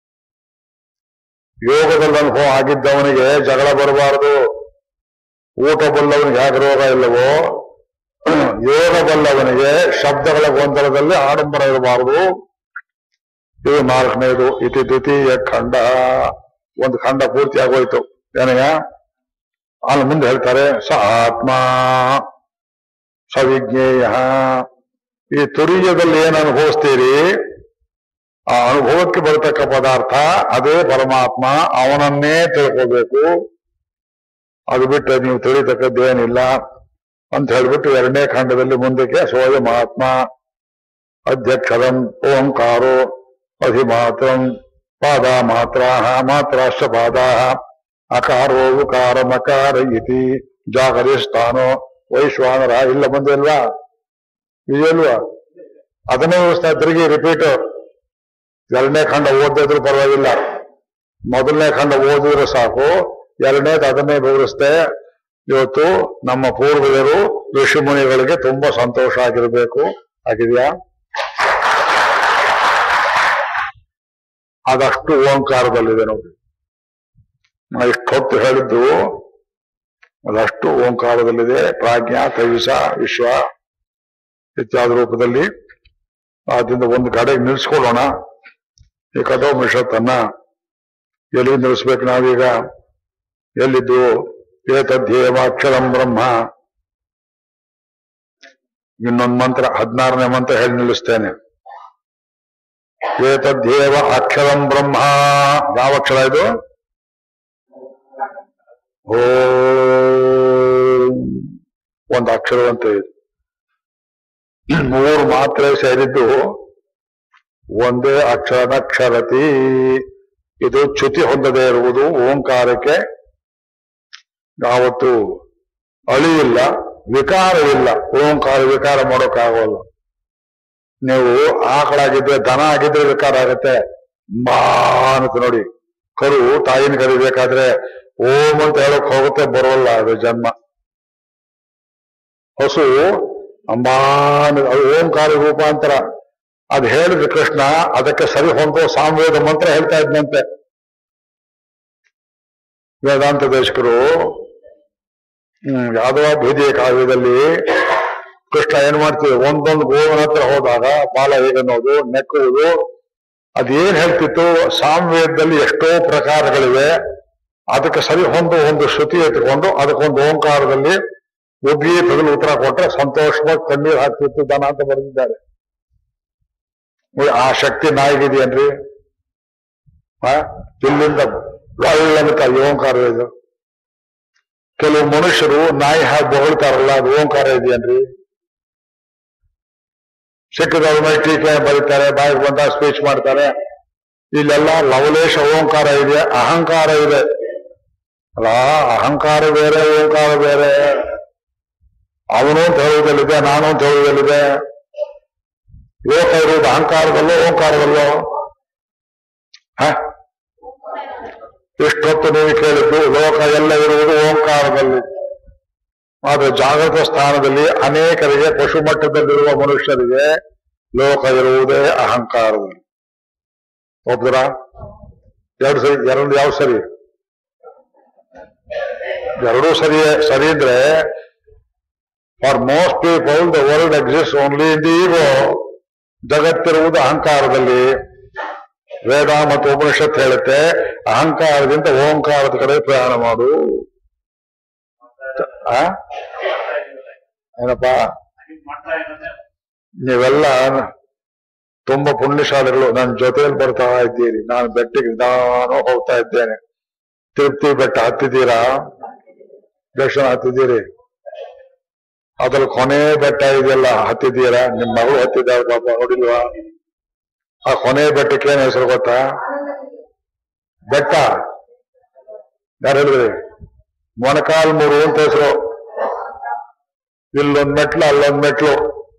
ಯೋಗದಲ್ಲಿ ಅನುಭವ ಆಗಿದ್ದವನಿಗೆ ಜಗಳ ಬರಬಾರದು ಊಟ ಬಲ್ಲವನಿಗೆ ಹೇಗೆ ರೋಗ ಇಲ್ಲವೋ ಯೋಗ ಬಲ್ಲವನಿಗೆ ಶಬ್ದಗಳ ಗೊಂದಲದಲ್ಲಿ ಆಡಂಬರ ಇರಬಾರದು ಇದು ನಾಲ್ಕನೇದು ಇತಿ ದ್ವಿತೀಯ ಖಂಡ ಒಂದು ಖಂಡ ಪೂರ್ತಿ ಆಗೋಯ್ತು ಏನಯ್ಯ ಅಲ್ಲಿ ಮುಂದೆ ಹೇಳ್ತಾರೆ ಸ ಆತ್ಮ ಸವಿಜ್ಞೇಯ ಈ ತುರಿಯದಲ್ಲಿ ಏನು ಅನುಭವಿಸ್ತೀರಿ ಆ ಅನುಭವಕ್ಕೆ ಬರತಕ್ಕ ಪದಾರ್ಥ ಅದೇ ಪರಮಾತ್ಮ ಅವನನ್ನೇ ತಿಳ್ಕೋಬೇಕು ಅದು ಬಿಟ್ಟರೆ ನೀವು ತಿಳಿತಕ್ಕದ್ದೇನಿಲ್ಲ ಅಂತ ಹೇಳ್ಬಿಟ್ಟು ಎರಡನೇ ಖಂಡದಲ್ಲಿ ಮುಂದಕ್ಕೆ ಸೋಯ ಮಹಾತ್ಮ ಅಧ್ಯಕ್ಷರಂ ಓಂಕಾರೋ ಅಧಿಮಾತ್ರಂ ಪಾದ ಮಾತ್ರ ಮಾತ್ರಾಶ್ಚ ಪಾದ ಅಕಾರೋ ಉಕಾರ ಮಕಾರ ಇತಿ ಜಾಗರಿಸ್ತಾನೋ ವೈಶ್ವಾನರ ಇಲ್ಲ ಬಂದಿಲ್ವಾ ಇದೆಯಲ್ವಾ ಅದನ್ನೇ ವ್ಯವಸ್ಥೆ ತಿರುಗಿ ರಿಪೀಟ್ ಎರಡನೇ ಖಂಡ ಓದಿದ್ರು ಪರವಾಗಿಲ್ಲ ಮೊದಲನೇ ಖಂಡ ಓದಿದ್ರೆ ಸಾಕು ಎರಡನೇದು ಅದನ್ನೇ ವಿವರಿಸ್ತೆ ಇವತ್ತು ನಮ್ಮ ಪೂರ್ವಜರು ಋಷಿ ಮುನಿಗಳಿಗೆ ತುಂಬಾ ಸಂತೋಷ ಆಗಿರ್ಬೇಕು ಆಗಿದೆಯಾ ಅದಷ್ಟು ಓಂಕಾರದಲ್ಲಿದೆ ನೋಡಿ ನಾ ಇಷ್ಟೊತ್ತು ಹೇಳಿದ್ದು ಅದಷ್ಟು ಓಂಕಾರದಲ್ಲಿದೆ ಪ್ರಾಜ್ಞಾ ಕೈವಿಸ ವಿಶ್ವ ಇತ್ಯಾದಿ ರೂಪದಲ್ಲಿ ಆದ್ರಿಂದ ಒಂದು ಕಡೆಗೆ ನಿಲ್ಸ್ಕೊಳ್ಳೋಣ ಈ ಕಠೋಪನಿಷತ್ತನ್ನ ಎಲ್ಲಿ ನಿಲ್ಲಿಸ್ಬೇಕು ನಾವೀಗ ಎಲ್ಲಿದ್ದು ಏತದ್ದೇವ ಅಕ್ಷರಂ ಬ್ರಹ್ಮ ಇನ್ನೊಂದು ಮಂತ್ರ ಹದಿನಾರನೇ ಮಂತ್ರ ಹೇಳಿ ನಿಲ್ಲಿಸ್ತೇನೆ ಏತದ್ದೇವ ಅಕ್ಷರಂ ಬ್ರಹ್ಮ ಯಾವ ಅಕ್ಷರ ಇದು ಓ ಒಂದು ಅಕ್ಷರವಂತೆ ಇದು ಮೂರು ಮಾತ್ರೆ ಸೇರಿದ್ದು ಒಂದೇ ಅಕ್ಷರನಕ್ಷರತಿ ಇದು ಚ್ಯುತಿ ಹೊಂದದೇ ಇರುವುದು ಓಂಕಾರಕ್ಕೆ ಯಾವತ್ತು ಅಳಿಯಿಲ್ಲ ವಿಕಾರವಿಲ್ಲ ಓಂಕಾರ ವಿಕಾರ ಮಾಡೋಕ್ಕಾಗೋಲ್ಲ ನೀವು ಆಕಳಾಗಿದ್ರೆ ದನ ಆಗಿದ್ರೆ ವಿಕಾರ ಆಗುತ್ತೆ ಬಾ ಅಂತ ನೋಡಿ ಕರು ತಾಯಿನ ಕರಿಬೇಕಾದ್ರೆ ಓಂ ಅಂತ ಹೇಳಕ್ ಹೋಗುತ್ತೆ ಬರೋಲ್ಲ ಅದು ಜನ್ಮ ಹಸು ಅಂಬಾ ಅಂತ- ಅದು ಓಂಕಾರ ರೂಪಾಂತರ ಅದು ಹೇಳಿದ ಕೃಷ್ಣ ಅದಕ್ಕೆ ಸರಿ ಹೊಂದೋ ಸಾಮವೇದ ಮಂತ್ರ ಹೇಳ್ತಾ ಇದ್ನಂತೆ ವೇದಾಂತ ದೇಶಕರು ಹ್ಮ್ ಯಾದವಾಭೇದಿಯ ಕಾವ್ಯದಲ್ಲಿ ಕೃಷ್ಣ ಏನ್ ಮಾಡ್ತೀವಿ ಒಂದೊಂದು ಗೋವನ ಹತ್ರ ಹೋದಾಗ ಬಾಲ ಹೇಗನ್ನೋದು ನೆಕ್ಕುವುದು ಅದೇನ್ ಹೇಳ್ತಿತ್ತು ಸಾಮವೇದದಲ್ಲಿ ಎಷ್ಟೋ ಪ್ರಕಾರಗಳಿವೆ ಅದಕ್ಕೆ ಸರಿ ಹೊಂದು ಒಂದು ಶ್ರುತಿ ಎತ್ಕೊಂಡು ಅದಕ್ಕೊಂದು ಓಂಕಾರದಲ್ಲಿ ಒಬ್ಬಿ ತೆಗೆದು ಉತ್ತರ ಕೊಟ್ರೆ ಸಂತೋಷವಾಗಿ ಕಣ್ಣೀರು ಹಾಕ್ತಿತ್ತು ದನ ಅಂತ ಬರೆದಿದ್ದಾರೆ ನೋಡಿ, ಆ ಶಕ್ತಿ ನಾಯಿಗಿದೆಯೇನ್ರಿ ಆ ಇಲ್ಲಿಂದ ಒಳ್ಳಂತ ಓಂಕಾರ ಇದು ಕೆಲವು ಮನುಷ್ಯರು ನಾಯಿ ಹಾಕಿ ಬೊಗಳ್ತಾರಲ್ಲ ಅದು ಓಂಕಾರ ಇದೆಯೇನ್ರಿ ಸಿಕ್ಕದವ್ರ ಮೇಲೆ ಟೀಕೆ ಬರೀತಾರೆ ಬಾಯಿಗೆ ಬಂದ ಸ್ಪೀಚ್ ಮಾಡ್ತಾರೆ ಇಲ್ಲೆಲ್ಲ ಲವಲೇಶ ಓಂಕಾರ ಇದೆ ಅಹಂಕಾರ ಇದೆ ಅಲ್ಲ ಅಹಂಕಾರ ಬೇರೆ ಓಂಕಾರ ಬೇರೆ ಅವನು ಅಂತ ಹೇಳುವುದಲ್ಲಿದೆ ನಾನು ಅಂತ ಹೇಳುವುದಲ್ಲಿದೆ ಲೋಕ ಇರುವುದು ಅಹಂಕಾರದಲ್ಲೋ ಓಂಕಾರದಲ್ಲೋ ಹ ಇಷ್ಟೊತ್ತು ನೀವು ಕೇಳಿದ್ದು ಲೋಕ ಎಲ್ಲ ಇರುವುದು ಓಂಕಾರದಲ್ಲಿ ಆದ್ರೆ ಜಾಗೃತ ಸ್ಥಾನದಲ್ಲಿ ಅನೇಕರಿಗೆ ಪಶು ಮಟ್ಟದಲ್ಲಿರುವ ಮನುಷ್ಯರಿಗೆ ಲೋಕ ಇರುವುದೇ ಅಹಂಕಾರದಲ್ಲಿ ಒಬ್ಬರ ಎರಡು ಸರಿ ಎರಡು ಯಾವ ಸರಿ ಎರಡೂ ಸರಿಯೇ ಸರಿ ಅಂದ್ರೆ for most people the world exist only in the ego ಜಗತ್ತಿರುವುದು ಅಹಂಕಾರದಲ್ಲಿ ವೇದ ಮತ್ತು ಉಪನಿಷತ್ ಹೇಳುತ್ತೆ ಅಹಂಕಾರದಿಂದ ಓಂಕಾರದ ಕಡೆ ಪ್ರಯಾಣ ಮಾಡು ಆ? ಏನಪ್ಪ ನೀವೆಲ್ಲ ತುಂಬಾ ಪುಣ್ಯಶಾಲಿಗಳು ನನ್ನ ಜೊತೆಯಲ್ಲಿ ಬರ್ತಾ ಇದ್ದೀರಿ ನಾನು ಬೆಟ್ಟಿಗೆ ನಿಧಾನ ಹೋಗ್ತಾ ಇದ್ದೇನೆ ತಿರುಪ್ತಿ ಬೆಟ್ಟ ಹತ್ತಿದ್ದೀರಾ ದರ್ಶನ ಹತ್ತಿದ್ದೀರಿ ಅದ್ರಲ್ಲಿ ಕೊನೆ ಬೆಟ್ಟ ಇದೆಯಲ್ಲ ಹತ್ತಿದ್ದೀರಾ ನಿಮ್ ಮಗಳು ಹತ್ತಿದ್ದಾಳೆ ಪಾಪ ನೋಡಿಲ್ವಾ ಆ ಕೊನೆ ಬೆಟ್ಟಕ್ಕೆ ಏನ್ ಹೆಸರು ಗೊತ್ತಾ ಬೆಟ್ಟ ಯಾರು ಹೇಳಿದ್ರಿ ಮೊಣಕಾಲ್ ಮೂರು ಅಂತ ಹೆಸರು ಇಲ್ಲೊಂದ್ ಮೆಟ್ಲು ಅಲ್ಲೊಂದ್ ಮೆಟ್ಲು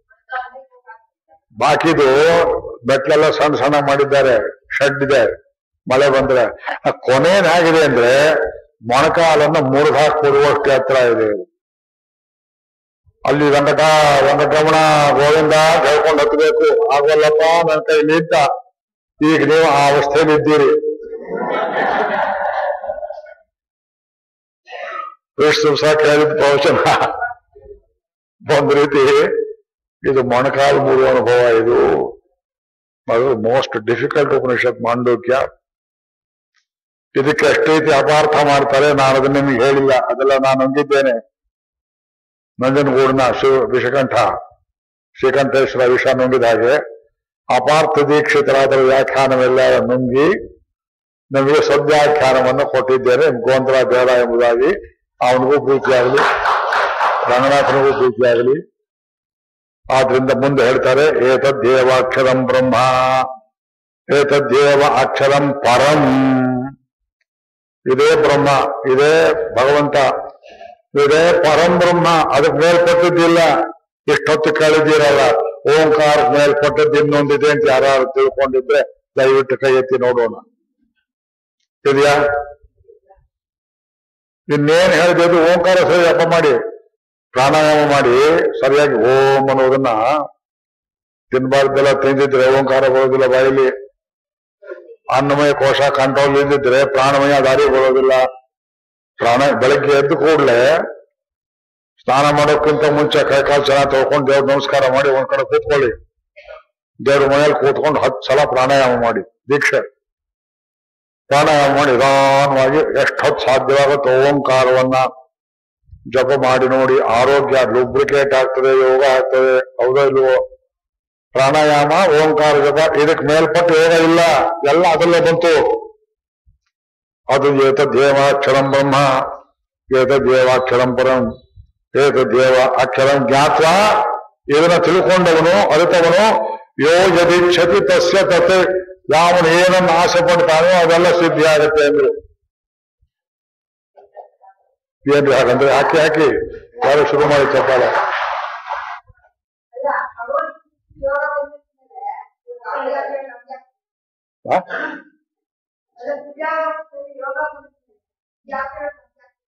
ಬಾಕಿದು ಮೆಟ್ಲೆಲ್ಲ ಸಣ್ಣ ಸಣ್ಣ ಮಾಡಿದ್ದಾರೆ ಶೆಡ್ ಇದೆ ಮಳೆ ಬಂದ್ರೆ ಆ ಕೊನೇನ್ ಹೇಗಿದೆ ಅಂದ್ರೆ ಮೊಣಕಾಲನ್ನ ಮುರಿದು ಹಾಕಿ ಕೊಡುವಷ್ಟು ಹತ್ರ ಇದೆ ಇದು. ಅಲ್ಲಿ ವೆಂಕಟ ವೆಂಕಟರಮಣ ಗೋವಿಂದ ಹೇಳ್ಕೊಂಡು ಹತ್ತಬೇಕು ಆಗೋಲ್ಲಪ್ಪ ನನ್ನ ಕೈಲಿ ಇದ್ದ ಈಗ ನೀವು ಆ ಅವಸ್ಥೆಯಲ್ಲಿ ಇದ್ದೀರಿ ಎಷ್ಟು ದಿವಸ ಕೇಳಿದ ಪ್ರವಚನ ಒಂದ್ ರೀತಿ ಇದು ಮೊಣಕಾಲು ಮೂರು ಅನುಭವ ಇದು ಅದು ಮೋಸ್ಟ್ ಡಿಫಿಕಲ್ಟ್ ಉಪನಿಷತ್ ಮಾಂಡೋಕ್ಯ ಇದಕ್ಕೆ ಅಷ್ಟೇ ರೀತಿ ಅಪಾರ್ಥ ಮಾಡ್ತಾರೆ ನಾನು ಅದನ್ನ ನಿಮಗೆ ಹೇಳಿಲ್ಲ ಅದೆಲ್ಲ ನಾನು ನಂಬಿದ್ದೇನೆ ನಂಜನಗೂಡಿನ ಶಿವ ವಿಷಕಂಠ ಶ್ರೀಕಂಠೇಶ್ವರ ವಿಷ ನುಂಗಿದ ಹಾಗೆ ಅಪಾರ್ಥ ದೀಕ್ಷಿತರಾದ ವ್ಯಾಖ್ಯಾನವೆಲ್ಲ ನುಂಗಿ ನಮಗೆ ಸದ್ವ್ಯಾಖ್ಯಾನವನ್ನು ಕೊಟ್ಟಿದ್ದೇನೆ ಗೋಂದ್ರ ಬೇಡ ಎಂಬುದಾಗಿ ಅವನಿಗೂ ಪ್ರೀತಿಯಾಗಲಿ ರಂಗನಾಥನಿಗೂ ಪ್ರೀತಿಯಾಗಲಿ ಆದ್ರಿಂದ ಮುಂದೆ ಹೇಳ್ತಾರೆ ಏತದ್ದೇವ ಅಕ್ಷರಂ ಬ್ರಹ್ಮ ಏತದ್ದೇವ ಅಕ್ಷರಂ ಪರಂ ಇದೇ ಬ್ರಹ್ಮ ಇದೇ ಭಗವಂತ ಇದೇ ಪರಂ ಬ್ರಹ್ಮ ಅದಕ್ಕೆ ಮೇಲ್ಪಟ್ಟಿದ್ದಿಲ್ಲ ಇಷ್ಟೊತ್ತು ಕೇಳಿದ್ದೀರಲ್ಲ ಓಂಕಾರ ಮೇಲ್ಪಟ್ಟದ್ದು ಇನ್ನೊಂದಿದೆ ಅಂತ ಯಾರು ತಿಳ್ಕೊಂಡಿದ್ರೆ ದಯವಿಟ್ಟು ಕೈ ಎತ್ತಿ ನೋಡೋಣ ಇದೆಯಾ ಇನ್ನೇನ್ ಹೇಳಿದ್ರು ಓಂಕಾರ ಸರಿ ಜಪ ಮಾಡಿ ಪ್ರಾಣಾಯಾಮ ಮಾಡಿ ಸರಿಯಾಗಿ ಓಂ ಅನ್ನೋದನ್ನ ತಿನ್ಬಾರ್ದೆಲ್ಲ ತಿಂದಿದ್ರೆ ಓಂಕಾರ ಬರೋದಿಲ್ಲ ಬಾಯಿಲಿ ಅನ್ನಮಯ ಕೋಶ ಕಂಟ್ರೋಲ್ ಇದ್ದಿದ್ರೆ ಪ್ರಾಣಮಯ ದಾರಿ ಬರೋದಿಲ್ಲ ಪ್ರಾಣ ಬೆಳಗ್ಗೆ ಎದ್ದು ಕೂಡಲೇ ಸ್ನಾನ ಮಾಡೋಕ್ಕಿಂತ ಮುಂಚೆ ಕೈಕಾಲು ಚೆನ್ನಾಗಿ ತೊಳ್ಕೊಂಡು ದೇವ್ರ ನಮಸ್ಕಾರ ಮಾಡಿ ಒಂದ್ ಕಡೆ ಕೂತ್ಕೊಳ್ಳಿ ದೇವ್ರ ಮನೇಲಿ ಕೂತ್ಕೊಂಡು ಹತ್ತು ಸಲ ಪ್ರಾಣಾಯಾಮ ಮಾಡಿ ದೀಕ್ಷೆ ಪ್ರಾಣಾಯಾಮ ಮಾಡಿ ನಿಧಾನವಾಗಿ ಎಷ್ಟು ಹೊತ್ತು ಸಾಧ್ಯವಾಗುತ್ತೋ ಓಂಕಾರವನ್ನ ಜಪ ಮಾಡಿ ನೋಡಿ ಆರೋಗ್ಯ ಲುಬ್ರಿಕೇಟ್ ಆಗ್ತದೆ ಯೋಗ ಆಗ್ತದೆ ಹೌದೋ ಇಲ್ವೋ ಪ್ರಾಣಾಯಾಮ ಓಂಕಾರ ಜಪ ಇದಕ್ಕೆ ಮೇಲ್ಪಟ್ಟು ಯೋಗ ಇಲ್ಲ ಎಲ್ಲ ಅದರಲ್ಲೇ ಬಂತು ಅದು ಏತದ್ದೇವಾಕ್ಷರಂ ಬ್ರಹ್ಮ ಏತದ್ದೇವಾಕ್ಷರಂ ಪರಂ ಏತದ್ದೇವ ಅಕ್ಷರಂ ಜ್ಞಾತ್ವ ಇದನ್ನ ತಿಳ್ಕೊಂಡವನು ಅರಿತವನು ಯೋ ಯದಿಚ್ಛತಿ ತಸ್ಯ ತತ್ ಯಾವನು ಏನನ್ನು ಆಸೆ ಪಡ್ತಾನೋ ಅದೆಲ್ಲ ಸಿದ್ಧಿ ಆಗುತ್ತೆ ಅಂದ್ರು ಏನ್ರಿ ಹಾಗಂದ್ರೆ ಹಾಕಿ ಹಾಕಿ ಯಾರು ಶುರು ಮಾಡಿ ಚಪ್ಪಾಳೆ ಅಲ್ಲ ಅವರು ಯೋಗ ಬಂದಿದ್ಮೇಲೆ ಅವ್ರಿಗೆ ನಮ್ಗೆ ಹಾ? ಅದೇ ವಿದ್ಯಾರ್ಥಿ ಯೋಗ ಬಂದಿದ್ಮೇಲೆ ಯಾಕೆ ನಮ್ಗೆ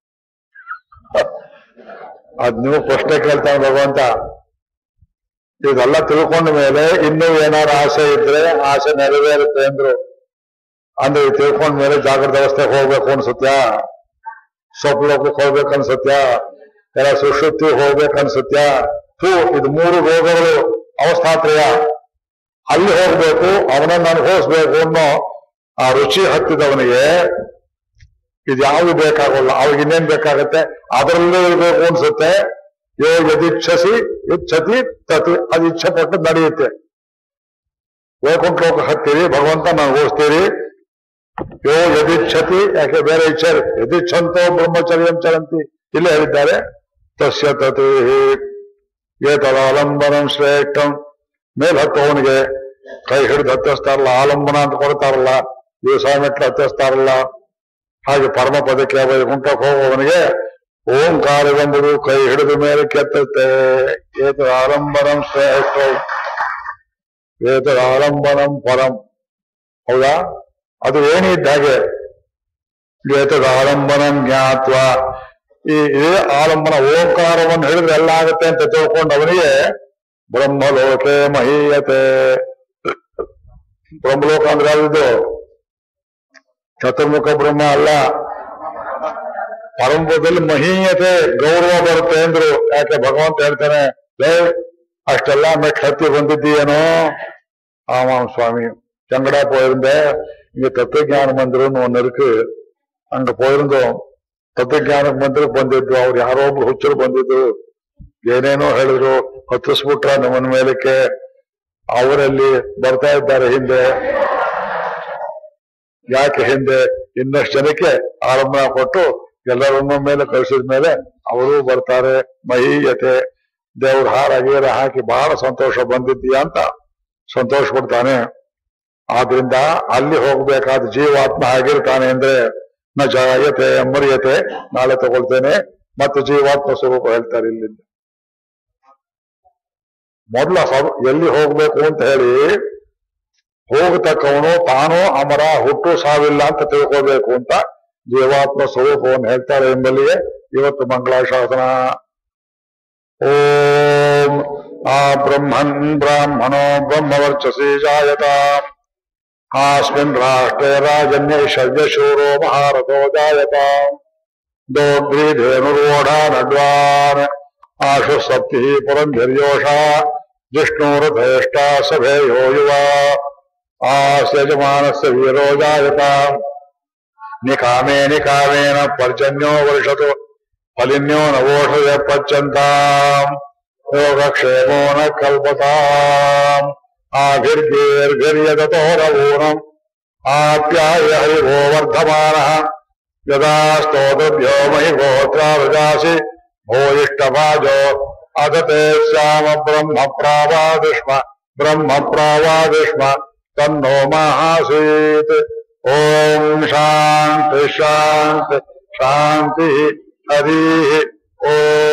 ಅದ್ ನೀವು ಪ್ರಶ್ನೆ ಕೇಳ್ತಾನೆ ಭಗವಂತ ಇದೆಲ್ಲ ತಿಳ್ಕೊಂಡ ಮೇಲೆ ಇನ್ನೂ ಏನಾದ್ರು ಆಸೆ ಇದ್ರೆ ಆಸೆ ನೆರವೇರುತ್ತೆ ಅಂದ್ರು ಅಂದ್ರೆ ಇದು ತಿಳ್ಕೊಂಡ ಮೇಲೆ ಜಾಗೃತ ಅವಸ್ಥೆಗೆ ಹೋಗ್ಬೇಕು ಅನ್ಸುತ್ತ್ಯಾ ಸ್ವಪ್ನಲೋಕಕ್ಕೆ ಹೋಗ್ಬೇಕು ಅನ್ಸುತ್ತ್ಯಾ ಎಲ್ಲ ಸುಶುದ್ಧಿ ಹೋಗ್ಬೇಕು ಅನ್ಸುತ್ತ್ಯಾ ಹೂ ಇದು ಮೂರು ರೋಗಗಳು ಅವಸ್ಥಾತ್ರಯ ಅಲ್ಲಿ ಹೋಗ್ಬೇಕು ಅವನನ್ನು ಅನುಭವಿಸ್ಬೇಕು ಅನ್ನೋ ಆ ರುಚಿ ಹತ್ತಿದವನಿಗೆ ಇದು ಯಾವುದು ಬೇಕಾಗಲ್ಲ ಅವಾಗ ಇನ್ನೇನ್ ಬೇಕಾಗತ್ತೆ ಅದರಲ್ಲೇ ಇರ್ಬೇಕು ಅನ್ಸುತ್ತೆ ಯೋ ಯದಿಚ್ಛಸಿ ಇಚ್ಛತಿ ತತ್ ಅದು ಇಚ್ಛೆ ಪಟ್ಟು ನಡೆಯುತ್ತೆ ವೈಕುಂಠ ಲೋಕ ಹತ್ತೀರಿ ಭಗವಂತ ನಾನು ಓದಿಸ್ತೀರಿ ಯೋ ಯದಿಚ್ಛತಿ ಯಾಕೆ ಬೇರೆ ಇಚ್ಛೆ ಯದಿಚ್ಛಂತೋ ಬ್ರಹ್ಮಚರ್ಯಂ ಚರಂತಿ ಇಲ್ಲೇ ಹೇಳಿದ್ದಾರೆ ತಸ್ಯ ತತ್ ಏತದಾಲಂಬನಂ ಶ್ರೇಷ್ಠಂ ಮೇಲ್ ಹತ್ತವನಿಗೆ ಕೈ ಹಿಡಿದು ಹತ್ತಿಸ್ತಾರಲ್ಲ ಆಲಂಬನ ಅಂತ ಕೊಡ್ತಾರಲ್ಲ ದಿವಸ ಮೆಟ್ಲು ಹತ್ತಿಸ್ತಾರಲ್ಲ ಹಾಗೆ ಪರಮ ಪದಕ್ಕೆ ವೈಕುಂಠಕ್ಕೆ ಹೋಗುವವನಿಗೆ ಓಂಕಾರವೆಂಬುದು ಕೈ ಹಿಡಿದ ಮೇಲೆ ಕೆತ್ತುತ್ತೆ ಏತದ ಆಲಂಬನಂ ಶ್ರೇಷ್ಠ ಏತದ ಆಲಂಬನಂ ಪರಂ ಹೌದಾ ಅದು ಏನಿದ್ದ ಹಾಗೆ ಏತದ ಆಲಂಬನಂ ಜ್ಞಾತ್ವ ಈ ಇದೇ ಆಲಂಬನ ಓಂಕಾರವನ್ನು ಹಿಡಿದ್ರೆ ಎಲ್ಲ ಆಗುತ್ತೆ ಅಂತ ತಿಳ್ಕೊಂಡು ಅವನಿಗೆ ಬ್ರಹ್ಮಲೋಕೆ ಮಹೀಯತೆ ಬ್ರಹ್ಮಲೋಕ ಅಂದ್ರೆ ಯಾವ್ದು ಚತುರ್ಮುಖ ಬ್ರಹ್ಮ ಅಲ್ಲ ಪರಂಪದಲ್ಲಿ ಮಹೀಯತೆ ಗೌರವ ಬರುತ್ತೆ ಅಂದ್ರು ಯಾಕೆ ಭಗವಂತ ಹೇಳ್ತಾನೆ ಲೇ ಅಷ್ಟೆಲ್ಲ ಮೆಟ್ ಹತ್ತಿ ಬಂದಿದ್ದೀಯೇನೋ ஆமாம் சுவாமி செங்கடா போயிருந்தேன் இங்க தத்துவஞான மந்திரம்னு ஒண்ணு இருக்கு அங்க போயிருந்தோம் ತತ್ವಜ್ಞಾನ ಮಂದಿರಕ್ಕೆ ಬಂದಿದ್ರು ಅವ್ರು ಯಾರೋ ಒಬ್ರು ಹುಚ್ಚರು ಬಂದಿದ್ರು ಏನೇನೋ ಹೇಳಿದ್ರು ಹತ್ತಿಸ್ಬಿಟ್ರ ನಮ್ಮನ ಮೇಲಕ್ಕೆ ಅವರಲ್ಲಿ ಬರ್ತಾ ಇದ್ದಾರೆ ಹಿಂದೆ ಯಾಕೆ ಹಿಂದೆ ಇನ್ನಷ್ಟು ಜನಕ್ಕೆ ಆರಂಭ ಕೊಟ್ಟು ಎಲ್ಲರನ್ನ ಮೇಲೆ ಕಳಿಸಿದ ಮೇಲೆ ಅವರು ಬರ್ತಾರೆ ಮಹೀಯತೆ ದೇವ್ರ ಹಾರ ಗೀರ ಹಾಕಿ ಬಹಳ ಸಂತೋಷ ಬಂದಿದ್ದೀಯ ಅಂತ ಸಂತೋಷ ಪಡ್ತಾನೆ ಆದ್ರಿಂದ ಅಲ್ಲಿ ಹೋಗ್ಬೇಕಾದ ಜೀವಾತ್ಮ ಆಗಿರ್ತಾನೆ ಅಂದ್ರೆ ನ ಜಾಯತೆ ಮರಿಯತೆ ನಾಳೆ ತಗೊಳ್ತೇನೆ ಮತ್ತು ಜೀವಾತ್ಮ ಸ್ವರೂಪ ಹೇಳ್ತಾರೆ ಇಲ್ಲಿಂದ ಮೊದಲ ಸಬ್- ಎಲ್ಲಿ ಹೋಗ್ಬೇಕು ಅಂತ ಹೇಳಿ ಹೋಗತಕ್ಕವನು ತಾನು ಅಮರ ಹುಟ್ಟು ಸಾವಿಲ್ಲ ಅಂತ ತಿಳ್ಕೋಬೇಕು ಅಂತ ಜೀವಾತ್ಮ ಸ್ವರೂಪವನ್ನು ಹೇಳ್ತಾರೆ ಎಂಬಲ್ಲಿಯೇ ಇವತ್ತು ಮಂಗಳಾಶಾಸನ ಓಂ ಆ ಬ್ರಹ್ಮನ್ ಬ್ರಾಹ್ಮಣೋ ಬ್ರಹ್ಮವರ್ಚಸಿ ಜಾಯತಾಂ ಆಸ್ಮಿನ್ ರಾಷ್ಟ್ರೇ ರಾಜನ್ಯೈ ಶವ್ಯಶೂರೋ ಮಹಾರಥೋ ಜಾಯತಾಂ दोग्रीधेनुरोढा नड्वान् आशु सप्तिः पुरन्धर्योषा जिष्णुरथेष्टा सभेयो युवा आस्यजमानस्य वीरो जायताम् निकामे निकामेन पर्जन्यो वर्षतु फलिन्यो नवोषय पच्यन्ताम् योगक्षेमो न कल्पताम् आभिर्गीर्भिर्यदतो रवूनम् आप्याय हरिभो वर्धमानः यदा स्तोत्रभ्यो महि गोत्रावजासि भूयिष्ठभाजो अदते श्याम ब्रह्म प्रावादिष्म ब्रह्म प्रावादिष्म तन्नो मासीत् ॐ शान्ति शान्ति शान्तिः हरिः ॐ